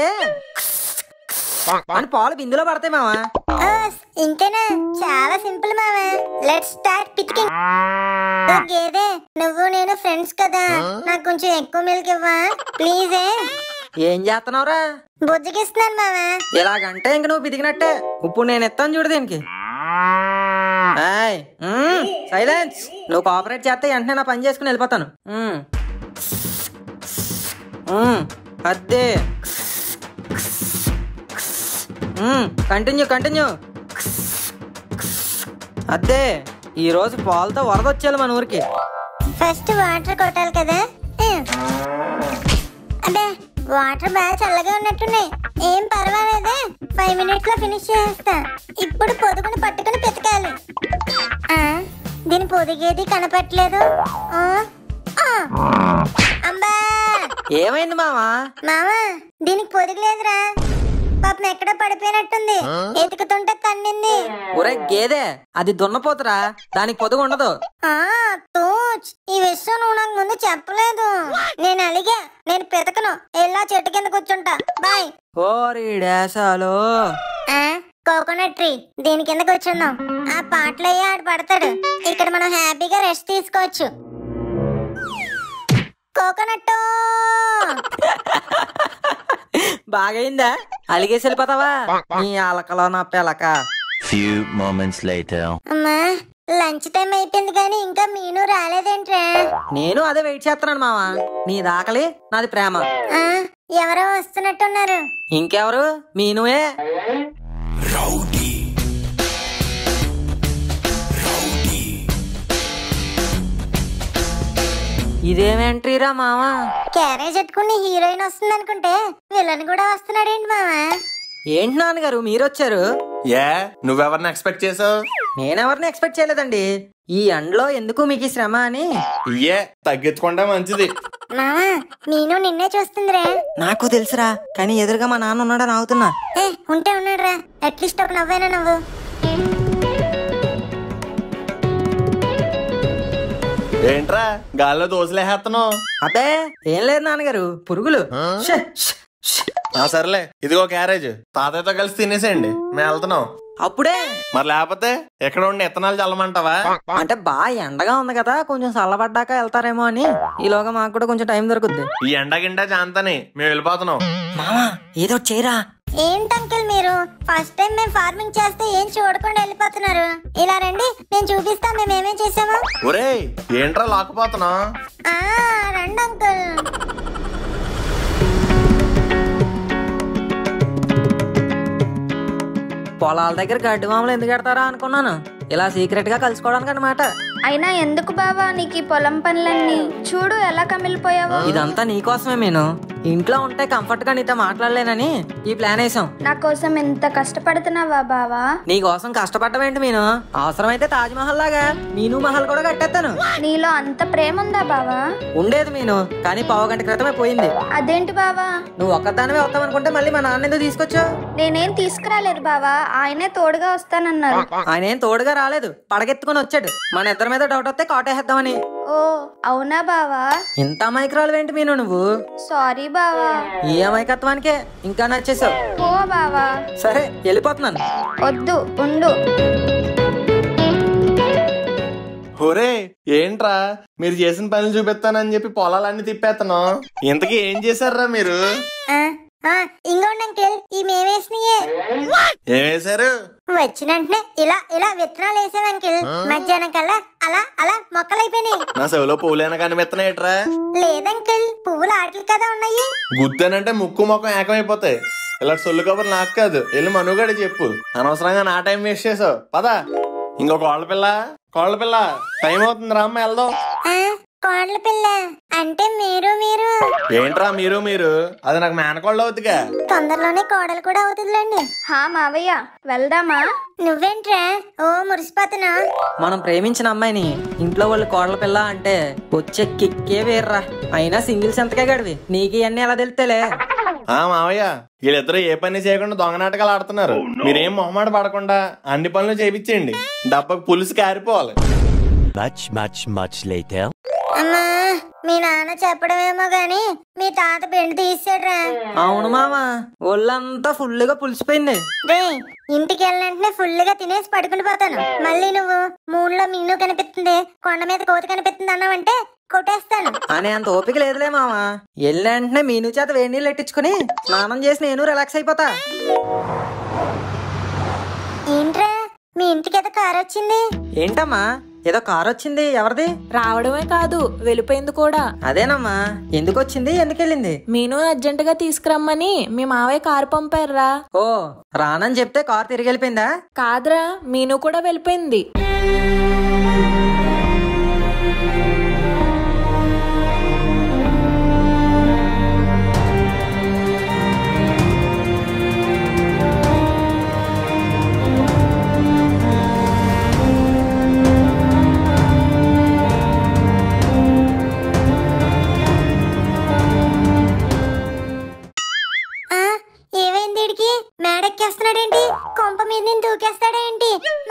అని పాలు బిందులో పడతాయి మావా ఆ, ఇంతేనా చాలా సింపుల్ మామ లెట్స్ స్టార్ట్ పితికింగ్ ఓ గేదె నువ్వు నేను ఫ్రెండ్స్ కదా నాకు కొంచెం ఎక్కువ మిల్క్ ఇవ్వా ప్లీజ్ ఏం చేస్తున్నావురా బుజ్జగిస్తున్నాను మామ ఇలాగంటే ఇంక నువ్వు పితికినట్టే ఇప్పుడు నేను ఎత్తాను చూడు దీనికి సైలెన్స్ నువ్వు కోఆపరేట్ చేస్తే వెంటనే నా పని చేసుకుని వెళ్ళిపోతాను మ్మ్. మ్మ్. అదే కంటిన్యూ కంటిన్యూ అదే ఈ రోజు పాలతో వరద వచ్చేయాలి మన ఊరికి ఫస్ట్ వాటర్ కొట్టాలి కదా ఉమ్. అబ్బే వాటర్ బాగా చల్లగా ఉన్నట్టున్నాయి ఏం పర్వాలేదే ఫైవ్ మినిట్స్ లో ఫినిష్ చేసేస్తా ఇప్పుడు పొదుగుని పట్టుకుని పెతకాలి ఆ, దీని పొదిగేది కనపట్లేదు ఆ, ఆ. అంబా ఏమైంది మావా మామా దీనికి పొదిగలేదురా పాపం ఎక్కడో పడిపోయినట్టుంది ఎతుకుతుంటే తన్నింది ఒరే గేదె అది దున్నపోతురా దానికి పొదుగు ఉండదు ఆ తూచ్ ఈ విషయం నువ్వు నాకు ముందు చెప్పలేదు నేను అలిగా నేను పెతకను ఎలా చెట్టు కింద కూర్చుంటా బాయ్ ఓరి డేసాలు ఆ కోకోనట్ ట్రీ దీని కింద కూర్చుందాం ఆ పాటలో అయ్యి ఆడు పడతాడు ఇక్కడ మనం హ్యాపీగా రెస్ట్ తీసుకోవచ్చు కోకోనట్ బాగైందా అలిగేసి వెళ్ళిపోతావా నీ అలకలో నా పిలక Few moments later. అమ్మా లంచ్ టైం అయిపోయింది కానీ ఇంకా మీను రాలేదేంట్రా నేను అదే వెయిట్ చేస్తున్నాను మావా నీ దాకలి నాది ప్రేమ ఆ, ఎవరో వస్తున్నట్టున్నారు ఇంకెవరు మీనువే ఇదేం ఎంట్రీరా మావా క్యారేజ్ ఎట్టుకుని హీరోయిన్ వస్తుంది అనుకుంటే విలన్ కూడా వస్తున్నాడేంటి మామా ఏంటి నాన్నగారు మీరొచ్చారు ఏ నువ్వెవరిని ఎక్స్పెక్ట్ చేసావు నేనెవరిని ఎక్స్పెక్ట్ చేయలేదండి ఈ ఎండలో ఎందుకు మీకు ఈ శ్రమ అని ఇయ్యే తగ్గించకుండా మంచిది మామా మీను నిన్నే చూస్తుందిరా నాకు తెలుసురా కానీ ఎదురుగా మా నాన్న ఉన్నాడని ఆగుతున్నా ఏ ఉంటే ఉన్నాడురా అట్లీస్ట్ ఒక నవ్వైనా నవ్వు ఏంట్రా గాల్లో దోశలేసేస్తున్నావు అబ్బే ఏం లేదు నాన్నగారు పురుగులు ష్, ష్, ష్. ఆ సర్లే ఇదిగో క్యారేజ్ తాతయ్యతో కలిసి తినేసేయండి మేము వెళ్తున్నాం అప్పుడే మరి లేకపోతే ఎక్కడ ఉండి ఇత్తనాలు చల్లమంటావా అంటే బాగా ఎండగా ఉంది కదా కొంచెం చల్లబడ్డాక వెళ్తారేమో అని ఈలోగా మాకు కూడా కొంచెం టైం దొరుకుద్ది ఈ ఎండ గిండ జాంతని మేము వెళ్ళిపోతున్నాం మామా ఏదో చేయరా ఏంటి అంకుల్ మీరు ఫస్ట్ టైం మేము ఫార్మింగ్ చేస్తే ఏం చూడకుండా వెళ్ళిపోతున్నారు ఇలా రండి నేను చూపిస్తా మేము ఏమేం చేసామో ఒరేయ్ ఏంట్రా లాక్కుపోతున్నావు ఆ రండి అంకుల్ పొలాల దగ్గర గడ్డి మామలు ఎందుకు పెడతారా అనుకున్నాను ఇలా సీక్రెట్ గా కలుసుకోవడానికి అనమాట అయినా ఎందుకు బావా నీకు ఈ పొలం పనులన్నీ చూడు ఎలా కమిలిపోయావో ఇదంతా నీకోసమే నేను ఇంట్లో ఉంటే కంఫర్ట్ గా నీతో మాట్లాడలేనని ఈ ప్లాన్ వేసాం నా కోసం ఎంత కష్టపడుతున్నావా బావా నీ కోసం కష్టపడ్డమేంటి నేను అవసరమైతే తాజ్ మహల్ లాగా మీను మహల్ కూడా కట్టేస్తాను నీలో అంత ప్రేమ ఉందా బావా ఉండేది మీను కానీ పావు గంట క్రితమే పోయింది అదేంటి బావా నువ్వు ఒక్కదానివే వస్తావనుకుంటే మళ్ళీ మా నాన్న ఎందుకు తీసుకొచ్చావు నేనేం తీసుకురాలేదు బావా ఆయనే తోడుగా వస్తానన్నారు ఆయన ఏం తోడుగా రాలేదు పడగెత్తుకొని వచ్చాడు మన ఇద్దరి మీద డౌట్ వస్తే కాటేసేద్దామని ఓ అవునా బావా ఇంత అమాయకురాలు ఏంటి మీను నువ్వు సారీ బావా ఈ అమాయకత్వానికే ఇంకా నచ్చేసావు ఓ బావా సరే వెళ్ళిపోతున్నాను వద్దు ఉండు ఒరే ఏంట్రా మీరు చేసిన పనులు చూపిస్తానని చెప్పి పొలాలన్నీ తిప్పేస్తాను ఇంతకీ ఏం చేశారా మీరు ఆ, ఆ, ఇంకోండి అంకిల్ ఈ మేమేసినయే ఏం వేశారు వచ్చిన వెంటనే ఇలా ఇలా విత్తనాలు వేసాం అంకిల్ మధ్యాహ్నం కల్లా అలా అలా మొక్కలైపోయినాయి నా చెవిలో పూలేనా కనిపిస్తున్నాయిట్రా లేదంకిల్ పువ్వులు ఆటలు కదా ఉన్నాయి గుద్దానంటే ముక్కు ముఖం ఏకమైపోతాయి ఇలా సొల్లు కబురు నాకు కాదు వెళ్ళి మనుగడ చెప్పు అనవసరంగా నా టైం వేస్ట్ చేసావు పద ఇంకో కోళ్ళ పిల్ల కోళ్ళ పిల్ల టైం అవుతుంది రామ్మ వెళ్దాం ఆ, కోడల పిల్ల అంటే మీరు మీరు ఏంట్రా మీరు మీరు అది నాకు మేనకోళ్ళు అవుతుగా తొందరలోనే కోడలు కూడా అవుతుందిలేండి హా మావయ్య వెళ్దామా నువ్వేంట్రా ఓ మురిసిపోతున్నా మనం ప్రేమించిన అమ్మాయిని ఇంట్లో వాళ్ళు కోడల పిల్ల అంటే వచ్చే కిక్కే వేర్రా అయినా సింగిల్స్ ఎంతకే గడివి నీకు ఇవన్నీ ఎలా తెలుస్తేలే ఆ మావయ్య వీళ్ళిద్దరూ ఏ పని చేయకుండా దొంగ నాటకాలు ఆడుతున్నారు మీరేం మొహమాట పడకుండా అన్ని పనులు చేపించండి డబ్బకు పులుసు కారిపోవాలి Much, much, much later. అమ్మా మీ నాన్న చెప్పడమేమో గాని మీ తాత పిండి తీసాడ్రా అవును మామ ఒళ్ళంతా ఫుల్గా పులిసిపోయింది రే ఇంటికి వెళ్ళినంటనే ఫుల్ గా తినేసి పడుకుని పోతాను మళ్ళీ నువ్వు మూన్లో మీను కనిపిస్తుంది కొండ మీద కోతి కనిపిస్తుంది అన్నావంటే కొట్టేస్తాను అనే అంత ఓపిక లేదులే మామ వెళ్ళిన వెంటనే మీను చేత వేడి నీళ్ళు ఎట్టించుకుని స్నానం చేసి నేను రిలాక్స్ అయిపోతా ఏంట్రా మీ ఇంటికి ఏదో కారు వచ్చింది ఏంటమ్మా ఏదో కార్ వచ్చింది ఎవరిది రావడమే కాదు వెళ్ళిపోయింది కూడా అదేనమ్మా ఎందుకు వచ్చింది ఎందుకు వెళ్ళింది మీను అర్జెంట్ గా తీసుకురమ్మని మీ మావయ్య కారు పంపారురా ఓ రానని చెప్తే కార్ తిరిగి వెళ్ళిపోయిందా కాదురా మీను కూడా వెళ్ళిపోయింది ఆ ఏమైంది వీడికి మేడెక్కేస్తున్నాడేంటి కొంప మీద నేను దూకేస్తాడేంటి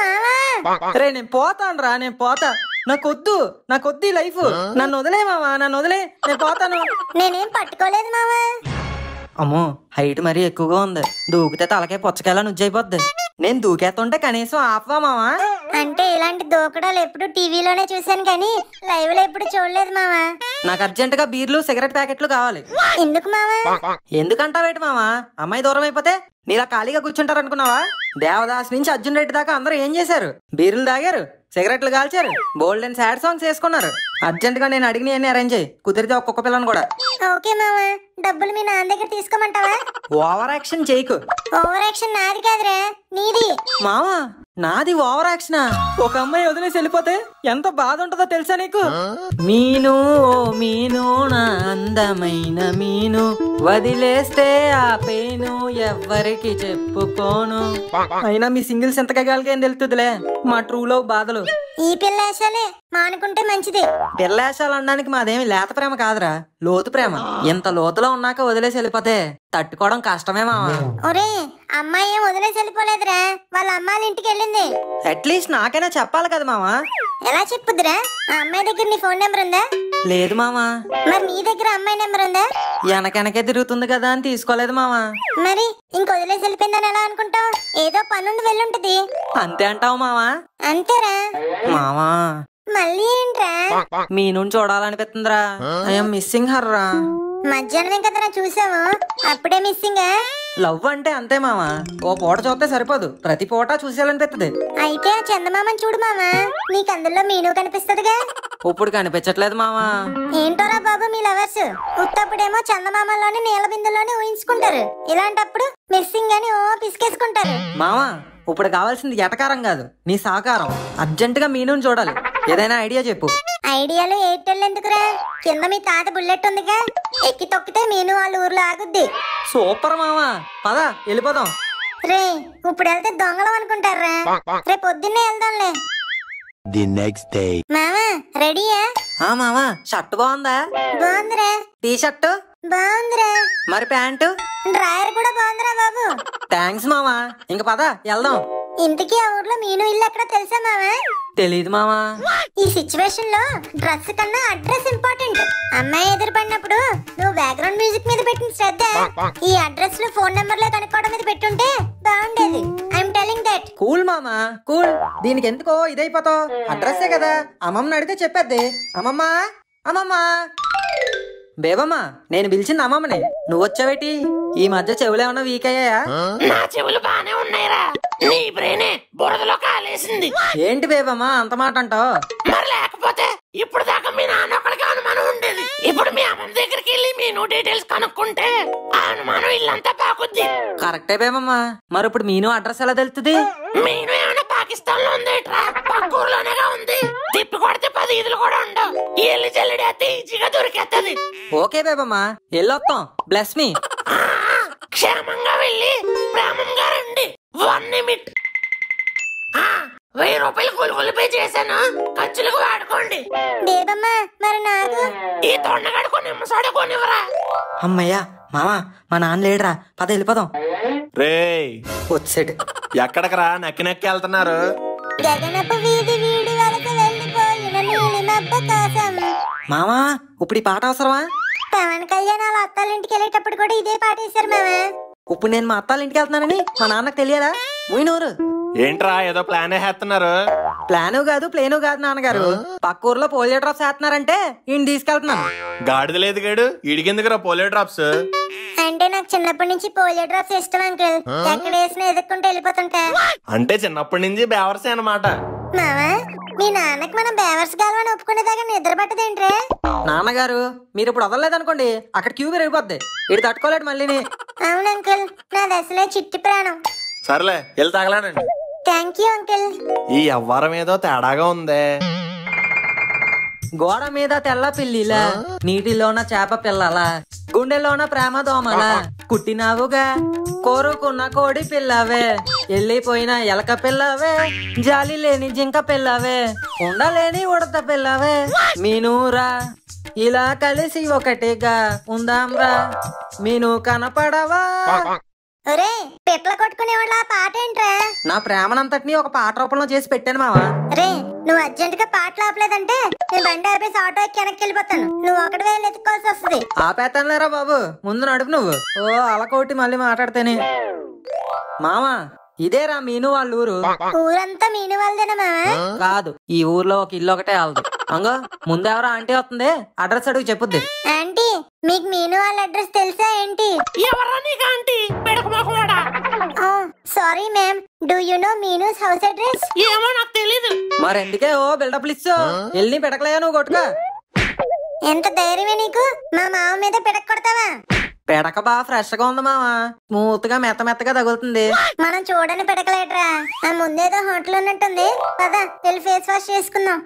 మావా రే నేను పోతాను రా నేను పోతా నాకొద్దు నాకొద్దు ఈ లైఫ్ నన్ను వదిలే మావా నన్ను వదిలే నేను పోతాను నేనేం పట్టుకోలేదు మావా అమ్మో హైట్ మరీ ఎక్కువగా ఉంది దూకితే తలకే పుచ్చకాయలా నుజ్జైపోద్ది నేను దూకేస్తుంటే కనీసం ఆపవా మావా అంటే ఇలాంటి దూకడాలు ఎప్పుడు టీవీలోనే చూశాను కానీ లైవ్ లో ఎప్పుడు చూడలేదు మావా నాకు అర్జెంట్ గా బీర్లు సిగరెట్ ప్యాకెట్లు కావాలి ఎందుకు మావా ఎందుకంటావేటి మావా అమ్మాయి దూరం అయిపోతే నీలా ఖాళీగా కూర్చుంటారు అనుకున్నావా దేవదాస్ నుంచి అర్జున్ రెడ్డి దాకా అందరూ ఏం చేశారు బీర్లు తాగారు సిగరెట్లు కాల్చారు బోల్డ్ అండ్ సాడ్ సాంగ్స్ వేసుకున్నారు అర్జెంట్ గా నేను అడిగిన అరేంజ్ చేయి కుదిరితే ఒక్కొక్క పిల్లని కూడా ఓకే మావా డబ్బులు మీ నాన్న దగ్గర తీసుకోమంటావా ఓవర్ యాక్షన్ చేయకు ఓవర్ యాక్షన్ నాది కాదురా నీది మావా నాది ఓవర్ యాక్షన్ ఒక అమ్మాయి వదిలేసి వెళ్ళిపోతే ఎంత బాధ ఉంటుందో తెలుసా నీకు మీను ఓ మీను నా అందమైన మీను వదిలేస్తే ఆ పేను ఎవ్వరికి చెప్పుకోను అయినా మీ సింగిల్స్ ఎంత కగాలికేం తెలుస్తుందిలే మా ట్రూ లవ్ బాధలు ఈ పిల్ల వేషాలే మానుకుంటే మంచిది పిల్లేశాలు అనడానికి మాదేమి లేత ప్రేమ కాదురా లోతు ప్రేమ ఇంత లోతులో ఉన్నాక వదిలేసి వెళ్ళిపోతే తట్టుకోవడం కష్టమే మావా ఒరే అమ్మాయి ఏం వదిలేసి వెళ్ళిపోలేదురా వాళ్ళ అమ్మాయిల ఇంటికి వెళ్ళింది అట్లీస్ట్ నాకైనా చెప్పాలి కదా మావా ఎలా చెప్పుద్దురా ఆ అమ్మాయి దగ్గర నీ ఫోన్ నెంబర్ ఉందా లేదు మావా మరి నీ దగ్గర అమ్మాయి నెంబర్ ఉందా వెనకెనకే తిరుగుతుంది కదా అని తీసుకోలేదు మావా మరి ఇంక వదిలేసి వెళ్ళిపోయిందని ఎలా అనుకుంటావు ఏదో పనుండి వెళ్ళుంటది అంతే అంటావు మావా అంతేరా మావా మళ్ళీ ఏంట్రా మీ నుండి చూడాలనిపిస్తుందిరా ఐఎమ్ మిస్సింగ్ హర్ రా మధ్యాహ్నం కదరా చూసాము అప్పుడే మిస్సింగ్ లవ్ అంటే అంతే మావా ఓ పూట చూస్తే సరిపోదు ప్రతి పూట చూసేయాలనిపిస్తుంది అయితే ఆ చందమామని చూడు మామా నీకు అందులో మీను కనిపిస్తదిగా ఇప్పుడు కనిపించట్లేదు మావా ఏంటోరా బాబు మీ లవర్స్ ఉత్తప్పుడేమో చందమామలోని నీల బిందులోని ఊహించుకుంటారు ఇలాంటప్పుడు మిస్సింగ్ అని ఓ పిసికేసుకుంటారు మావా ఇప్పుడు కావాల్సింది ఎటకారం కాదు నీ సహకారం అర్జెంటుగా మీనుని చూడాలి ఏదైనా ఐడియా చెప్పు ఐడియాలు ఎయిర్టెల్ ఎందుకురా కింద మీ తాత బుల్లెట్ ఉందిగా ఎక్కి తొక్కితే మీను వాళ్ళ ఊర్లో ఆగుద్ది సూపర్ మామా పద వెళ్ళిపోదాం రే ఇప్పుడు వెళ్తే దొంగలం అనుకుంటారా రేపు పొద్దున్నే వెళ్దాంలే The next day. మామా రెడీయా ఆ మామా షర్ట్ బాగుందా బాగుందిరా టీ షర్ట్ బాగుందిరా మరి ప్యాంటు డ్రాయర్ కూడా బాగుందిరా బాబు థ్యాంక్స్ మామా ఇంక పద వెళ్దాం ఇంతకీ ఆ ఊర్లో మీను ఇల్లు ఎక్కడ తెలుసా మామా తెలీదు మామా ఈ సిచ్యువేషన్ లో డ్రెస్ కన్నా అడ్రస్ ఇంపార్టెంట్ అమ్మాయి ఎదురుపడినప్పుడు నువ్వు బ్యాక్గ్రౌండ్ మ్యూజిక్ మీద పెట్టిన శ్రద్ధ ఈ అడ్రస్ లో ఫోన్ నెంబర్ లో కనుక్కోవడం మీద పెట్టుంటే బాగుండేది ఐఎమ్ టెలింగ్ దట్ కూల్ మామా కూల్ దీనికి ఎందుకో ఇదైపోతావు అడ్రస్సే కదా అమ్మమ్మని అడిగితే చెప్పేద్ది అమ్మమ్మ అమ్మమ్మ బేబమ్మా నేను పిలిచింది అమ్మమ్మని నువ్వు వచ్చావేటి ఈ మధ్య చెవులు ఏమన్నా వీక్ అయ్యాయా నా చెవులు బానే ఉన్నాయిరా నీ బ్రెయినే బురదలో కాలేసింది ఏంటి బేబమ్మా అంత మాట అంటావు మరి లేకపోతే ఇప్పుడు దాకా మీ నాన్న ఒకడికి అనుమానం ఉండేది ఇప్పుడు మీ అమ్మమ్మ దగ్గరికి వెళ్ళి మీ నూ డీటెయిల్స్ కనుక్కుంటే ఆ అనుమానం ఇల్లంతా పాకుద్ది కరెక్టే బేబమ్మా మరి ఇప్పుడు మీను అడ్రస్ ఎలా తెలుస్తుంది మీను ఏమైనా పాకిస్తాన్ లో ఉందేట్రా పక్కూరులోనేగా ఉంది తిప్పి కొడితే పది ఇదులు కూడా ఉండవు ఎల్లి జల్లిడి అయితే ఈజీగా దొరికేత్తది ఓకే బేబమ్మా వెళ్ళొస్తాం బ్లెస్ మీ క్షేమంగా వెళ్ళి ప్రేమంగా రండి వన్ నిమిట్ ఆ, వెయ్యి రూపాయలు కొలుగులు పే చేశాను ఖర్చులకు వాడుకోండి బేబమ్మా మరి నాకు ఈ తొండగడు కొన్ని నిమ్మసాడ కొనివరా అమ్మయ్యా మామా మా నాన్న లేడురా పద వెళ్ళిపోదాం రేయ్ వచ్చాడు ఎక్కడికి రా నక్కి నక్కి వెళ్తున్నారు గగనపు వీధి వీడి వరకు వెళ్ళిపోయిన నీలిమబ్బ కోసం మామా ఇప్పుడు ఈ పాట అవసరమా పవన్ కళ్యాణ్ వాళ్ళ అత్తాల ఇంటికి వెళ్ళేటప్పుడు కూడా ఇదే పాట వేశారు మామా ఇప్పుడు నేను మా అత్తాల ఇంటికి వెళ్తున్నానని మా నాన్నకు తెలియదా ముయినూరు ఏంట్రా ఏదో ప్లాన్ వేసేస్తున్నారు ప్లాను కాదు ప్లేను కాదు నాన్నగారు పక్క ఊర్లో పోలియో డ్రాప్స్ వేస్తున్నారంటే ఈయన తీసుకెళ్తున్నాను గాడిద లేదు గాడు ఈడికెందుకురా పోలియో డ్రాప్స్ అంటే నాకు చిన్నప్పటి నుంచి పోలియో డ్రాప్స్ ఇష్టం అంకుల్ ఎక్కడ వేసినా ఎదుక్కుంటూ వెళ్ళిపోతుంటా అంటే చిన్నప్పటి నుంచి బేవర్సే అన్నమాట మామా మీ నాన్నకి మనం బేవర్స్ గాలని ఒప్పుకునేదాకా నిద్ర పట్టదేంట్రే నాన్నగారు మీరు ఇప్పుడు వదలలేదనుకోండి అక్కడ క్యూ పెరిగిపోద్ది ఇటు తట్టుకోలేడు మళ్ళీని అవును అంకుల్ నాది అసలే చిట్టి ప్రాణం సర్లే వెళ్ళి తగలానండి థ్యాంక్ యూ అంకుల్ ఈ అవ్వారం ఏదో తేడాగా ఉందే గోడ మీద తెల్ల పిల్లిలా నీటిలోన చేప పిల్లల గుండెలోన ప్రేమ దోమల కుట్టినావుగా కోరుకున్న కోడి పిల్లవే వెళ్ళిపోయిన ఎలక పిల్లవే జాలి లేని జింక పిల్లవే ఉండలేని ఉడత పిల్లవే మీనూరా ఇలా కలిసి ఒకటిగా ఉందాంరా మీను కనపడవా ఒరే పిట్ల కొట్టుకునే వాళ్ళ పాట ఏంట్రా నా ప్రేమనంతటిని ఒక పాట రూపంలో చేసి పెట్టాను మావా రే నువ్వు అర్జెంట్ గా పాటలు ఆపలేదంటే నేను బండి ఆపేసి ఆటో ఎక్కి వెనక్కి వెళ్ళిపోతాను నువ్వు ఒకటి వేలు ఎత్తుకోవాల్సి వస్తుంది ఆపేతానులేరా బాబు ముందు నడుపు నువ్వు ఓ అలకోటి మళ్ళీ మాట్లాడితేనే మామా ఇదేరా మీను వాళ్ళ ఊరు ఊరంతా మీను వాళ్ళదేనా మావా కాదు ఈ ఊర్లో ఒక ఇల్లు ఒకటే వాళ్ళది అంగో ముందెవరో ఆంటీ వస్తుంది అడ్రస్ అడుగు చెప్పుద్ది ఆంటీ మీకు మీను వాళ్ళ అడ్రస్ తెలుసా ఏంటి ఎవరా నీకు ఆంటీ పెడక మొహమాడా sorry ma'am do you know Meenu's house address ఏమో నాకు తెలీదు మరెందుకే ఓ బిల్డప్ ఇచ్చు వెళ్ళి పెడకలేయా నువ్వు కొట్టుకో ఎంత ధైర్యమే నీకు మా మామ మీద పిడక్ కొడతావా పెడక బాగా ఫ్రెష్ గా ఉంది మావా స్మూత్ గా మెత్త మెత్తగా తగులుతుంది మనం చూడని పిడకలేట్రా ఆ ముందేదో హోటల్ ఉన్నట్టుంది పద వెళ్ళి ఫేస్ వాష్ చేసుకుందాం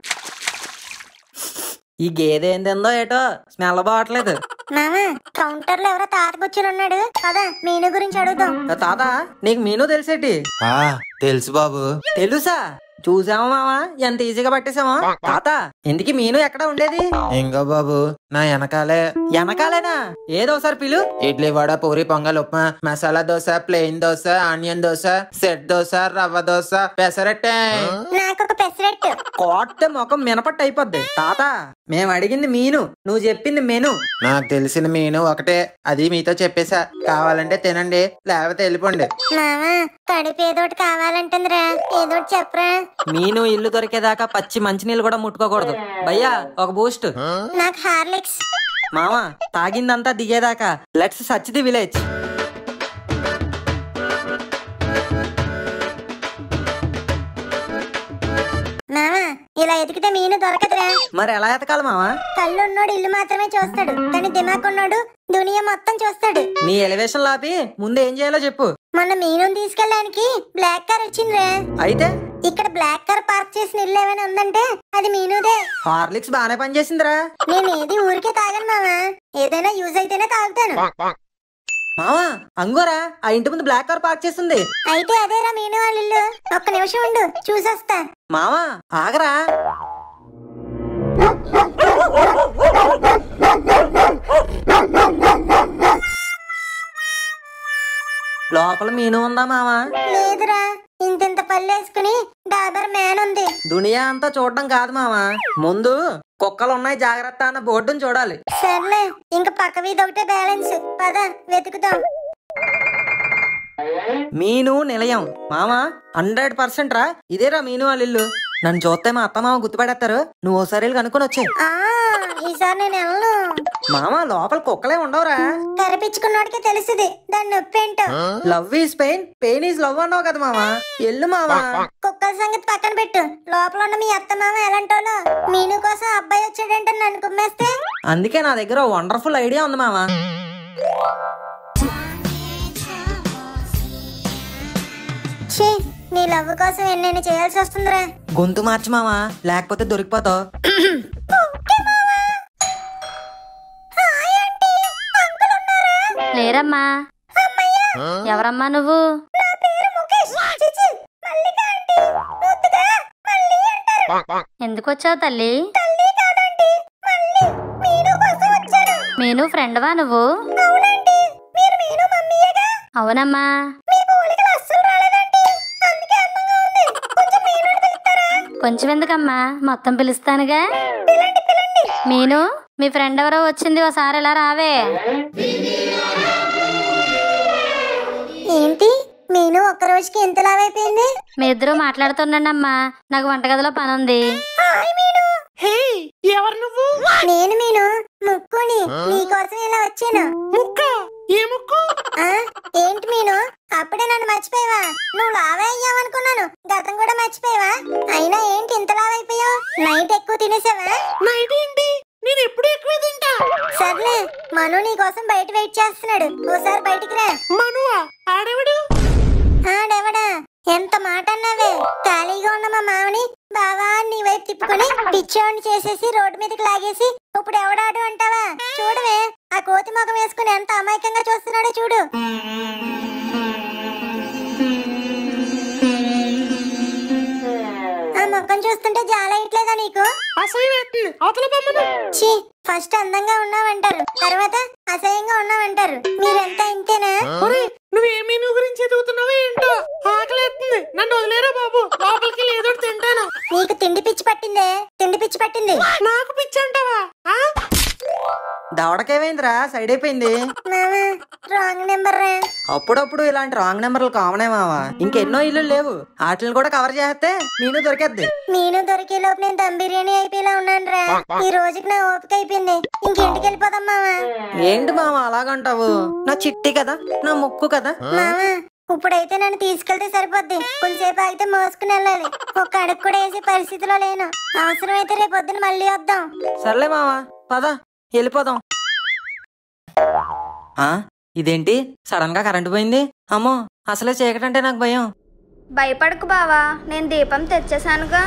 ఈ గేదె ఏం తిందో ఏటో స్మెల్ బాగట్లేదు మామ కౌంటర్ లో ఎవరో తాత కూర్చుని ఉన్నాడు పద మీను గురించి అడుగుదాం తాత నీకు మీను తెలిసేటి తెలుసు బాబు తెలుసా చూసావా మావా ఎంత ఈజీగా పట్టేసామా తాత ఎందుకు మీను ఎక్కడ ఉండేది ఇంకో బాబు నా వెనకాలే వెనకాలేనా ఏదో ఒకసారి పిలు idli vada puri pongal upma masala dosa plain dosa onion dosa set dosa rava dosa పెసరట్టే నాకు ఒక పెసరెట్టు కోట్టే ముఖం మినపట్టు అయిపోద్ది తాత మేము అడిగింది మీను నువ్వు చెప్పింది మెను నాకు తెలిసిన మీను ఒకటే అది మీతో చెప్పేశా కావాలంటే తినండి లేకపోతే వెళ్ళిపోండి మామ కడుపు ఏదోటి కావాలంటుందిరా ఏదోటి చెప్పరా మీను ఇల్లు దొరికేదాకా పచ్చి మంచినీళ్ళు కూడా ముట్టుకోకూడదు భయ్యా ఒక బూస్ట్ నాకు హార్లిక్స్ మామా తాగిందంతా దిగేదాకా లెట్స్ సచ్ ది విలేజ్ మామ ఈ ఇలా ఎతికితే మీను దొరకదురా మరి ఎలా ఎతకాలి మావా కళ్ళు ఉన్నోడు ఇల్లు మాత్రమే చూస్తాడు కానీ దిమాక్ ఉన్నోడు దునియా మొత్తం చూస్తాడు నీ ఎలివేషన్ లాపి ముందు ఏం చేయాలో చెప్పు మొన్న మీను తీసుకెళ్ళడానికి బ్లాక్ కార్ వచ్చిందిరా అయితే ఇక్కడ బ్లాక్ కార్ పార్క్ చేసిన ఇల్లు ఏమైనా ఉందంటే అది మీనుదే హార్లిక్స్ బాగానే పనిచేసిందిరా నేను ఏది ఊరికే తాగను మావా ఏదైనా యూజ్ అయితేనే తాగుతాను మావా అంగోరా ఆ ఇంటి ముందు బ్లాక్ కార్ పార్క్ చేస్తుంది అయితే అదేరా మీను వాళ్ళ ఇల్లు ఒక్క నిమిషం ఉండు చూసొస్తా మావా ఆగరా లోపల మీను ఉందా మావా లేదురా ఇంతింత పళ్ళేసుకుని డాబర్ మ్యాన్ ఉంది దునియా అంతా చూడడం కాదు మావా ముందు కుక్కలు ఉన్నాయి జాగ్రత్త అన్న బోర్డును చూడాలి సర్లే ఇంక పక్క వీధి ఒకటే బ్యాలెన్స్ పద వెతుకుతాం మీను నిలయం మామా హండ్రెడ్ పర్సెంట్ రా ఇదేరా మీను వాళ్ళ ఇల్లు నన్ను చూస్తే మా అత్త మామ గుర్తుపడేస్తారు నువ్వు ఓసారి వెళ్ళి కనుక్కొని వచ్చాయి ఆ ఈసారి నేను వెళ్ళను మామ లోపల కుక్కలే ఉండవురా కరిపించుకున్నోడికి తెలుసుది దాని నొప్పి ఏంటో love is pain pain is love అన్నావు కదా మామ ఎల్లు మామా కుక్కల సంగతి పక్కన పెట్టు లోపల ఉన్న మీ అత్త మామ ఎలాంటోలో మీను కోసం అబ్బాయి వచ్చాడంటే నన్ను కుమ్మేస్తే అందుకే నా దగ్గర వండర్ఫుల్ ఐడియా ఉంది మామ ఛీ నీ లవ్ కోసం ఎన్నెన్ని చేయాల్సి వస్తుందిరా గొంతు మార్చి మామ లేకపోతే దొరికిపోతావు లేరమ్మా ఎవరమ్మా నువ్వు ఎందుకు వచ్చావు తల్లి మీను ఫ్రెండ్వా నువ్వు అవునమ్మా కొంచెం ఎందుకమ్మా మొత్తం పిలుస్తానుగా మీను మీ ఫ్రెండ్ ఎవరో వచ్చింది ఒకసారి ఇలా రావే ఏంటి మీను ఒక్క రోజుకి ఎంత లావైపోయింది మీ ఇద్దరు మాట్లాడుతుండండి అమ్మా నాకు వంటగదిలో పని ఉంది ఎవరు నువ్వు నేను మీను ముక్కుని నీకోసం ఇలా వచ్చాను ముక్క ఏ ముక్కు ఆ ఏంటి మీను అప్పుడే నన్ను మర్చిపోయావా నువ్వు లావే అయ్యావనుకున్నాను గతం కూడా మర్చిపోయావా అయినా ఏంటి ఇంత లావైపోయావు నైట్ ఎక్కువ తినేసావా నైట్ ఏంటి నేను ఎప్పుడు ఎక్కువ తింటా సర్లే మను నీ కోసం బయట వెయిట్ చేస్తున్నాడు ఓసారి బయటికి రా మనువా ఆడెవడు ఆడెవడా ఎంత మాట అన్నావే ఖాళీగా ఉన్న మా మామని బావా అని నీ వైపు తిప్పుకొని పిచ్చోడిని చేసేసి రోడ్డు మీదకి లాగేసి ఇప్పుడు ఎవడాడు అంటావా చూడవే ఆ కోతి ముఖం వేసుకుని ఎంత అమాయకంగా చూస్తున్నాడో చూడు ఆ ముఖం చూస్తుంటే చాలా ఇట్లేదా నీకు అసహ్యం వేస్తుంది అవతల బొమ్మను ఛీ ఫస్ట్ అందంగా ఉన్నావంటారు తర్వాత అసహ్యంగా ఉన్నావంటారు మీరంతా ఇంతేనా ఒరే నువ్వు ఏ మీను గురించి ఎదుగుతున్నావో ఏంటో ఆకలి వేస్తుంది నన్ను వదిలేరా బాబు లోపలికి ఏదో ఒకటి తింటాను నీకు తిండి పిచ్చి పట్టిందే తిండి పిచ్చి పట్టింది నాకు పిచ్చి అంటావా ఆ? దవడకేమైందిరా సైడ్ అయిపోయింది మామా రాంగ్ నెంబర్ రా అప్పుడప్పుడు ఇలాంటి రాంగ్ నెంబర్లు కామనే మావా ఇంకెన్నో ఇల్లు లేవు వాటిని కూడా కవర్ చేస్తే నేను దొరికేద్ది నేను దొరికే లోపు నేను దమ్ బిర్యానీ అయిపోయేలా ఉన్నాను రా ఈ రోజుకి నా ఓపిక అయిపోయింది ఇంకింటికి వెళ్ళిపోదాం మామా ఏంటి మామ అలాగంటావు నా చిట్టి కదా నా ముక్కు కదా మామా ఇప్పుడైతే నన్ను తీసుకెళ్తే సరిపోద్ది కొంచెంసేపు ఆగితే మోసుకుని వెళ్ళాలి ఒక్క అడుగు కూడా వేసే పరిస్థితిలో లేను అవసరమైతే రేపు పొద్దున మళ్ళీ వద్దాం సర్లే మావా పద వెళ్ళిపోదాం ఆ ఇదేంటి సడన్ గా కరెంట్ పోయింది అమ్మో అసలే చీకటంటే నాకు భయం భయపడకు బావా నేను దీపం తెచ్చేసానుగా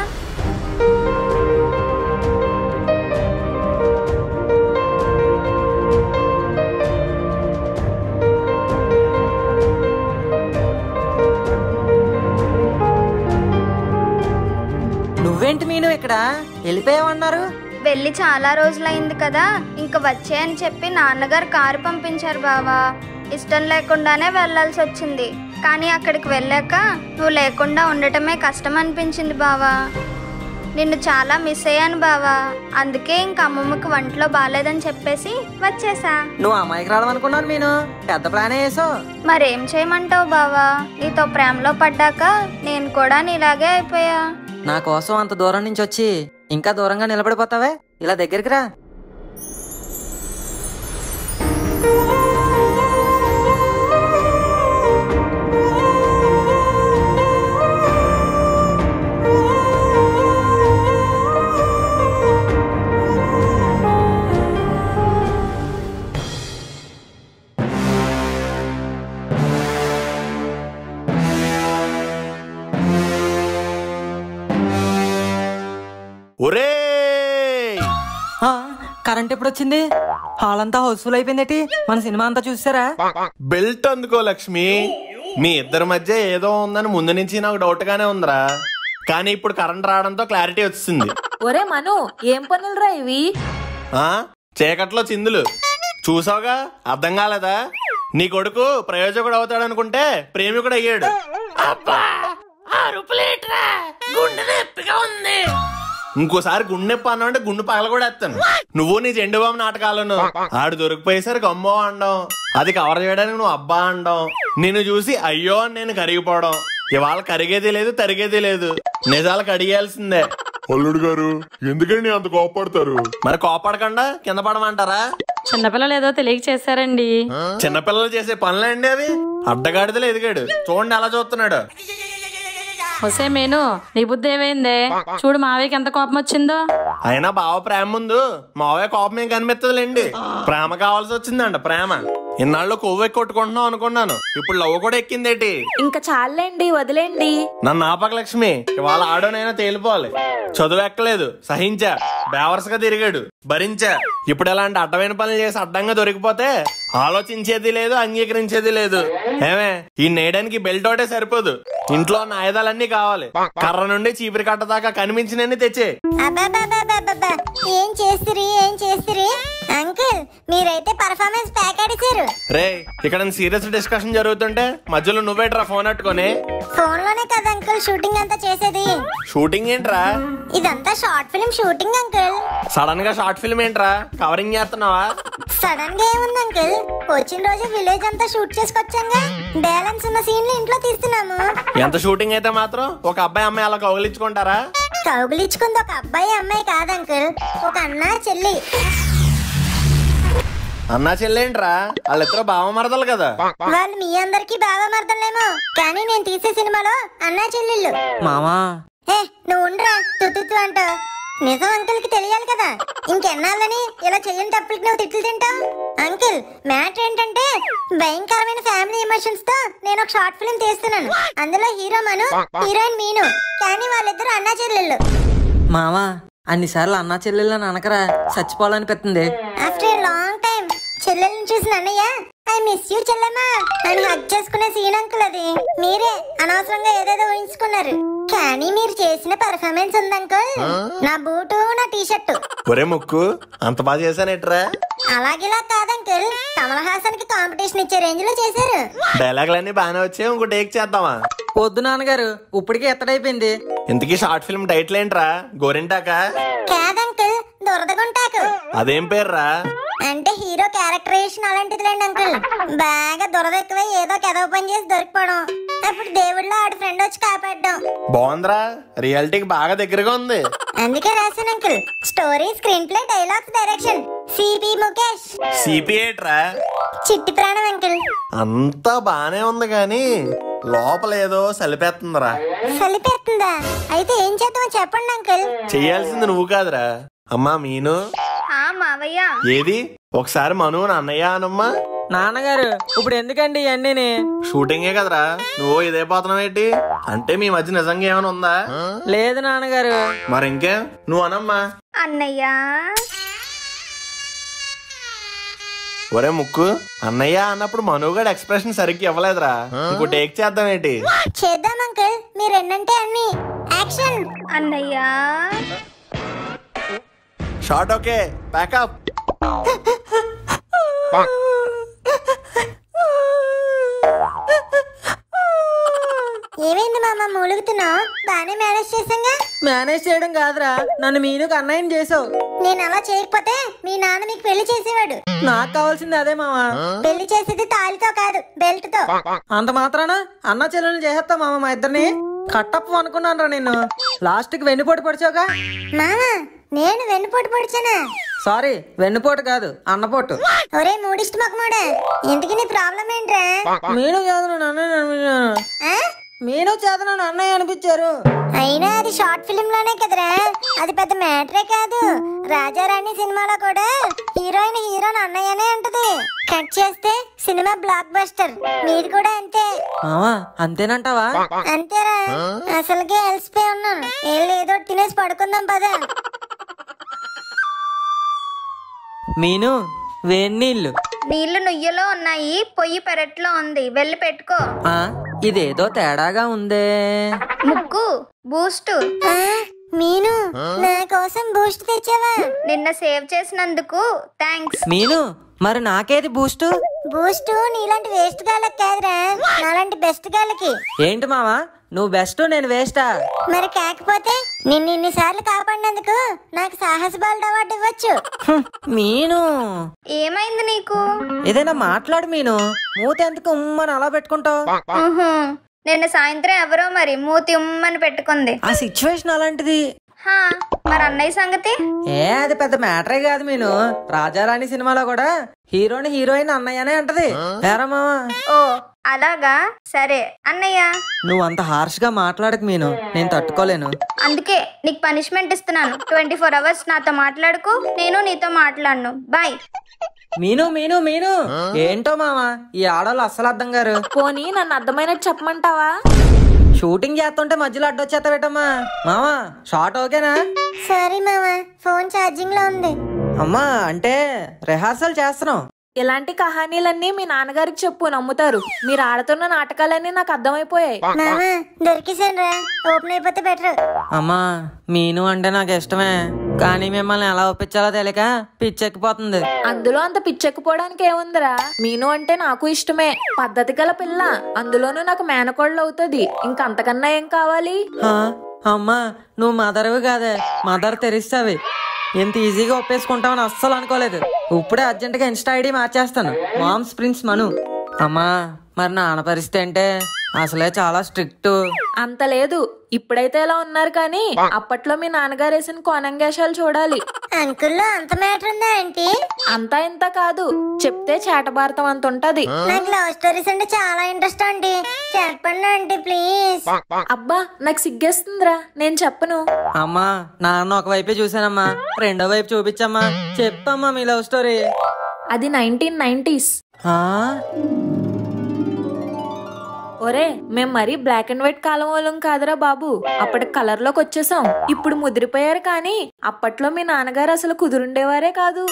నువ్వేంటి మీను ఇక్కడ వెళ్ళిపోయావన్నారు వెళ్ళి చాలా రోజులైంది కదా ఇంక వచ్చే అని చెప్పి నాన్నగారు కారు పంపించారు బావా ఇష్టం లేకుండానే వెళ్ళాల్సి వచ్చింది కానీ అక్కడికి వెళ్ళాక నువ్వు లేకుండా ఉండటమే కష్టం అనిపించింది బావా నిన్ను చాలా మిస్ అయ్యాను బావా అందుకే ఇంక అమ్మమ్మకి వంటలో బాగాలేదని చెప్పేసి వచ్చేసా నువ్వు అమాయకురాలు అనుకున్నాను మీను పెద్ద ప్లానే వేసావు మరేం చేయమంటావు బావా నీతో ప్రేమలో పడ్డాక నేను కూడా నీలాగే అయిపోయా నా కోసం అంత దూరం నుంచి వచ్చి ఇంకా దూరంగా నిలబడిపోతావే ఇలా దగ్గరికి రా ఒరే కరెంట్ ఎప్పుడు వచ్చింది హాల్ అంతా హౌస్ఫుల్ అయిపోయిందేటి మన సినిమా అంతా చూసారా బెల్ట్ అందుకో లక్ష్మి మీ ఇద్దరి మధ్య ఏదో ఉందని ముందు నుంచి నాకు డౌట్ గానే ఉందిరా కానీ ఇప్పుడు కరెంట్ రావడంతో క్లారిటీ వచ్చింది ఒరే మను ఏం పనులురా ఇవి ఆ చీకట్లో చిందులు చూసావుగా అర్థం కాలేదా నీ కొడుకు ప్రయోజకుడు అవుతాడు అనుకుంటే ప్రేమికుడు అయ్యాడు అబ్బా అరుపులేట్రా గుండె నొప్పిగా ఉంది ఇంకోసారి గుండె నొప్పి అన్నావు అంటే గుండు పగల కూడా ఎత్తాను నువ్వు నీ జెండు బాబు నాటకాలను ఆడు దొరికిపోయేసరికి అమ్మో అండం అది కవర్ చేయడానికి నువ్వు అబ్బా అండం నిన్ను చూసి అయ్యో అని నేను కరిగిపోవడం ఇవాళ కరిగేది లేదు తరిగేది లేదు నిజాలు కడిగేయాల్సిందే అల్లుడు గారు ఎందుకండి అంత కోపడతారు మరి కోపడకుండా కింద పడమంటారా చిన్నపిల్లలు ఏదో తెలియక చేశారండి చిన్నపిల్లలు చేసే పనులండి అవి అడ్డగాడిదలు ఎదిగాడు చూడండి ఎలా చూస్తున్నాడు వసే మేను నీ బుద్ధి ఏమైందే చూడు మావయ్యకి ఎంత కోపం వచ్చిందో అయినా బావ ప్రేమ ముందు మావయ్య కోపం ఏం కనిపిస్తుందిలేండి ప్రేమ కావాల్సి వచ్చిందంట ప్రేమ ఇన్నాళ్ళు కొవ్వు ఎక్కి కొట్టుకుంటున్నాం అనుకున్నాను ఇప్పుడు లవ్ కూడా ఎక్కిందేటి ఇంకా చాలండి వదిలేండి నన్ను ఆపక లక్ష్మి ఇవాళ ఆడోనైనా తేలిపోవాలి చదువు ఎక్కలేదు సహించా బేవర్స్ గా తిరిగాడు భరించా ఇప్పుడు ఇలాంటి అడ్డమైన పనులు చేసి అడ్డంగా దొరికిపోతే ఆలోచించేది లేదు అంగీకరించేది లేదు ఏమే ఈ నేయడానికి బెల్ట్ ఒకటే సరిపోదు ఇంట్లో ఉన్న ఆయుధాలన్నీ కావాలి కర్ర నుండి చీపిరి కట్ట దాకా కనిపించినన్ని తెచ్చే అబ్బాబాబాబాబాబా. ఏం చేస్తురి ఏం చేస్తురి అంకుల్ మీరైతే పర్ఫార్మెన్స్ ప్యాక్ ఆడిచారు రే ఇక్కడ సీరియస్ డిస్కషన్ జరుగుతుంటే మధ్యలో నువ్వేట్రా ఫోన్ పట్టుకొని ఫోన్ లోనే కదా అంకుల్ షూటింగ్ అంతా చేసేది షూటింగ్ ఏంట్రా ఇదంతా short film shooting uncle sudden గా షార్ట్ ఫిల్మ్ ఏంట్రా కవరింగ్ చేస్తున్నావా సడన్ గా ఏముంది అంకుల్ వచ్చిన రోజు విలేజ్ అంతా షూట్ చేసుకొచ్చాంగా బ్యాలెన్స్ ఉన్న సీన్లు ఇంట్లో తీస్తున్నాము ఎంత షూటింగ్ అయితే మాత్రం ఒక అబ్బాయి అమ్మాయి అలా కౌగిలించుకుంటారా కౌగులించుకుంది ఒక అబ్బాయి అమ్మాయి కాదు అంకుల్ ఒక అన్న చెల్లి అన్నా చెల్లేంట్రా వాళ్ళిద్దరు బావ మరదలు కదా వాళ్ళు మీ అందరికి బాగా మర్దలేమో కానీ నేను తీసే సినిమాలో అన్నా చెల్లెళ్ళు మామా ఏ నువ్వు ఉండరా తుత్తు అంటూ నిజం అంకుల్ కి తెలియాలి కదా ఇంకెన్నాళ్ళని ఇలా చెయ్యని తప్పులకి నువ్వు తిట్లు తింటావు అంకుల్ మ్యాటర్ ఏంటంటే భయంకరమైన ఫ్యామిలీ ఎమోషన్స్ తో నేను ఒక షార్ట్ ఫిల్మ్ తీస్తున్నాను అందులో హీరో మను హీరోయిన్ మీను కానీ వాళ్ళిద్దరు అన్నా చెల్లెళ్ళు మామా అన్నిసార్లు అన్నా చెల్లెళ్ళు అని అనకరా చచ్చిపోవాలనిపిస్తుంది ఆఫ్టర్ ఏ లాంగ్ టైం చెల్లెల్ని చూసిన అన్నయ్య ఐ మిస్ యూ చెల్లెమ్మా అని హక్ చేసుకునే సీన్ అంకుల్ అది మీరే అనవసరంగా ఏదేదో ఊహించుకున్నారు కానీ మీరు చేసిన పర్ఫార్మెన్స్ ఉంది అంకుల్ నా బూటు నా టీ షర్టు ఒరే ముక్కు అంత బాగా చేశానేట్రా అలాగిలా కాదు అంకుల్ కమల్ హాసన్ కి కాంపిటీషన్ ఇచ్చే రేంజ్ లో చేశారు డైలాగులన్నీ బాగానే వచ్చాయి ఇంకో టేక్ చేద్దామా పొద్దు నాన్నగారు ఇప్పటికే ఎత్తడైపోయింది ఇంతకీ షార్ట్ ఫిల్మ్ టైటిల్ ఏంట్రా గోరింటాక కాదంకుల్ దురదగుంటాకు అదేం పేర్రా అంటే హీరో క్యారెక్టరేషన్ అలాంటిదిలేండి అంకుల్ బాగా దురద ఎక్కువై ఏదో కెదవ పని చేసి దొరికిపోవడం అప్పుడు దేవుళ్ళో ఆడి ఫ్రెండ్ వచ్చి కాపాడడం బాగుందిరా రియాలిటీకి బాగా దగ్గరగా ఉంది అందుకే రాశాను uncle story screenplay dialogues direction CP Mukesh సిపిఏట్రా చిట్టి ప్రాణం అంకుల్ అంతా బానే ఉంది కానీ లోపల ఏదో సలిపేస్తుందిరా సలిపేస్తుందా అయితే ఏం చేద్దామో చెప్పండి అంకుల్ చెయ్యాల్సింది నువ్వు కాదురా అమ్మా మీను ఆ మావయ్య ఏది ఒకసారి మను అన్నయ్య అనమ్మా నాన్నగారు ఇప్పుడు ఎందుకండి ఇవన్నీ షూటింగే కదరా నువ్వు ఇదే పోతున్నావు ఏంటి అంటే మీ మధ్య నిజంగా ఏమైనా ఉందా లేదు నాన్నగారు మరి ఇంకే నువ్వు అనమ్మా అన్నయ్య ఒరే ముక్కు అన్నయ్య అన్నప్పుడు మనుగడ ఎక్స్ప్రెషన్ సరిగ్గా ఇవ్వలేదురా ఇంకో టేక్ చేద్దాం ఏంటి చేద్దాం అంకుల్ మీరు ఎన్నంటే అన్ని యాక్షన్ అన్నయ్య షార్ట్ ఓకే ప్యాకప్ ఏమైంది మామ మూలుగుతున్నావు బానే మేనేజ్ చేసాంగా మేనేజ్ చేయడం కాదురా నన్ను మీనుకు అన్నయ్యం చేసావు నేను అలా చేయకపోతే మీ నాన్న మీకు పెళ్లి చేసేవాడు నాకు కావాల్సింది అదే మామా పెళ్లి చేసేది తాళితో కాదు బెల్ట్ తో అంత మాత్రాన అన్న చెల్లెలు చేసేస్తా మామ మా ఇద్దరిని కట్టప్పు అనుకున్నాను రా నేను లాస్ట్ కి వెన్నుపోటు పడిచావుగా మామ నేను వెన్నుపోటు పొడిచానా సారీ వెన్నుపోటు కాదు అన్నపోటు ఒరే మూడిష్టి మొక్కమాడా ఇంతకీ నీ ప్రాబ్లం ఏంట్రా మీను చేతను అన్నయ్య అనిపించాను ఆ? మీను చేతను అన్నయ్య అనిపించారు అయినా అది షార్ట్ ఫిలిం లోనే కదరా అది పెద్ద మ్యాటరే కాదు రాజారాణి సినిమాలో కూడా హీరోయిన్ హీరోని అన్నయ్యనే ఉంటది కట్ చేస్తే సినిమా బ్లాక్ బస్టర్ మీది కూడా అంతే మామా అంతేనంటావా అంతేరా అసలుకే అలసిపోయి ఉన్నాను ఏళ్ళు ఏదో ఒకటి తినేసి పడుకుందాం పదా మీను వేడి నీళ్ళు నీళ్లు నుయ్యలో ఉన్నాయి పొయ్యి పెరట్లో ఉంది వెళ్ళి పెట్టుకో ఆ, ఇదేదో తేడాగా ఉందే ముక్కు బూస్ట్ మీను నా కోసం బూస్ట్ తెచ్చావా నిన్న సేవ్ చేసినందుకు థ్యాంక్స్ మీను మరి నాకేది బూస్ట్ బూస్ట్ నీలాంటి వేస్ట్ గాళ్ళకి కాదురా నాలాంటి బెస్ట్ గాళ్ళకి ఏంటి మావా నువ్వు బెస్ట్ నేను వేస్టా మరి కాకపోతే నిన్ను ఇన్నిసార్లు కాపాడినందుకు నాకు సాహస బాలుడు అవార్డు ఇవ్వచ్చు మీను ఏమైంది నీకు ఏదైనా మాట్లాడు మీను మూత ఎందుకు ఉమ్మని అలా పెట్టుకుంటావు ఉహు. నిన్న సాయంత్రం ఎవరో మరి మూతి ఉమ్మని పెట్టుకుంది ఆ సిచ్యువేషన్ అలాంటిది హా మరి అన్నయ్య సంగతి ఏ అది పెద్ద మ్యాటరే కాదు మీను రాజారాణి సినిమాలో కూడా హీరోని హీరోయిన్ అన్నయ్యనే అంటది ఏరా మావా ఓ అలాగా సరే అన్నయ్య నువ్వు అంత హార్ష్ గా మాట్లాడకు మీను నేను తట్టుకోలేను అందుకే నీకు పనిష్మెంట్ ఇస్తున్నాను ట్వంటీ ఫోర్ అవర్స్ నాతో మాట్లాడుకో నేను నీతో మాట్లాడను బాయ్ మీను మీను మీను ఏంటో మావా ఈ ఆడవాళ్ళు అస్సలు అర్థం గారు పోనీ నన్ను అర్థమైనట్టు చెప్పమంటావా షూటింగ్ చేస్తుంటే మధ్యలో అడ్డొచ్చేస్తావేటమ్మా మావా షార్ట్ ఓకేనా సారీ మామా ఫోన్ ఛార్జింగ్ లో ఉంది అమ్మా అంటే రిహార్సల్ చేస్తున్నాం ఇలాంటి కహానీలన్నీ మీ నాన్నగారికి చెప్పు నమ్ముతారు మీరు ఆడుతున్న నాటకాలన్నీ నాకు అర్థమైపోయాయి మామా దొరికేసాను రా ఓపెన్ అయిపోతే బెటర్ అమ్మా మీను అంటే నాకు ఇష్టమే కానీ మిమ్మల్ని ఎలా ఒప్పించాలో తెలియక పిచ్చెక్కిపోతుంది అందులో అంత పిచ్చెక్కిపోవడానికి ఏముందిరా మీను అంటే నాకు ఇష్టమే పద్ధతి గల పిల్ల అందులోనూ నాకు మేనకోళ్ళు అవుతుంది ఇంకంతకన్నా ఏం కావాలి హా, అమ్మా నువ్వు మదర్వి కాదే మదర్ తెరిస్తావి ఇంత ఈజీగా ఒప్పేసుకుంటామని అస్సలు అనుకోలేదు ఇప్పుడే అర్జెంటుగా ఇన్స్టా ఐడి మార్చేస్తాను మామ్స్ ప్రిన్స్ మను అమ్మా మరి నాన్న పరిస్థితి అంటే అసలే చాలా స్ట్రిక్ట్ అంత లేదు ఇప్పుడైతే ఇలా ఉన్నారు కానీ అప్పట్లో మీ నాన్నగారు వేసిన కోనంగేశాలు చూడాలి అంకుల్లో అంత మ్యాటర్ ఉందా ఆంటీ అంతా ఇంత కాదు చెప్తే చేటభారతం అంత ఉంటది నాకు లవ్ స్టోరీస్ అంటే చాలా ఇంట్రెస్ట్ అండి చెప్పండి ఆంటీ ప్లీజ్ అబ్బా నాకు సిగ్గేస్తుందిరా నేను చెప్పను అమ్మా నాన్న ఒక వైపే చూశానమ్మా రెండో వైపు చూపించమ్మా చెప్పమ్మా మీ లవ్ స్టోరీ అది నైన్టీన్ నైన్టీస్ ఆ? ఒరే మేం మరీ బ్లాక్ అండ్ వైట్ కాలం వాళ్ళం కాదురా బాబు అప్పటికి కలర్ లోకి వచ్చేసాం ఇప్పుడు ముదిరిపోయారు కానీ అప్పట్లో మీ నాన్నగారు అసలు కుదురుండేవారే కాదు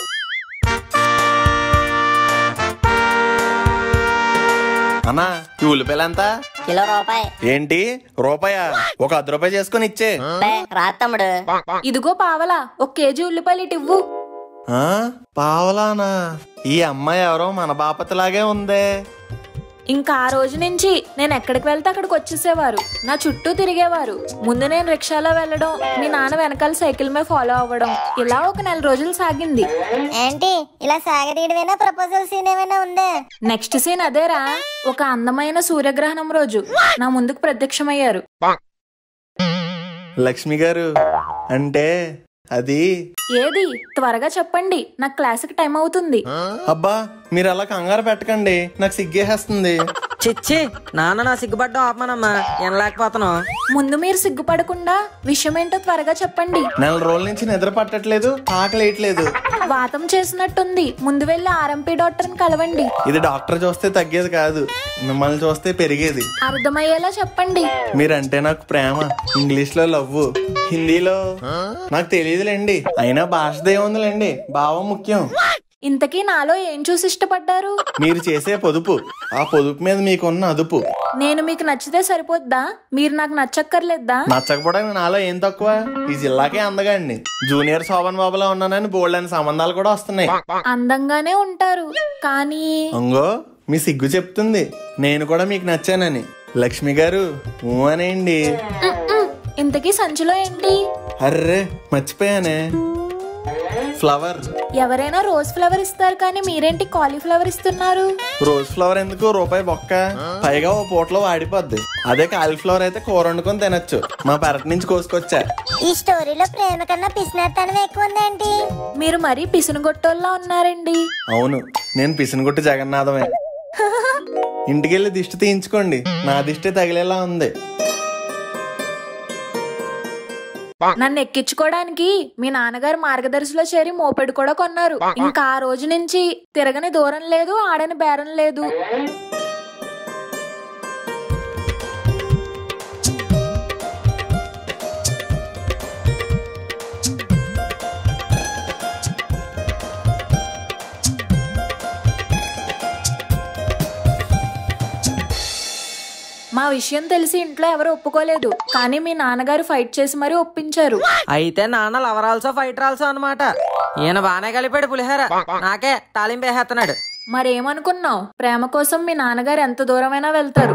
అన్నా ఈ ఉల్లిపాయలు ఎంత కిలో రూపాయి ఏంటి రూపాయా ఒక అర్ధ రూపాయి చేసుకుని ఇచ్చే బే, రా తమ్ముడు ఇదిగో పావలా ఒక కేజీ ఉల్లిపాయలు ఇటు ఇవ్వు ఆ, పావలానా ఈ అమ్మాయి ఎవరో మన బాపతిలాగే ఉందే ఇంకా ఆ రోజు నుంచి నేను ఎక్కడికి వెళ్తే అక్కడికి వచ్చేసేవారు నా చుట్టూ తిరిగేవారు ముందు నేను రిక్షాలో వెళ్ళడం మీ నాన్న వెనకాల సైకిల్ మీద ఫాలో అవ్వడం ఇలా ఒక నెల రోజులు సాగింది ఆంటీ ఇలా సాగదీయడమేనా ప్రపోజల్ సీన్ ఏమైనా ఉందా నెక్స్ట్ సీన్ అదేరా ఒక అందమైన సూర్యగ్రహణం రోజు నా ముందుకు ప్రత్యక్షమయ్యారు లక్ష్మి గారు అంటే అది ఏది త్వరగా చెప్పండి నాకు క్లాస్కి టైం అవుతుంది అబ్బా మీరు అలా కంగారు పెట్టకండి నాకు సిగ్గేసేస్తుంది చిచ్చి నాన్న నా సిగ్గుపడ్డం ఆపమానమ్మా వినలేకపోతాను ముందు మీరు సిగ్గుపడకుండా విషయం ఏంటో త్వరగా చెప్పండి నెల రోజుల నుంచి నిద్ర పట్టట్లేదు ఆకలి వేయట్లేదు వాతం చేసినట్టుంది ముందు వెళ్ళి ఆర్ఎంపీ డాక్టర్ని కలవండి ఇది డాక్టర్ చూస్తే తగ్గేది కాదు మిమ్మల్ని చూస్తే పెరిగేది అర్థమయ్యేలా చెప్పండి మీరంటే నాకు ప్రేమ ఇంగ్లీష్ లో లవ్ హిందీలో నాకు తెలియదులేండి అయినా భాషదే ఉందిలేండి భావం ముఖ్యం ఇంతకీ నాలో ఏం చూసి ఇష్టపడ్డారు మీరు చేసే పొదుపు ఆ పొదుపు మీద మీకున్న అదుపు నేను మీకు నచ్చితే సరిపోద్దా మీరు నాకు నచ్చక్కర్లేద్దా నచ్చకపోవడానికి నాలో ఏం తక్కువ ఈ జిల్లాకే అందగాండి జూనియర్ శోభన్ బాబులా ఉన్నానని బోల్డ్ అని సంబంధాలు కూడా వస్తున్నాయి అందంగానే ఉంటారు కానీ అంగో మీ సిగ్గు చెప్తుంది నేను కూడా మీకు నచ్చానని లక్ష్మి గారు ఊ అనేయండి ఉమ్, ఉమ్. ఇంతకీ సంచిలో ఏంటి అర్రే మర్చిపోయానే ఫ్లవర్ ఎవరైనా రోజ్ ఫ్లవర్ ఇస్తారు కానీ మీరేంటి కాలీఫ్లవర్ ఇస్తున్నారు రోజ్ ఫ్లవర్ ఎందుకు రూపాయి బొక్క పైగా ఓ పూటలో వాడిపోద్ది అదే కాలీఫ్లవర్ అయితే కూర వండుకొని తినొచ్చు మా పెరటి నుంచి కోసుకొచ్చా ఈ స్టోరీలో ప్రేమ కన్నా పిసినత్తనం ఎక్కువ ఉందేంటి మీరు మరీ పిసునుగొట్టోల్లా ఉన్నారండి అవును నేను పిసినగుట్టు జగన్నాథమే ఇంటికెళ్ళి దిష్టి తీయించుకోండి నా దిష్టి తగిలేలా ఉంది నన్ను ఎక్కించుకోవడానికి మీ నాన్నగారు మార్గదర్శిలో చేరి మోపెడు కూడా కొన్నారు ఇంకా ఆ రోజు నుంచి తిరగని దూరం లేదు ఆడని బేరం లేదు విషయం తెలిసి ఇంట్లో ఎవరు ఒప్పుకోలేదు కానీ మీ నాన్నగారు ఫైట్ చేసి మరీ ఒప్పించారు అయితే నాన్న లవరాల్సో ఫైట్ రాల్సో అనమాట ఈయన బానే కలిపాడు పులిహోర నాకే తాలింపు వేసేస్తున్నాడు మరేమనుకున్నావు ప్రేమ కోసం మీ నాన్నగారు ఎంత దూరమైనా వెళ్తారు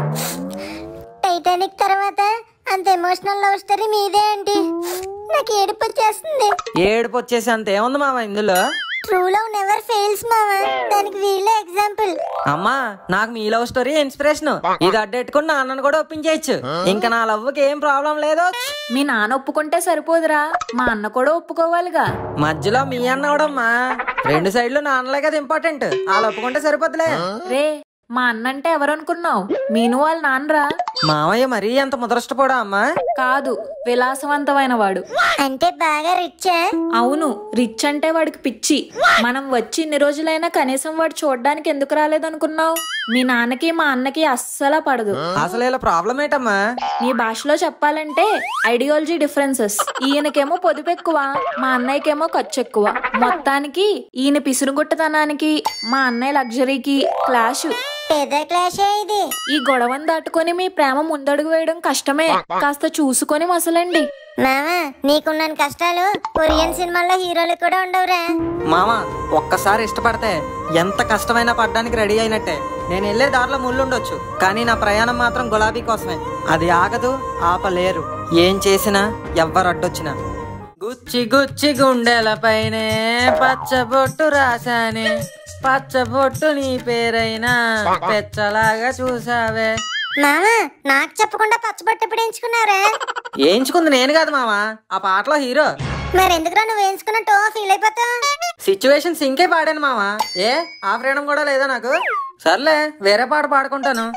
టైటానిక్ తర్వాత అంత ఎమోషనల్ లవ్ స్టోరీ మీదే అండి నాకు ఏడుపు వచ్చేస్తుంది ఏడుపు వచ్చేసి అంత ఏముంది మామ ఇందులో ట్రూ లవ్ నెవర్ ఫెయిల్స్ మావా దానికి వీళ్ళే ఎగ్జాంపుల్ అమ్మా నాకు మీ లవ్ స్టోరీ ఇన్స్పిరేషన్ ఇది అడ్డెట్టుకుని నాన్నను కూడా ఒప్పించేయచ్చు ఇంకా నా లవ్కి ఏం ప్రాబ్లం లేదు మీ నాన్న ఒప్పుకుంటే సరిపోదురా మా అన్న కూడా ఒప్పుకోవాలిగా మధ్యలో మీ అన్న కూడా అమ్మా రెండు సైడ్లు నాన్నలే కదా ఇంపార్టెంట్ వాళ్ళు ఒప్పుకుంటే సరిపోతులే రే మా అన్న అంటే ఎవరనుకున్నావు మీను వాళ్ళ నాన్నరా మామయ్య మరీ అంత ముదరష్టపోడా అమ్మా కాదు విలాసవంతమైన వాడు అంటే బాగా రిచ్చా అవును రిచ్ అంటే వాడికి పిచ్చి మనం వచ్చి ఇన్ని రోజులైనా కనీసం వాడు చూడడానికి ఎందుకు రాలేదనుకున్నావు మీ నాన్నకి మా అన్నకి అస్సలా పడదు అసలు ఇలా ప్రాబ్లం ఏంటమ్మా నీ భాషలో చెప్పాలంటే ఐడియాలజీ డిఫరెన్సెస్ ఈయనకేమో పొదుపు ఎక్కువ మా అన్నయ్యకేమో ఖర్చు ఎక్కువ మొత్తానికి ఈయన పిసురుగుట్టతనానికి మా అన్నయ్య లగ్జరీకి క్లాష్ పెద్ద క్లాషే ఇది ఈ గొడవను దాటుకొని మీ ప్రేమ ముందడుగు వేయడం కష్టమే కాస్త చూసుకొని మసలండి మావా నీకున్న కష్టాలు కొరియన్ సినిమాల్లో హీరోలు కూడా ఉండవురా మామ ఒక్కసారి ఇష్టపడితే ఎంత కష్టమైనా పడ్డానికి రెడీ అయినట్టే నేను వెళ్ళే దారిలో ముళ్ళుండొచ్చు కానీ నా ప్రయాణం మాత్రం గులాబీ కోసమే అది ఆగదు ఆపలేరు ఏం చేసినా ఎవ్వరు అడ్డొచ్చినా గుచ్చి గుచ్చి గుండెలపైనే పచ్చబొట్టు రాశానే పచ్చబొట్టు నీ పేరైనా పెచ్చలాగా చూసావే మావా నాకు చెప్పకుండా పచ్చబొట్టు ఎప్పుడు ఎంచుకున్నారా ఏంచుకుంది నేను కాదు మామ ఆ పాటలో హీరో మరి ఎందుకురా నువ్వు ఎంచుకున్నట్టు ఫీల్ అయిపోతావు సిచ్యువేషన్ సింకే పాడాను మామ ఏ ఆ ఫ్రీడమ్ కూడా లేదా నాకు సర్లే వేరే పాట పాడుకుంటాను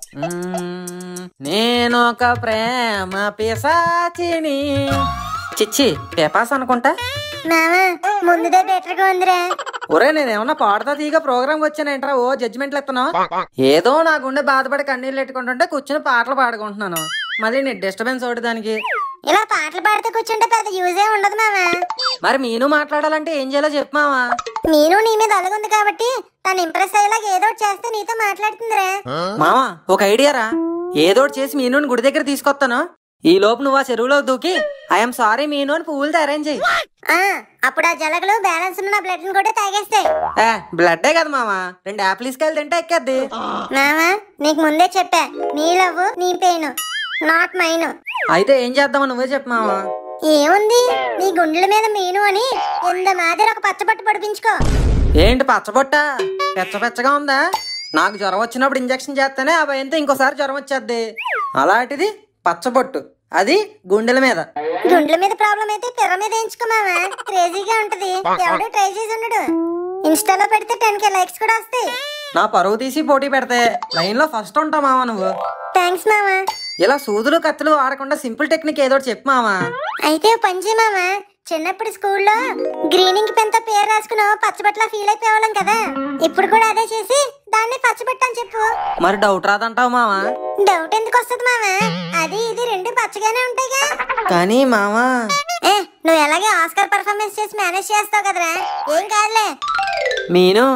మ్మ్, నేను ఒక ప్రేమ పిశాచిని చిచ్చి పేపాస్ అనుకుంటా మావా ముందుదే బెటర్ గా ఉందిరా ఒరే నేనేమన్నా పాడతా తీగ ప్రోగ్రామ్ వచ్చానేంట్రా ఓ జడ్జిమెంట్లు ఎత్తున్నావు ఏదో నా గుండె బాధపడి కన్నీళ్ళు పెట్టుకుంటుంటే కూర్చుని పాటలు పాడుకుంటున్నాను మళ్ళీ నీ డిస్టర్బెన్స్ ఒకటి దానికి ఇలా పాటలు పాడుతూ కూర్చుంటే పెద్ద యూజే ఉండదు మావా మరి మీను మాట్లాడాలంటే ఏం చేయాలో చెప్పు మావా నేను నీ మీద అలగుంది కాబట్టి తను ఇంప్రెస్ అయ్యేలాగా ఏదో ఒకటి చేస్తే నీతో మాట్లాడుతుందిరా మావా ఒక ఐడియా రా ఏదోటి చేసి మీను గుడి దగ్గర తీసుకొస్తాను ఈ లోపు నువ్వు ఆ చెరువులో దూకి ఐఎమ్ సారీ మీను అని పువ్వులతో అరేంజ్ చెయ్యి ఆ అప్పుడు ఆ జలగలు బ్యాలెన్స్ ఉన్న బ్లడ్ ని కూడా తాగేస్తాయి ఏ బ్లడ్డే కదా మావా రెండు యాపిల్ ఇసుకాయలు తింటే ఎక్కేద్ది మావా నీకు ముందే చెప్పా నీ love knee pain not mine అయితే ఏం చేద్దామో నువ్వే చెప్పు మావా ఏముంది నీ గుండెల మీద మీను అని ఎంత మాదిరి ఒక పచ్చబట్టు పడిపించుకో ఏంటి పచ్చబొట్ట పెచ్చ పెచ్చగా ఉందా నాకు జ్వరం వచ్చినప్పుడు ఇంజెక్షన్ చేస్తేనే ఆ భయంతో ఇంకోసారి జ్వరం వచ్చేద్ది అలాంటిది పచ్చబొట్టు అది గుండెల మీద గుండెల మీద ప్రాబ్లం అయితే పిర్ర మీద వేయించుకో మావా క్రేజీగా ఉంటది ఎవడో ట్రై చేసి ఉండడు ఇన్స్టాలో పెడితే టెన్ కే లైక్స్ కూడా వస్తాయి నా పరువు తీసి పోటీ పెడితే లైన్ లో ఫస్ట్ ఉంటావు మావా నువ్వు థ్యాంక్స్ మావా ఇలా సూదులు కత్తులు వాడకుండా సింపుల్ టెక్నిక్ ఏదో ఒకటి చెప్పు మావా అయితే ఓ పని చేయి మావా చిన్నప్పుడు స్కూల్లో గ్రీనింగ్ పెన్ తో పేరు రాసుకున్నావు పచ్చబట్ల ఫీల్ అయిపోవాలం కదా ఇప్పుడు కూడా అదే చేసి దాన్ని పచ్చబట్ట అని చెప్పు మరి డౌట్ రాదంటావు మావా డౌట్ ఎందుకు వస్తుంది మావా అది ఇది రెండు పచ్చగానే ఉంటాయిగా కానీ మావా ఏ నువ్వు ఎలాగే ఆస్కర్ పర్ఫార్మెన్స్ చేసి మేనేజ్ చేస్తావు కదరా ఏం కాదులే మీను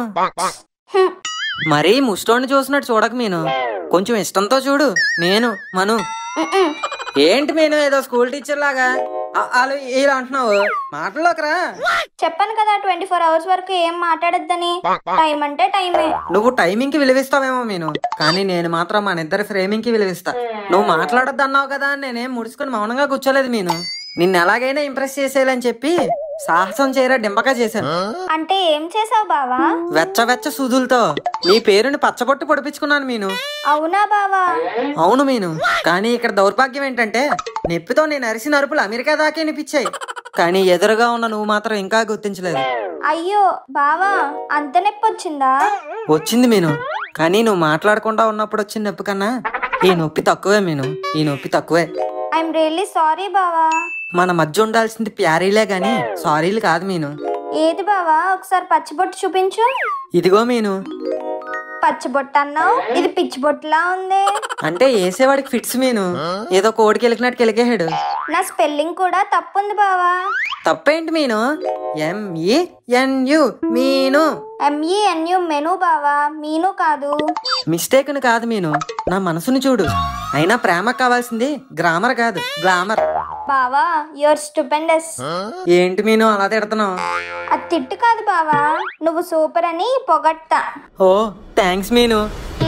మరీ ముష్టోడిని చూసినట్టు చూడక మీను కొంచెం ఇష్టంతో చూడు నేను మను ఏంటి మీను ఏదో స్కూల్ టీచర్ లాగా ఆ- వాళ్ళు ఇలా అంటున్నావు మాటల్లోకి రా చెప్పాను కదా ట్వంటీ ఫోర్ అవర్స్ వరకు ఏం మాట్లాడొద్దని టైం అంటే టైమే నువ్వు టైమింగ్ కి విలువిస్తావేమో మీను కానీ నేను మాత్రం మన ఇద్దరి ఫ్రేమింగ్ కి విలువిస్తా నువ్వు మాట్లాడొద్దు అన్నావు కదా అని నేనేం ముడుచుకొని మౌనంగా కూర్చోలేదు మీను నిన్ను ఎలాగైనా ఇంప్రెస్ చేసేయాలని చెప్పి సాహసం చేయరా డింపగా చేశాను అంటే ఏం చేసావు బావా వెచ్చ వెచ్చ సూదులతో నీ పేరుని పచ్చబొట్టు పొడిపించుకున్నాను మీను అవునా బావా అవును మీను కానీ ఇక్కడ దౌర్భాగ్యం ఏంటంటే నొప్పితో నేను అరిసిన అరుపులు అమెరికా దాకా వినిపించాయి కానీ ఎదురుగా ఉన్న నువ్వు మాత్రం ఇంకా గుర్తించలేదు అయ్యో బావా అంత నొప్పి వచ్చిందా వచ్చింది మీను కానీ నువ్వు మాట్లాడకుండా ఉన్నప్పుడు వచ్చిన నొప్పి కన్నా ఈ నొప్పి తక్కువే మీను ఈ నొప్పి తక్కువే ఐఎమ్ రియల్లీ సారీ బావా మన మధ్య ఉండాల్సింది ప్యారీలే గాని సారీలు కాదు మీను ఏది బావా ఒకసారి పచ్చిబొట్టు చూపించు ఇదిగో మీను పచ్చబొట్టు అన్నావు ఇది పిచ్చి బొట్టులా ఉంది అంటే వేసేవాడికి ఫిట్స్ మీను ఏదో కోడికి వెళ్ళినట్టు కెలికేహాడు నా స్పెల్లింగ్ కూడా తప్పుంది బావా తప్పేంటి మీను ఎంఈ ఎన్యు మీను ఎంఈఎన్యు మెను బావా మీను కాదు మిస్టేక్ కాదు మీను నా మనసుని చూడు అయినా ప్రేమ కావాల్సింది గ్రామర్ కాదు గ్లామర్ బావా యువర్ స్టూపెండస్ ఏంటి మీను అలా తిడుతున్నావు అది తిట్టు కాదు బావా నువ్వు సూపర్ అని పొగట్టా ఓ థ్యాంక్స్ మీను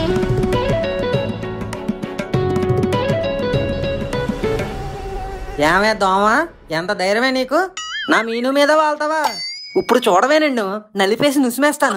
ఏమే దోమ ఎంత ధైర్యమే నీకు నా మీను మీద వాళ్తావా ఇప్పుడు చూడవే నిన్ను నలిపేసి నుసిమేస్తాను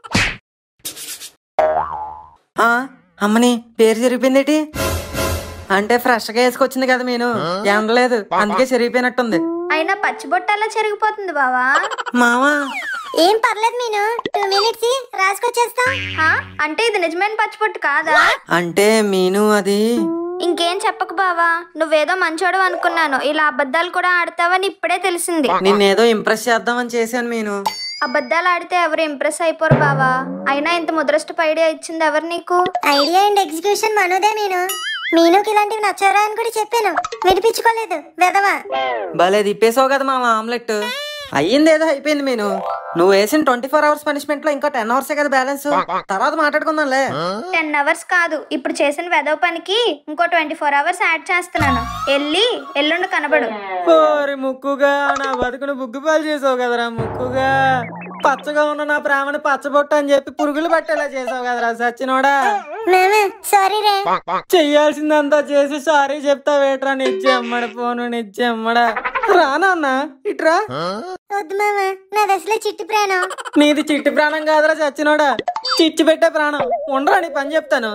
ఆ, అమ్మని పేరు చెరిగిపోయిందేటి అంటే ఫ్రెష్గా వేసుకొచ్చింది కదా మీను ఎండలేదు అందుకే చెరిగిపోయినట్టుంది అయినా పచ్చిబొట్టు అలా చెరిగిపోతుంది బావా మావా ఏం పర్లేదు మీను టూ మినిట్స్ రాసుకొచ్చేస్తాం హా? అంటే ఇది నిజమైన పచ్చిబొట్టు కాదా అంటే మీను అది ఇంకేం చెప్పకు బావా నువ్వేదో మంచోడు అనుకున్నాను ఇలా అబద్ధాలు కూడా ఆడతావని ఇప్పుడే తెలిసింది నిన్నేదో ఇంప్రెస్ చేద్దామని చేశాను మీను అబద్ధాలు ఆడితే ఎవరు ఇంప్రెస్ అయిపోరు బావా అయినా ఇంత ముద్రష్టపు ఐడియా ఇచ్చింది ఎవరు నీకు ఐడియా అండ్ ఎగ్జిక్యూషన్ మనోదే మీను మీనుకి ఇలాంటివి నచ్చరా అని కూడా చెప్పాను వినిపించుకోలేదు వెదవా భలే తిప్పేసావు కదా మా ఆమ్లెట్ అయ్యింది ఏదో అయిపోయింది మీను నువ్వు వేసిన ట్వంటీ ఫోర్ అవర్స్ పనిష్మెంట్ లో ఇంకో టెన్ అవర్సే కదా బ్యాలెన్స్ తర్వాత మాట్లాడుకుందాంలే టెన్ అవర్స్ కాదు ఇప్పుడు చేసిన వెదవ పనికి ఇంకో ట్వంటీ ఫోర్ అవర్స్ యాడ్ చేస్తున్నాను వెళ్ళి ఎల్లుండి కనబడు ఓరి ముక్కుగా నా బతుకును బుగ్గుపాలు చేసావు కదరా ముక్కుగా పచ్చగా ఉన్న నా ప్రేమను పచ్చబొట్టు అని చెప్పి పురుగులు పట్టేలా చేసావు కదరా సచ్చినోడా సారీ రే చెయ్యాల్సిందంతా చేసి సారీ చెప్తా వేట్రా నిజ్జమ్మడ పోను నిజ్జమ్మడా రానన్న ఇట్రా వద్దు మామ నాది అసలే చిట్టి ప్రాణం నీది చిట్టి ప్రాణం కాదురా చచ్చినోడా చిచ్చి పెట్టే ప్రాణం ఉండరా నీ పని చెప్తాను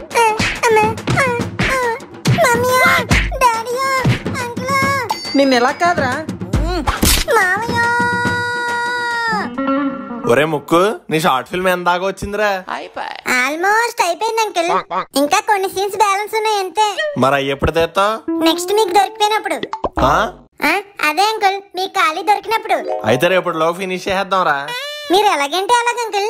మమ్మీయా డాడీయా అంకులా నిన్ను ఎలా కాదురా మామయ్య ఒరే ముక్కు నీ షార్ట్ ఫిల్మ్ ఎంత దాకా వచ్చిందిరా ఆల్మోస్ట్ అయిపోయింది అంకుల్ ఇంకా కొన్ని సీన్స్ బ్యాలెన్స్ ఉన్నాయి అంతే మరి అయ్యి ఎప్పుడు తెస్తావు నెక్స్ట్ మీకు దొరికిపోయినప్పుడు ఆ, అదే అంకుల్ మీకు ఖాళీ దొరికినప్పుడు అయితే రేపటి లో ఫినిష్ చేసేద్దాం రా మీరు ఎలాగంటే అలాగ అంకుల్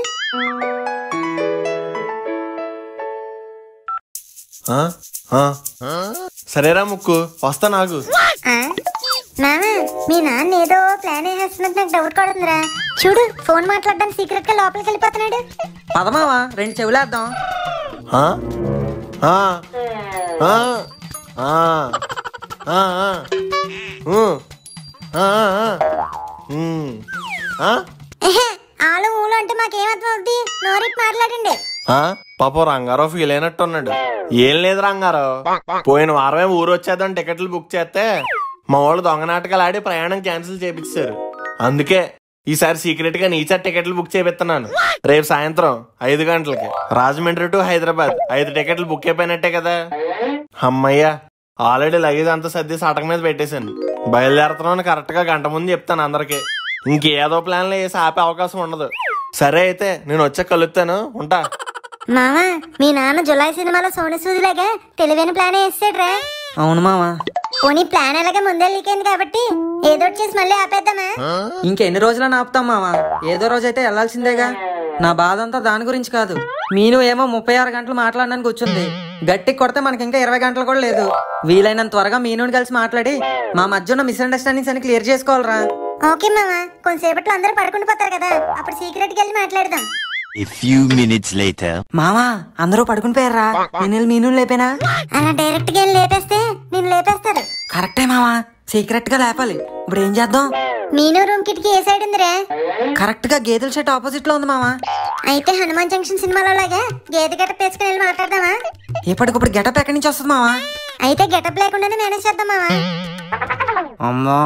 సరేరా ముక్కు వస్తా నాకు ఆ? నాన్న మీ నాన్న ఏదో ప్లాన్ వేసేస్తున్నట్టు నాకు డౌట్ కొడుతుందిరా చూడు ఫోన్ మాట్లాడడానికి సీక్రెట్ గా లోపలికి వెళ్ళిపోతున్నాడు పదమావా రెండు చెవులేద్దాం ఆ? ఆ. ఆ. ఆ. ఆ. ఆ. ఊ. ఆ. ఆ. ఉమ్. ఆ? ఎహె, ఆలు ఊలు అంటే మాకేమర్థం అవుద్ది నోరిట్ మాట్లాడండి ఆ? పాపం రంగారావు ఫీల్ అయినట్టున్నాడు ఏం లేదు రంగారావు పోయిన వారమే ఊరు వచ్చేద్దాం టికెట్లు బుక్ చేస్తే మా వాళ్ళు దొంగ నాటకాలు ఆడి ప్రయాణం క్యాన్సిల్ చేపించారు అందుకే ఈసారి సీక్రెట్ గా నీచా టికెట్లు బుక్ చేపిస్తున్నాను రేపు సాయంత్రం ఐదు గంటలకి రాజమండ్రి టు హైదరాబాద్ ఐదు టికెట్లు బుక్ అయిపోయినట్టే కదా అమ్మయ్యా ఆల్రెడీ లగేజ్ అంతా సర్ది సటక మీద పెట్టేశాను బయలుదేరుతున్నాను కరెక్ట్ గా గంట ముందు చెప్తాను అందరికి ఇంకేదో ప్లాన్లు వేసి ఆపే అవకాశం ఉండదు సరే అయితే నేను వచ్చాక కలుస్తాను ఉంటా మామ మీ నాన్న జులై సినిమాలో సోని సూదిలాగా తెలివైన ప్లాన్ వేసాడు రా అవును మావా పోనీ ప్లాన్ అలాగే ముందే లీక్ అయింది కాబట్టి ఏదో ఒకటి చేసి మళ్ళీ ఆపేద్దామా ఇంకెన్ని రోజులని ఆపుతాం మావా ఏదో రోజైతే వెళ్లాల్సిందేగా నా బాధ అంతా దాని గురించి కాదు మీను ఏమో ముప్పై ఆరు గంటలు మాట్లాడడానికి వచ్చింది గట్టి కొడితే మనకి ఇంకా ఇరవై గంటలు కూడా లేదు వీలైనంత త్వరగా మీనుని కలిసి మాట్లాడి మా మధ్య ఉన్న మిస్అండర్స్టాండింగ్స్ అని క్లియర్ చేసుకోవాలరా ఓకే మామ కొంతసేపట్లో అందరూ పడుకుని పోతారు కదా అప్పుడు సీక్రెట్ కి వెళ్ళి మాట్లాడదాం A few minutes later. మావా అందరూ పడుకుని పోయారా నేను మీను లేపేనా అలా డైరెక్ట్ గా వెళ్ళి లేపేస్తే నేను లేపేస్తారు కరెక్టే మావా సీక్రెట్ గా లేపాలి ఇప్పుడు ఏం చేద్దాం మీను రూమ్ కిటికీ ఏ సైడ్ ఉందిరా కరెక్ట్ గా గేదెల షెట్ ఆపోజిట్ లో ఉంది మావా అయితే హనుమాన్ జంక్షన్ సినిమాలో లాగా గేదె గెటప్ వేసుకుని వెళ్ళి మాట్లాడదామా ఇప్పటికప్పుడు గెటప్ ఎక్కడి నుంచి వస్తుంది మావా అయితే గెటప్ లేకుండానే మేనేజ్ చేద్దాం మావా అమ్మా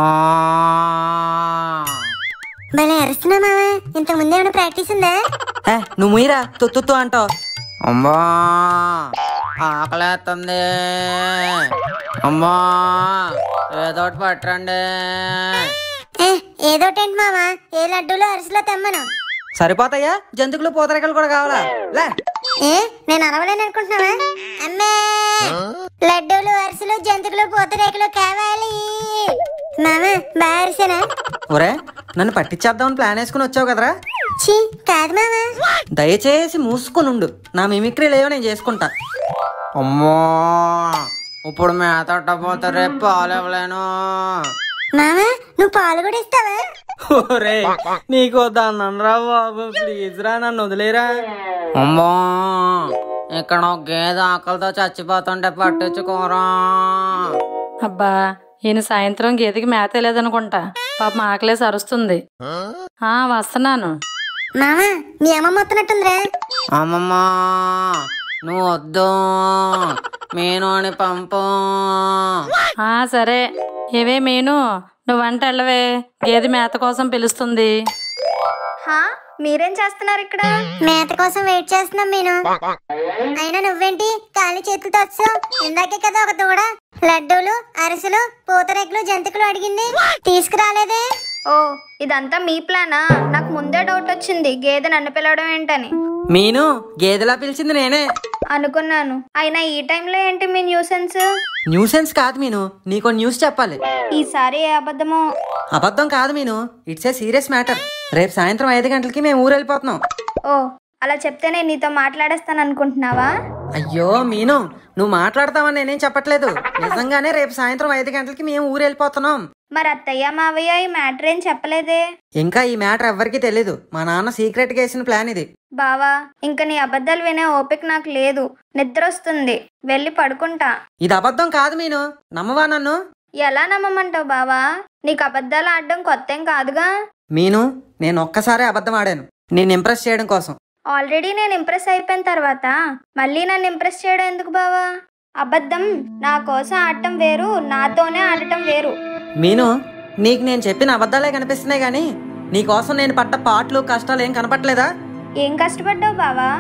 భలే అరుస్తున్నా మావా ఇంతకు ముందు ఏమైనా ప్రాక్టీస్ ఉందా ఏ, నువ్వు మీరా తుత్తు అంటావు అమ్మా ఆకలేస్తుంది అమ్మా ఏదో ఒకటి పట్టండి ఏ, ఏదో టెంట్ మావా ఏ లడ్డూలో అరిసెలో తెమ్మను సరిపోతాయా జంతువులు పూతరేకలు కూడా కావాలా లే ఏ నేను అరవలేను అనుకుంటున్నావా అమ్మే లడ్డూలు అరిసెలు జంతువులు పూతరేకులు కావాలి మామ బాగా అరిసెనా ఒరే నన్ను పట్టించేద్దామని ప్లాన్ వేసుకుని వచ్చావు కదరా ఛీ కాదు మావా దయచేసి మూసుకొని ఉండు నా మిమిక్రీ లేవో నేను చేసుకుంటా అమ్మో ఇప్పుడు మేతట్టపోతే రేపు పాలు ఇవ్వలేను మావా నువ్వు పాలు కూడా ఇస్తావా ఒరే నీకు రా బాబు ప్లీజ్ రా నన్ను వదిలేరా అమ్మో ఇక్కడ ఒక గేదె ఆకలితో చచ్చిపోతుంటే పట్టించుకోరా అబ్బా ఈయన సాయంత్రం గేదెకి మేత లేదనుకుంటా పాపం ఆకలేసి అరుస్తుంది ఆ వస్తున్నాను మావా మీ అమ్మ మొత్తనట్టుందిరా అమ్మమ్మా నువ్వు వద్దు మీనోని పంపు ఆ సరే ఏవే మీను నువ్వంట వెళ్ళవే గేదె మేత కోసం పిలుస్తుంది హా మీరేం చేస్తున్నారు ఇక్కడ మేత కోసం వెయిట్ చేస్తున్నాం నేను అయినా నువ్వేంటి ఖాళీ చేతులతో వచ్చావు ఇందాకే కదా ఒక దూడ లడ్డూలు అరిసెలు పూతరేకులు జంతికలు అడిగింది తీసుకురాలేదే ఓ ఇదంతా మీ ప్లానా నాకు ముందే డౌట్ వచ్చింది గేదె నన్ను పిలవడం ఏంటని మీను గేదెలా పిలిచింది నేనే అనుకున్నాను అయినా ఈ టైంలో ఏంటి మీ న్యూసెన్స్ న్యూసెన్స్ కాదు మీను నీకో న్యూస్ చెప్పాలి ఈసారి ఏ అబద్ధమో అబద్ధం కాదు మీను ఇట్స్ ఏ సీరియస్ మ్యాటర్ రేపు సాయంత్రం ఐదు గంటలకి మేము ఊరు వెళ్ళిపోతున్నాం ఓ అలా చెప్తే నేను నీతో మాట్లాడేస్తాను అనుకుంటున్నావా అయ్యో మీను నువ్వు మాట్లాడతావని నేనేం చెప్పట్లేదు నిజంగానే రేపు సాయంత్రం ఐదు గంటలకి మేము ఊరు వెళ్ళిపోతున్నాం మరి అత్తయ్య మావయ్య ఈ మ్యాటర్ ఏం చెప్పలేదే ఇంకా ఈ మ్యాటర్ ఎవ్వరికీ తెలీదు మా నాన్న సీక్రెట్ గా వేసిన ప్లాన్ ఇది బావా ఇంక నీ అబద్ధాలు వినే ఓపిక నాకు లేదు నిద్ర వస్తుంది వెళ్ళి పడుకుంటా ఇది అబద్ధం కాదు మీను నమ్మవా నన్ను ఎలా నమ్మమంటావు బావా నీకు అబద్ధాలు ఆడడం కొత్తేం కాదుగా మీను నేను ఒక్కసారి అబద్ధం ఆడాను నేను ఇంప్రెస్ చేయడం కోసం ఆల్రెడీ నేను ఇంప్రెస్ అయిపోయిన తర్వాత మళ్ళీ నన్ను ఇంప్రెస్ చేయడం ఎందుకు బావా అబద్ధం నా కోసం ఆడటం వేరు నాతోనే ఆడటం వేరు మీను నీకు నేను చెప్పిన అబద్ధాలే కనిపిస్తున్నాయి గాని నీకోసం నేను పడ్డ పాటలు కష్టాలు ఏం కనపట్లేదా ఏం కష్టపడ్డావు బావా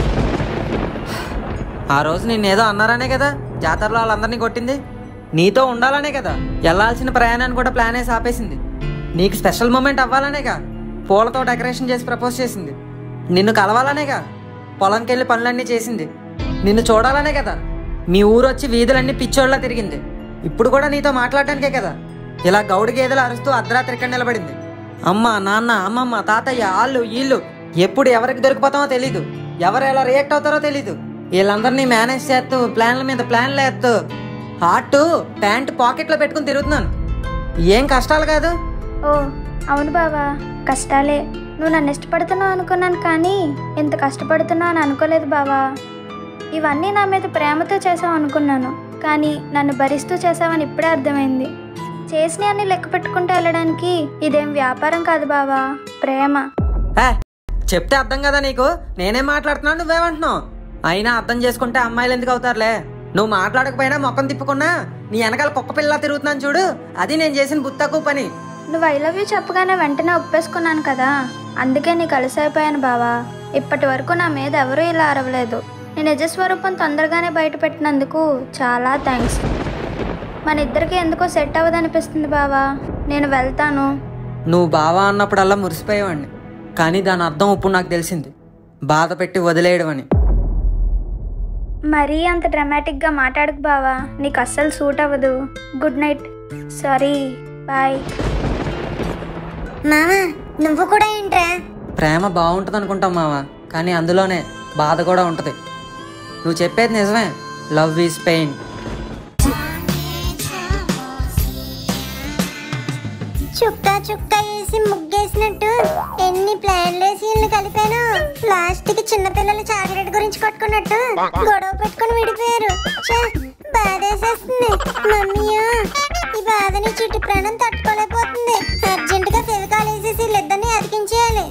ఆ రోజు నిన్నేదో అన్నారనే కదా జాతరలో వాళ్ళందరినీ కొట్టింది నీతో ఉండాలనే కదా వెళ్ళాల్సిన ప్రయాణాన్ని కూడా ప్లాన్ వేసి ఆపేసింది నీకు స్పెషల్ మూమెంట్ అవ్వాలనేగా పూలతో డెకరేషన్ చేసి ప్రపోజ్ చేసింది నిన్ను కలవాలనేగా పొలంకి వెళ్ళి పనులన్నీ చేసింది నిన్ను చూడాలనే కదా మీ ఊరు వచ్చి వీధులన్నీ పిచ్చోళ్ళ తిరిగింది ఇప్పుడు కూడా నీతో మాట్లాడడానికే కదా ఇలా గౌడు గేదెలు అరుస్తూ అర్ధరాత్రి ఇక్కడ నిలబడింది అమ్మ నాన్న అమ్మమ్మ తాతయ్య ఆళ్ళు వీళ్ళు ఎప్పుడు ఎవరికి దొరికిపోతామో తెలీదు ఎవరు ఎలా రియాక్ట్ అవుతారో తెలీదు వీళ్ళందరినీ మేనేజ్ చేస్తూ ప్లాన్ల మీద ప్లాన్లు వేస్తూ హార్ట్ ప్యాంట్ పాకెట్లో పెట్టుకుని తిరుగుతున్నాను ఏం కష్టాలు కాదు ఓ అవును బావా కష్టాలే నువ్వు నన్ను ఇష్టపడుతున్నావు అనుకున్నాను కానీ ఇంత కష్టపడుతున్నావు అని అనుకోలేదు బావా ఇవన్నీ నా మీద ప్రేమతో చేసావు అనుకున్నాను కానీ నన్ను భరిస్తూ చేసావని ఇప్పుడే అర్థమైంది చేసిన అన్ని లెక్క పెట్టుకుంటూ వెళ్ళడానికి ఇదేం వ్యాపారం కాదు బావా ప్రేమ ఏ, చెప్తే అర్థం కదా నీకు నేనేం మాట్లాడుతున్నావు నువ్వేమంటున్నావు అయినా అర్థం చేసుకుంటే అమ్మాయిలు ఎందుకు అవుతారులే నువ్వు మాట్లాడకపోయినా మొక్కం తిప్పుకున్నా నీ వెనకాల కుక్క పిల్ల తిరుగుతున్నాను చూడు అది నేను చేసిన బుత్తకు పని నువ్వు ఐ లవ్ యూ చెప్పగానే వెంటనే ఒప్పేసుకున్నాను కదా అందుకే నీకు అలసైపోయాను బావా ఇప్పటి వరకు నా మీద ఎవరూ ఇలా అరవలేదు నీ నిజ స్వరూపం తొందరగానే బయట పెట్టినందుకు చాలా థ్యాంక్స్ మన ఇద్దరికి ఎందుకో సెట్ అవ్వదనిపిస్తుంది బావా నేను వెళ్తాను నువ్వు బావా అన్నప్పుడల్లా మురిసిపోయేవాడిని కానీ దాని అర్థం ఇప్పుడు నాకు తెలిసింది బాధ పెట్టి వదిలేయడం అని మరీ అంత డ్రామాటిక్గా మాట్లాడకు బావా నీకు అస్సలు సూట్ అవ్వదు గుడ్ నైట్ సారీ బాయ్ మామా నువ్వు కూడా ఏంట్రా ప్రేమ బాగుంటుంది అనుకుంటాం మావా కానీ అందులోనే బాధ కూడా ఉంటుంది నువ్వు చెప్పేది నిజమే లవ్ ఈజ్ పెయిన్ చుక్క చుక్క వేసి ముగ్గేసినట్టు ఎన్ని ప్లాన్లు వేసి ఇల్లు కలిపాను లాస్ట్ కి చిన్నపిల్లలు చాక్లెట్ గురించి కొట్టుకున్నట్టు గొడవ పెట్టుకుని విడిపోయారు ఛే, బాధేసేస్తుంది మమ్మీయో ఈ బాధని చిట్టి ప్రాణం తట్టుకోలేకపోతుంది అర్జెంట్ గా ఫెవికాల్ వేసేసి వీళ్ళిద్దరిని అతికించేయాలి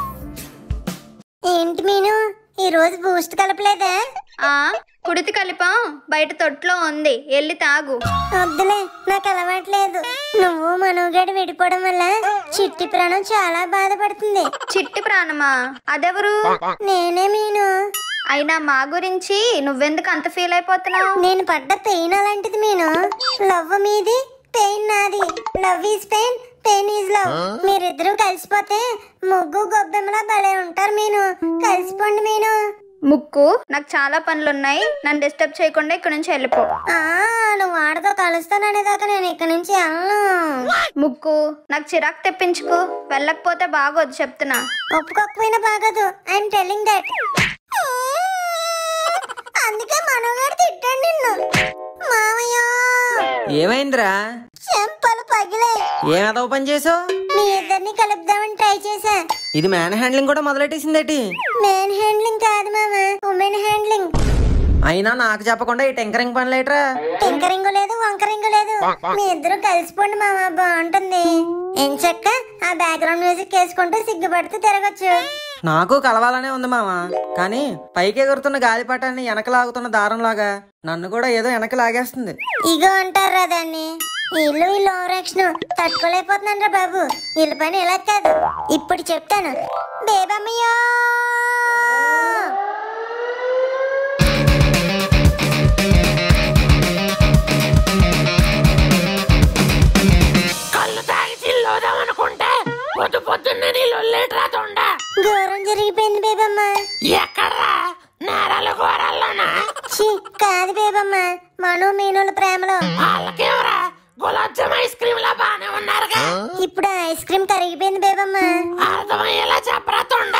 ఏంటి మీను ఈ రోజు బూస్ట్ కలపలేదా ఆ కుడితి కలిపాం బయట తొట్లో ఉంది వెళ్ళి తాగు వద్దులే నాకు అలవాట్లేదు నువ్వు మనోగాడు విడిపోవడం వల్ల చిట్టి ప్రాణం చాలా బాధపడుతుంది చిట్టి ప్రాణమా అదెవరు నేనే మీను అయినా మా గురించి నువ్వెందుకు అంత ఫీల్ అయిపోతున్నావు నేను పడ్డ పెయిన్ అలాంటిది మీను లవ్ మీది పెయిన్ నాది love is pain pain is love మీరిద్దరూ కలిసిపోతే ముగ్గు గొబ్బెమ్మలా భలే ఉంటారు మీను కలిసిపోండి మీను ముక్కు నాకు చాలా పనులున్నాయి నన్ను డిస్టర్బ్ చేయకుండా ఇక్కడ నుంచి వెళ్ళిపో ఆ నువ్వు వాడితో కలుస్తాననేదాకా నేను ఇక్కడ నుంచి వెళ్ళను ముక్కు నాకు చిరాకు తెప్పించుకు వెళ్ళకపోతే బాగోదు చెప్తున్నా ఒప్పుకోకపోయినా బాగోదు ఐఎమ్ టెల్లింగ్ దట్ అందుకే మనోగాడు తిట్టాడు నిన్ను మామయ్య ఏమైందిరా చెంపలు పగిలాయి ఏం అదవ పని చేసావు మీ ఇద్దరిని కలుపుదామని ట్రై చేశా ఇది మ్యాన్ హ్యాండ్లింగ్ కూడా మొదలెట్టేసిందేటి మెయిన్ హ్యాండ్లింగ్ కాదు మామ ఉమెన్ హ్యాండ్లింగ్ అయినా నాకు చెప్పకుండా ఈ టెంకరింగ్ పనులేట్రా టింకరింగ్ లేదు వంకరింగ్ లేదు మీ ఇద్దరు కలిసిపోండి మామ బాగుంటుంది ఎంచక్క ఆ బ్యాక్గ్రౌండ్ మ్యూజిక్ వేసుకుంటూ సిగ్గుపడుతూ తిరగచ్చు నాకు కలవాలనే ఉంది మామ కానీ పైకి ఎగురుతున్న గాలిపటాన్ని వెనక లాగుతున్న దారంలాగా నన్ను కూడా ఏదో వెనక లాగేస్తుంది ఇగో అంటారా దాన్ని ఇల్లు వీళ్ళు ఓవరాక్షన్ తట్టుకోలేకపోతున్నాను రా బాబు వీళ్ళ పని ఇలా కాదు ఇప్పుడు చెప్తాను బేబమ్మయ్యో కళ్ళు తాగి చిల్లోదాం అనుకుంటే పొద్దు పొద్దున్నే నీ లొల్లేట్రా తొండ ఘోరం జరిగిపోయింది బేబమ్మ ఎక్కడ్రా నేరాలు ఘోరాల్లోనా ఛీ కాదు బేబమ్మ మను మీనుల ప్రేమలో వాళ్ళకేమరా గులాబ్ జామ్ ఐస్ క్రీమ్ లా బానే ఉన్నారుగా ఇప్పుడు ఐస్ క్రీమ్ కరిగిపోయింది బేబమ్మ అర్థమయ్యేలా చెప్పరా తొండ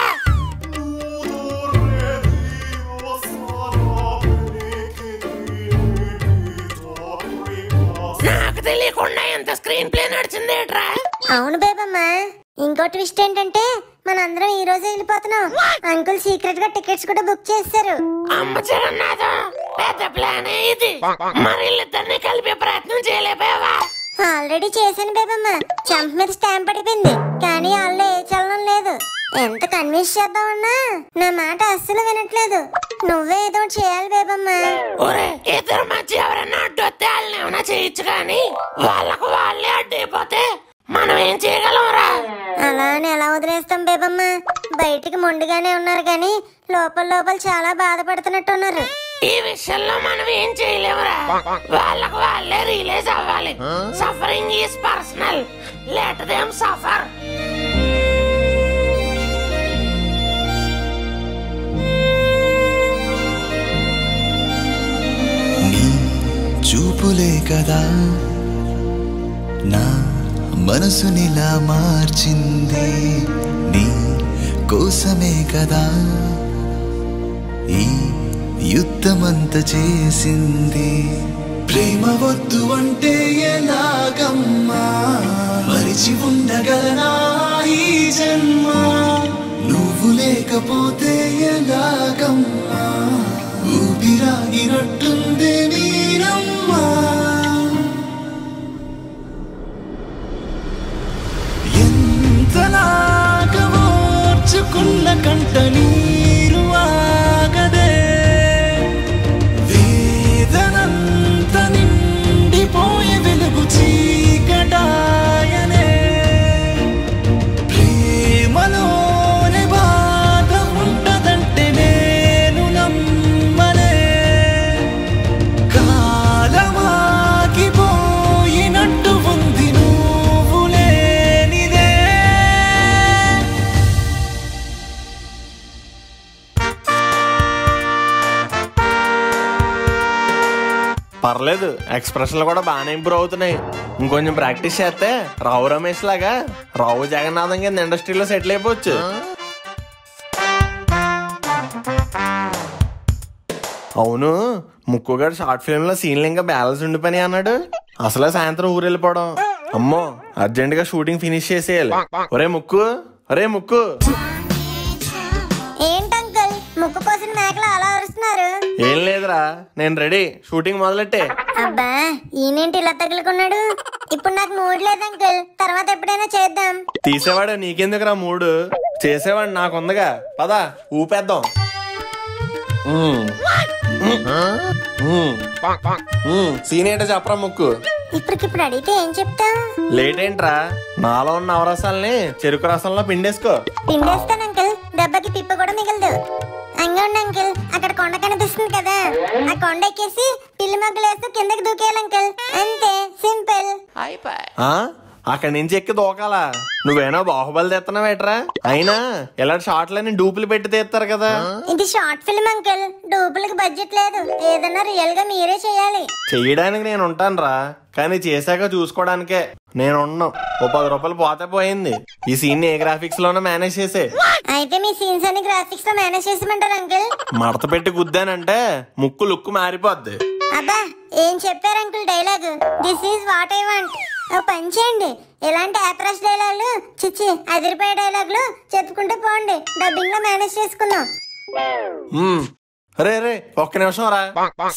నాకు తెలియకుండా ఎంత స్క్రీన్ ప్లే నడిచిందేట్రా అవును బేబమ్మ ఇంకో ట్విస్ట్ ఏంటంటే మనందరం ఈ రోజే వెళ్ళిపోతున్నాం అంకుల్ సీక్రెట్ గా టికెట్స్ కూడా బుక్ చేస్తారు అమ్మ జగన్నాథం పెద్ద ప్లానే ఇది మరి వీళ్ళిద్దరిని కలిపే ప్రయత్నం చేయలేకపోయావా ఆల్రెడీ చేశాను బేబమ్మ చంప మీద స్టాంప్ పడిపోయింది కానీ వాళ్ళు ఏ చలనం లేదు ఎంత కన్విన్స్ చేద్దామన్నా నా మాట అస్సలు వినట్లేదు నువ్వే ఏదో ఒకటి చేయాలి బేబమ్మ ఒరే ఇద్దరు మధ్య ఎవరైనా అడ్డొస్తే వాళ్ళని ఏమైనా చేయొచ్చు కానీ వాళ్ళకు వాళ్ళే అడ్డైపోతే మనం ఏం చేయగలంరా అలా అని ఎలా వదిలేస్తాం బేబమ్మ బయటికి మొండిగానే ఉన్నారు కానీ లోపల లోపల చాలా బాధపడుతున్నట్టున్నారు ఈ విషయంలో మనం ఏం చేయలేమురా వాళ్ళకు వాళ్ళే రిలీజ్ అవ్వాలి suffering is personal let them suffer చూపులే కదా నా మనసునిలా మార్చింది నీ కోసమే కదా ఈ యుద్ధమంత చేసింది ప్రేమ వద్దు అంటే ఎలాగమ్మా మరిచి ఉండగలనా ఈ జన్మ నువ్వు లేకపోతే ఎలాగమ్మా ఊపిరాగినట్టుంది మీరమ్మా ఎంతలాగా ఓర్చుకున్న కంట నీరు ఆగదే వేదనంత నిండిపోయే వెలుగు చీకటాయనే ప్రేమలోనే బాధ ఉంటదంటే నేను నమ్మనే కాలమాగిపోయినట్టు ఉంది నువ్వు లేనిదే పర్లేదు ఎక్స్ప్రెషన్లు కూడా బాగానే ఇంప్రూవ్ అవుతున్నాయి ఇంకొంచెం ప్రాక్టీస్ చేస్తే రావు రమేష్ లాగా రావు జగన్నాథం కింద ఇండస్ట్రీలో సెటిల్ అయిపోవచ్చు అవును ముక్కుగాడు షార్ట్ ఫిల్మ్ లో సీన్లు ఇంకా బ్యాలెన్స్ ఉండిపోయి అన్నాడు అసలే సాయంత్రం ఊరు వెళ్ళిపోవడం అమ్మో అర్జెంట్ గా షూటింగ్ ఫినిష్ చేసేయాలి ఒరే ముక్కు ఒరే ముక్కు ఏంటంకుల్ ముక్కు కోసిన మేకలు అలా అరుస్తున్నారు ఏం లేదురా నేను రెడీ షూటింగ్ మొదలెట్టే అబ్బా ఈయనేంటి ఇలా తగులుకున్నాడు ఇప్పుడు నాకు మూడ్ లేదు అంకుల్ తర్వాత ఎప్పుడైనా చేద్దాం తీసేవాడు నీకెందుకురా మూడు చేసేవాడు నాకుందగా పదా ఊపేద్దాం ఉమ్. ఉమ్. ఉమ్. సీన్ ఏంటో చెప్పరా ముక్కు ఇప్పటికిప్పుడు అడిగితే ఏం చెప్తాం లేట్ ఏంట్రా నాలో ఉన్న నవరసాలని చెరుకు రసంలో పిండేసుకో పిండేస్తాను అంకుల్ దెబ్బకి తిప్ప కూడా మిగలదు అంగండి అంకుల్ అక్కడ కొండ కనిపిస్తుంది కదా ఆ కొండ ఎక్కేసి పిల్లి మొగ్గలు వేస్తూ కిందకి దూకేయాలి అంకుల్ అంతే సింపుల్ ఆ అక్కడి నుంచి ఎక్కి దూకాలా నువ్వేనా బాహుబలి తెస్తున్నావేట్రా అయినా ఇలాంటి షార్ట్లని డూపులు పెట్టి తీస్తారు కదా ఇది షార్ట్ ఫిల్మ్ అంకిల్ డూపులకి బడ్జెట్ లేదు ఏదన్నా రియల్ గా మీరే చేయాలి చెయ్యడానికి నేను ఉంటానురా కానీ చేశాక చూసుకోవడానికే నేను ఉన్నాం ఓ పది రూపాయలు పోతే పోయింది ఈ సీన్ ఏ గ్రాఫిక్స్ లోనే మేనేజ్ చేసే అయితే మీ సీన్స్ అన్ని గ్రాఫిక్స్ తో మేనేజ్ చేసమంటారు అంకిల్ మడత పెట్టి గుద్దానంటే ముక్కు లుక్కు మారిపోద్ది అబ్బా ఏం చెప్పారు uncle dialogue this is what I want పని చేయండి ఇలాంటి యాప్రస్ డైలాగులు చిచ్చి అదిరిపోయే డైలాగులు చెప్పుకుంటూ పోండి డబ్బింగ్ లో మేనేజ్ చేసుకుందాం మ్మ్. రే రే ఒక్క నిమిషం రా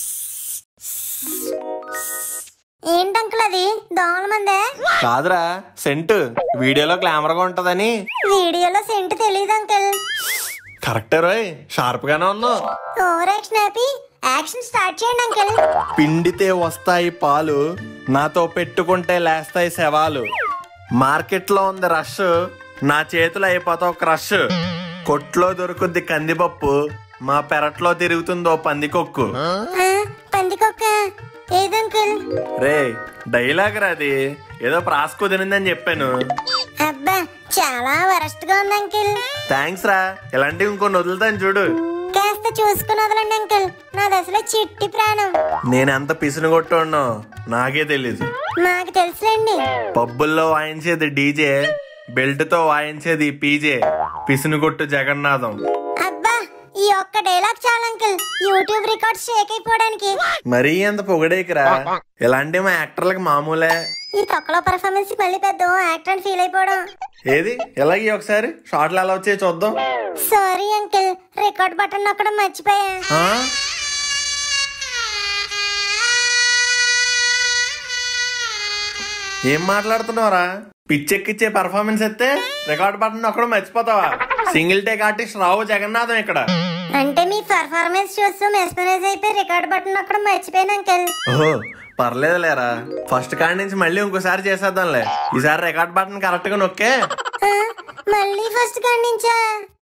ఏంటి అంకుల్ అది దోమల మందే కాదురా సెంట్ వీడియోలో గ్లామర్ గా ఉంటదని వీడియోలో సెంట్ తెలియదు అంకుల్ కరెక్టే రోయ్ షార్ప్ గానే ఉన్నావు ఓవర్ యాక్షన్ ఆపి యాక్షన్ స్టార్ట్ చేయండి అంకుల్ పిండితే వస్తాయి పాలు నాతో పెట్టుకుంటే లేస్తాయి శవాలు మార్కెట్లో ఉంది రష్ నా చేతిలో అయిపోతావు క్రష్ కొట్లో దొరుకుద్ది కందిపప్పు మా పెరట్లో తిరుగుతుందో పందికొక్కు ఆ, పందికొక్క ఏది అంకుల్ రే డైలాగ్ రాది ఏదో ప్రాస్ కుదిరిందని చెప్పాను అబ్బా చాలా వరస్ట్ గా ఉంది అంకుల్ థ్యాంక్స్ రా ఇలాంటివి ఇంకొన్ని వదులుతాను చూడు కాస్త చూసుకుని వదలండి అంకుల్ నాది అసలు చిట్టి ప్రాణం నేను ఎంత పిసును కొట్టున్నో నాకే తెలీదు మాకు తెలుసులేండి పబ్బుల్లో వాయించేది డీజే బెల్ట్ తో వాయించేది పీజే పిసునుగొట్టు జగన్నాథం అబ్బా ఈ ఒక్క డైలాగ్ చాలు అంకుల్ యూట్యూబ్ రికార్డ్ షేక్ అయిపోవడానికి మరీ అంత పొగడేకిరా ఇలాంటి మా యాక్టర్లకు మామూలే ఈ తొక్కలో పర్ఫార్మెన్స్ మళ్ళీ పెద్ద యాక్టర్ అని ఫీల్ అయిపోవడం ఏది ఎలాగే ఒకసారి షార్ట్లు ఎలా వచ్చాయి చూద్దాం సారీ అంకుల్ రికార్డ్ బటన్ నొక్కడం మర్చిపోయా ఆ? ఏం మాట్లాడుతున్నావురా పిచ్చెక్కిచ్చే పర్ఫార్మెన్స్ ఎత్తే రికార్డ్ బటన్ అక్కడ మర్చిపోతావా single take artist Rao Jagannatham ఇక్కడ అంటే మీ పర్ఫార్మెన్స్ చూస్తూ మెస్మరైజ్ అయిపోయి రికార్డ్ బటన్ నొక్కడం మర్చిపోయాను అంకుల్ ఓహో పర్లేదు లేరా ఫస్ట్ కాడి నుంచి మళ్ళీ ఇంకోసారి చేసేద్దాంలే ఈసారి రికార్డ్ బటన్ కరెక్ట్ గా నొక్కే ఆ, మళ్ళీ ఫస్ట్ కాడి నుంచా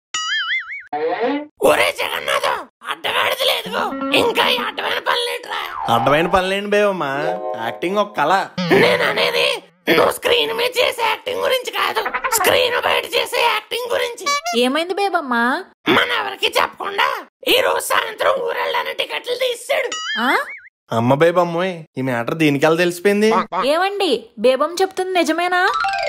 ఒరే జగన్నాథం అడ్డగాడిది లేదు ఇంకా ఈ అడ్డమైన పనులేట్రా అడ్డమైన పనులేండి బేవమ్మా యాక్టింగ్ ఒక కళ నేను అనేది నువ్వు స్క్రీన్ మీద చేసే యాక్టింగ్ గురించి కాదు స్క్రీన్ బయట చేసే యాక్టింగ్ గురించి ఏమైంది బేబమ్మా మన ఎవరికి చెప్పకుండా ఈ రోజు సాయంత్రం ఊరెళ్ళని టికెట్లు తీసాడు ఆ? అమ్మ బేబమ్మోయ్ ఈ మ్యాటర్ దీనికెళ్ళ తెలిసిపోయింది ఏమండి బేబం చెప్తుంది నిజమేనా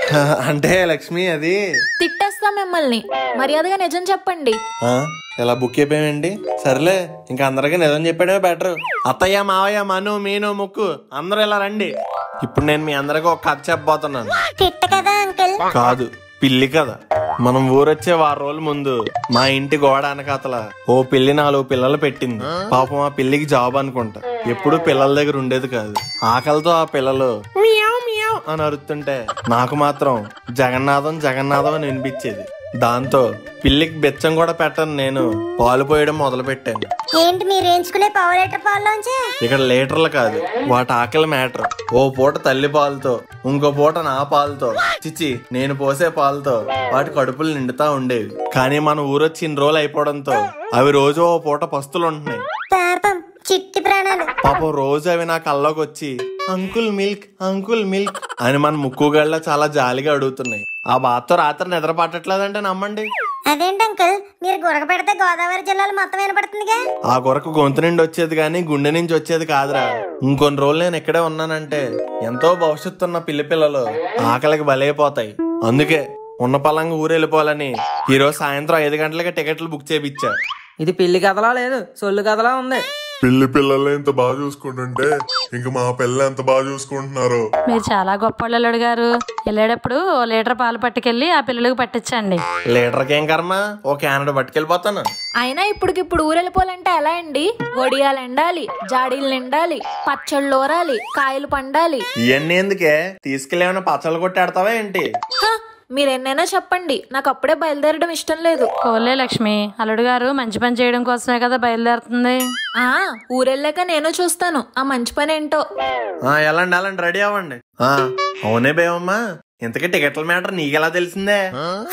అంటే లక్ష్మి అది తిట్టేస్తా మిమ్మల్ని మర్యాదగా నిజం చెప్పండి ఆ, ఇలా బుక్ అయిపోయామండి సర్లే ఇంకా అందరికీ నిజం చెప్పాడే బెటర్ అత్తయ్య మావయ్య మను మీను ముక్కు అందరూ ఇలా రండి ఇప్పుడు నేను మీ అందరికి ఒక కథ చెప్పబోతున్నాను తిట్ట కదా అంకుల్ కాదు పిల్లి కదా మనం ఊరొచ్చే వారం రోజుల ముందు మా ఇంటి గోడ అనకాతల ఓ పిల్లి నాలుగు పిల్లలు పెట్టింది పాపం ఆ పిల్లికి జాబ్ అనుకుంటా ఎప్పుడు పిల్లల దగ్గర ఉండేది కాదు ఆకలితో ఆ పిల్లలు మియావ్ మియావ్ అని అరుతుంటే నాకు మాత్రం జగన్నాథం జగన్నాథం అని వినిపించేది దాంతో పిల్లికి బెచ్చం కూడా పెట్టను నేను పాలు పోయడం మొదలు పెట్టాను ఏంటి మీరు వేయించుకునే పావు లీటర్ పాల్లోంచి ఇక్కడ లీటర్లు కాదు వాటి ఆకలి మ్యాటర్ ఓ పూట తల్లి పాలతో ఇంకో పూట నా పాలతో చిచి నేను పోసే పాలతో వాటి కడుపులు నిండుతా ఉండేవి కానీ మన ఊరొచ్చి ఇన్ని రోజులు అయిపోవడంతో అవి రోజు ఓ పూట పస్తులు ఉంటున్నాయి పాపం చిట్టి ప్రాణాలు పాపం రోజు అవి నా కల్లోకి వచ్చి అంకుల్ మిల్క్ అంకుల్ మిల్క్ అని మన ముక్కుగళ్ళ చాలా జాలిగా అడుగుతున్నాయి ఆ బాధతో రాత్రి నిద్ర పట్టట్లేదంటే నమ్మండి అదేంటి అంకుల్ మీరు గురక పెడితే గోదావరి జిల్లాలో మొత్తం వినపడుతుందిగా ఆ కొరకు గొంతు నుండి వచ్చేది కానీ గుండె నుంచి వచ్చేది కాదురా ఇంకొన్ని రోజులు నేను ఇక్కడే ఉన్నానంటే ఎంతో భవిష్యత్తు ఉన్న పిల్లి పిల్లలు ఆకలికి బలైపోతాయి అందుకే ఉన్న పలంగా ఊరు వెళ్ళిపోవాలని ఈరోజు సాయంత్రం ఐదు గంటలకి టికెట్లు బుక్ చేయించా ఇది పిల్లి కథలా లేదు సొల్లు కథలా ఉంది పిల్లి పిల్లల్ని ఎంత బాగా చూసుకుంటుంటే ఇంక మా పిల్ల ఎంత బాగా చూసుకుంటున్నారు మీరు చాలా గొప్ప వాళ్ళు గారు వెళ్ళేటప్పుడు ఓ లీటర్ పాలు పట్టుకెళ్ళి ఆ పిల్లలకు పట్టించండి లీటర్కి ఏం కర్మ ఓ క్యానడ పట్టుకెళ్ళిపోతాను అయినా ఇప్పటికిప్పుడు ఊరెళ్ళిపోవాలంటే ఎలా అండి వడియాలు ఎండాలి జాడీలు నిండాలి పచ్చళ్ళు ఊరాలి కాయలు పండాలి ఇవన్నీ ఎందుకే తీసుకెళ్ళేమైనా పచ్చళ్ళు కొట్టాడతావా ఏంటి హ, మీరు ఎన్నైనా చెప్పండి నాకు అప్పుడే బయలుదేరడం ఇష్టం లేదు ఓలే లక్ష్మి అల్లుడు గారు మంచి పని చేయడం కోసమే కదా బయలుదేరుతుంది ఆ ఊరెళ్ళాక నేను చూస్తాను ఆ మంచి పని ఏంటో ఆ, ఎలాండి ఎలాండి రెడీ అవ్వండి ఆ, అవునే బేవమ్మా ఇంతకీ టికెట్ల మ్యాటర్ నీకెలా తెలిసిందే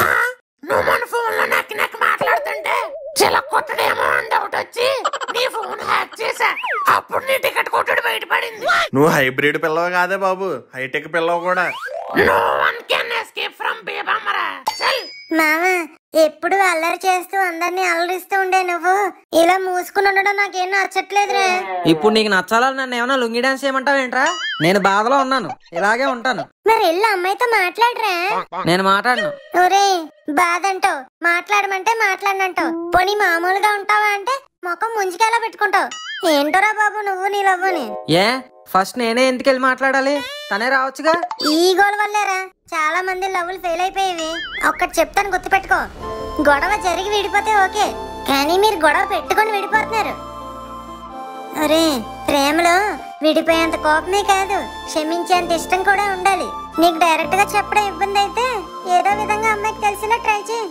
నువ్వు మన ఫోన్ లో నక్కి నక్కి మాట్లాడుతుంటే చిలక కొట్టడేమో అని డౌట్ వచ్చి నీ ఫోన్ హ్యాక్ చేశా అప్పుడు నీ టికెట్ కొట్టుడు బయటపడింది నువ్వు హైబ్రిడ్ పిల్లవు కాదే బాబు హైటెక్ పిల్లవు కూడా no one can escape from బేబమ్మరా చల్ మామ ఎప్పుడు అల్లరి చేస్తూ అందరినీ అల్లరిస్తూ ఉండే నువ్వు ఇలా మూసుకుని ఉండడం నాకేం నచ్చట్లేదురా ఇప్పుడు నీకు నచ్చాలని నన్ను ఏమైనా లుంగి డాన్స్ చేయమంటావు ఏంట్రా నేను బాధలో ఉన్నాను ఇలాగే ఉంటాను మరి వెళ్ళి అమ్మాయితో మాట్లాడరా నేను మాట్లాడను ఒరే బాధ అంటావు మాట్లాడమంటే మాట్లాడనంటావు పోనీ మామూలుగా ఉంటావా అంటే ముఖం ముంచుకెలా పెట్టుకుంటావు ఏంటోరా బాబు నువ్వు నీ లవ్వని ఏ ఫస్ట్ నేనే ఎందుకు వెళ్ళి మాట్లాడాలి తనే రావచ్చుగా ఈ గోల వల్లేరా చాలా మంది లవ్వులు ఫెయిల్ అయిపోయేవి ఒక్కటి చెప్తాను గుర్తుపెట్టుకో గొడవ జరిగి విడిపోతే ఓకే కానీ మీరు గొడవ పెట్టుకొని విడిపోతున్నారు అరే ప్రేమలో విడిపోయేంత కోపమే కాదు క్షమించేంత ఇష్టం కూడా ఉండాలి నీకు డైరెక్ట్ గా చెప్పడం ఇబ్బంది అయితే ఏదో విధంగా అమ్మాయికి తెలిసేలా ట్రై చేయి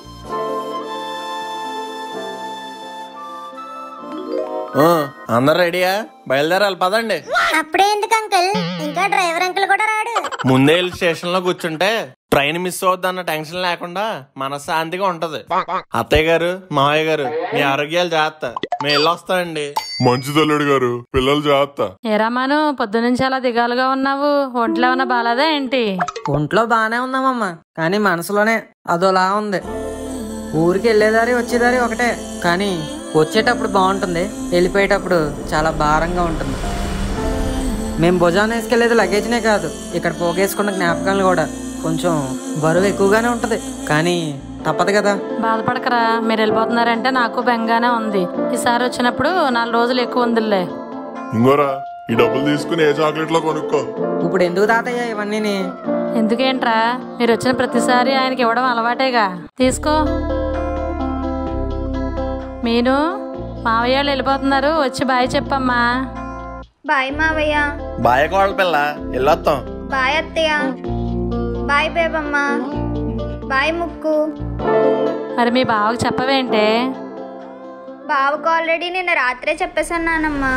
ఆ, అందరు రెడీయా బయలుదేరాలి పదండి అప్పుడే ఎందుకు అంకుల్ ఇంకా డ్రైవర్ అంకుల్ కూడా రాడు ముందే వెళ్ళి స్టేషన్ లో కూర్చుంటే ట్రైన్ మిస్ అవుద్ది అన్న టెన్షన్ లేకుండా మనశ్శాంతిగా ఉంటది అత్తయ్య గారు మావయ్య గారు మీ ఆరోగ్యాలు జాగ్రత్త మేము వెళ్ళొస్తామండి మంచి తల్లుడు గారు పిల్లలు జాగ్రత్త ఏరామాను పొద్దునుంచి అలా దిగాలుగా ఉన్నావు ఒంట్లో ఏమన్నా బాలేదా ఏంటి ఒంట్లో బానే ఉందామమ్మా కానీ మనసులోనే అదోలా ఉంది ఊరికి వెళ్ళేదారి వచ్చేదారి ఒకటే కానీ వచ్చేటప్పుడు బాగుంటుంది వెళ్ళిపోయేటప్పుడు చాలా భారంగా ఉంటుంది మేము భుజాన్ని వేసుకెళ్ళేది లగేజ్నే కాదు ఇక్కడ పోగేసుకున్న జ్ఞాపకాలు కూడా కొంచెం బరువు ఎక్కువగానే ఉంటుంది కానీ తప్పదు కదా బాధపడకరా మీరు వెళ్ళిపోతున్నారంటే నాకు బెంగానే ఉంది ఈసారి వచ్చినప్పుడు నాలుగు రోజులు ఎక్కువ ఉందిలే ఇంగోరా ఈ డబ్బులు తీసుకుని ఏ చాక్లెట్ లో కొనుక్కో ఇప్పుడు ఎందుకు తాతయ్య ఇవన్నీ ఎందుకేంట్రా మీరు వచ్చిన ప్రతిసారి ఆయనకి ఇవ్వడం అలవాటేగా తీసుకో మీను మావయ్య వాళ్ళు వెళ్ళిపోతున్నారు వచ్చి బాయ్ చెప్పమ్మా బాయ్ మావయ్య బాయ్ కోళ్ళ పిల్ల వెళ్ళొస్తాం బాయ్ అత్తయ్య బాయ్ బేబమ్మ బాయ్ ముక్కు మరి మీ బావకు చెప్పవేంటే బావకు ఆల్రెడీ నేను రాత్రే చెప్పేశాను నానమ్మా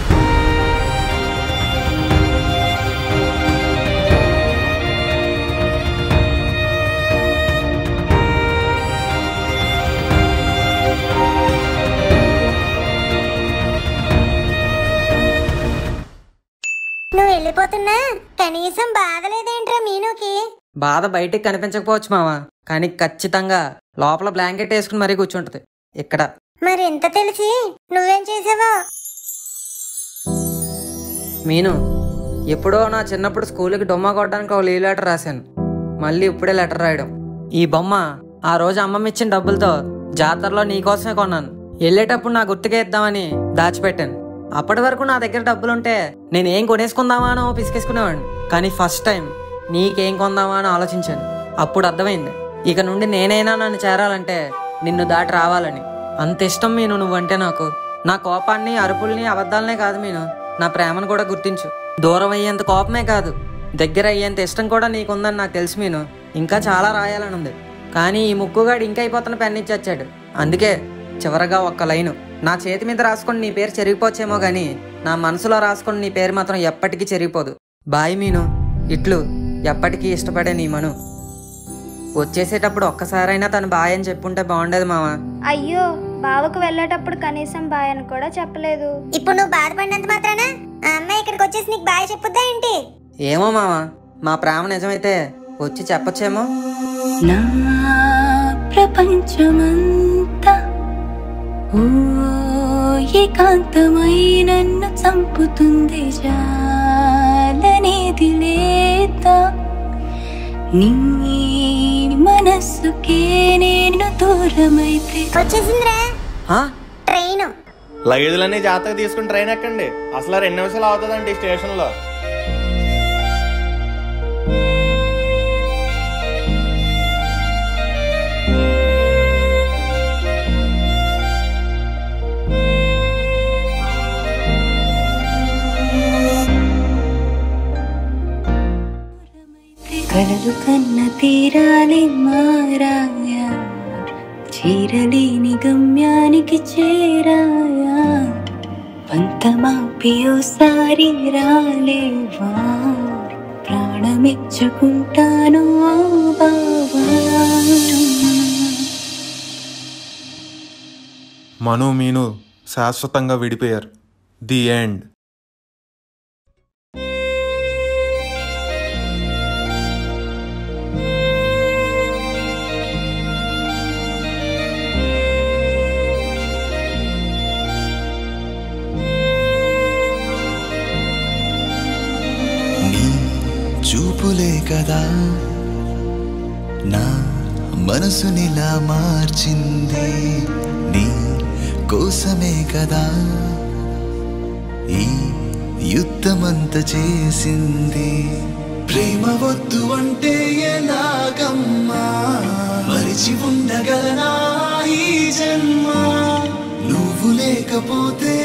నువ్వు వెళ్ళిపోతున్నా కనీసం బాధ లేదేంట్రా మీనుకి బాధ బయటికి కనిపించకపోవచ్చు మామ కానీ ఖచ్చితంగా లోపల బ్లాంకెట్ వేసుకుని మరీ కూర్చుంటది ఇక్కడ మరి ఎంత తెలిసి నువ్వేం చేసావో మీను ఎప్పుడో నా చిన్నప్పుడు స్కూల్కి డొమ్మ కొట్టడానికి ఒక లీవ్ లెటర్ రాశాను మళ్ళీ ఇప్పుడే లెటర్ రాయడం ఈ బొమ్మ ఆ రోజు అమ్మమ్మ ఇచ్చిన డబ్బులతో జాతరలో నీకోసమే కొన్నాను వెళ్ళేటప్పుడు నా గుర్తుకే ఇద్దామని దాచిపెట్టాను అప్పటి వరకు నా దగ్గర డబ్బులుంటే నేను ఏం కొనేసుకుందామా అని పిసికేసుకునేవాడిని కానీ ఫస్ట్ టైం నీకేం కొందామా అని ఆలోచించాను అప్పుడు అర్థమైంది ఇక నుండి నేనైనా నన్ను చేరాలంటే నిన్ను దాటి రావాలని అంత ఇష్టం మీను నువ్వంటే నాకు నా కోపాన్ని అరుపుల్ని అబద్ధాలనే కాదు మీను నా ప్రేమను కూడా గుర్తించు దూరం అయ్యేంత కోపమే కాదు దగ్గర అయ్యేంత ఇష్టం కూడా నీకుందని నాకు తెలుసు మీను ఇంకా చాలా రాయాలని ఉంది కానీ ఈ ముక్కుగాడు ఇంకా అయిపోతున్న పెన్ ఇచ్చొచ్చాడు అందుకే చివరగా ఒక్క లైను నా చేతి మీద రాసుకొని నీ పేరు చెరిగిపోవచ్చేమో గాని నా మనసులో రాసుకొని నీ పేరు మాత్రం ఎప్పటికీ చెరిగిపోదు బాయ్ మీను ఇట్లు ఎప్పటికీ ఇష్టపడే నీ మను వచ్చేసేటప్పుడు ఒక్కసారైనా తను బాయ్ అని చెప్పుంటే బాగుండేది మావా అయ్యో బావకు వెళ్ళేటప్పుడు కనీసం బాయ్ అని కూడా చెప్పలేదు ఇప్పుడు నువ్వు బాధపడినంత మాత్రాన ఆ అమ్మాయి ఇక్కడికి వచ్చేసి నీకు బాయ్ చెప్పుద్దా ఏంటి ఏమో మావా మా ప్రేమ నిజమైతే వచ్చి చెప్పొచ్చేమో నా ప్రపంచమంతా ఓ ఏకాంతమై నన్ను చంపుతుంది జాలనేది లేదా నీ మనస్సుకే నేను దూరమైతే వచ్చేసిందిరా ఆ? ట్రైన్ లగేజ్లన్నీ జాగ్రత్తగా తీసుకుని ట్రైన్ ఎక్కండి అసలు రెండు నిమిషాలు అవుతుందండి స్టేషన్ లో కలలు కన్న తీరాలి మారాయా చీరలేని గమ్యానికి చేరాయా పంతమాపి ఓసారి రాలేవా ప్రాణమిచ్చుకుంటాను ఆ బావా మను మీను శాశ్వతంగా విడిపోయారు ది ఎండ్ చూపులే కదా నా మనసునిలా మార్చింది నీ కోసమే కదా ఈ యుద్ధమంత చేసింది ప్రేమ వద్దు అంటే ఎలాగమ్మా మరిచి ఉండగలనా ఈ జన్మ నువ్వు లేకపోతే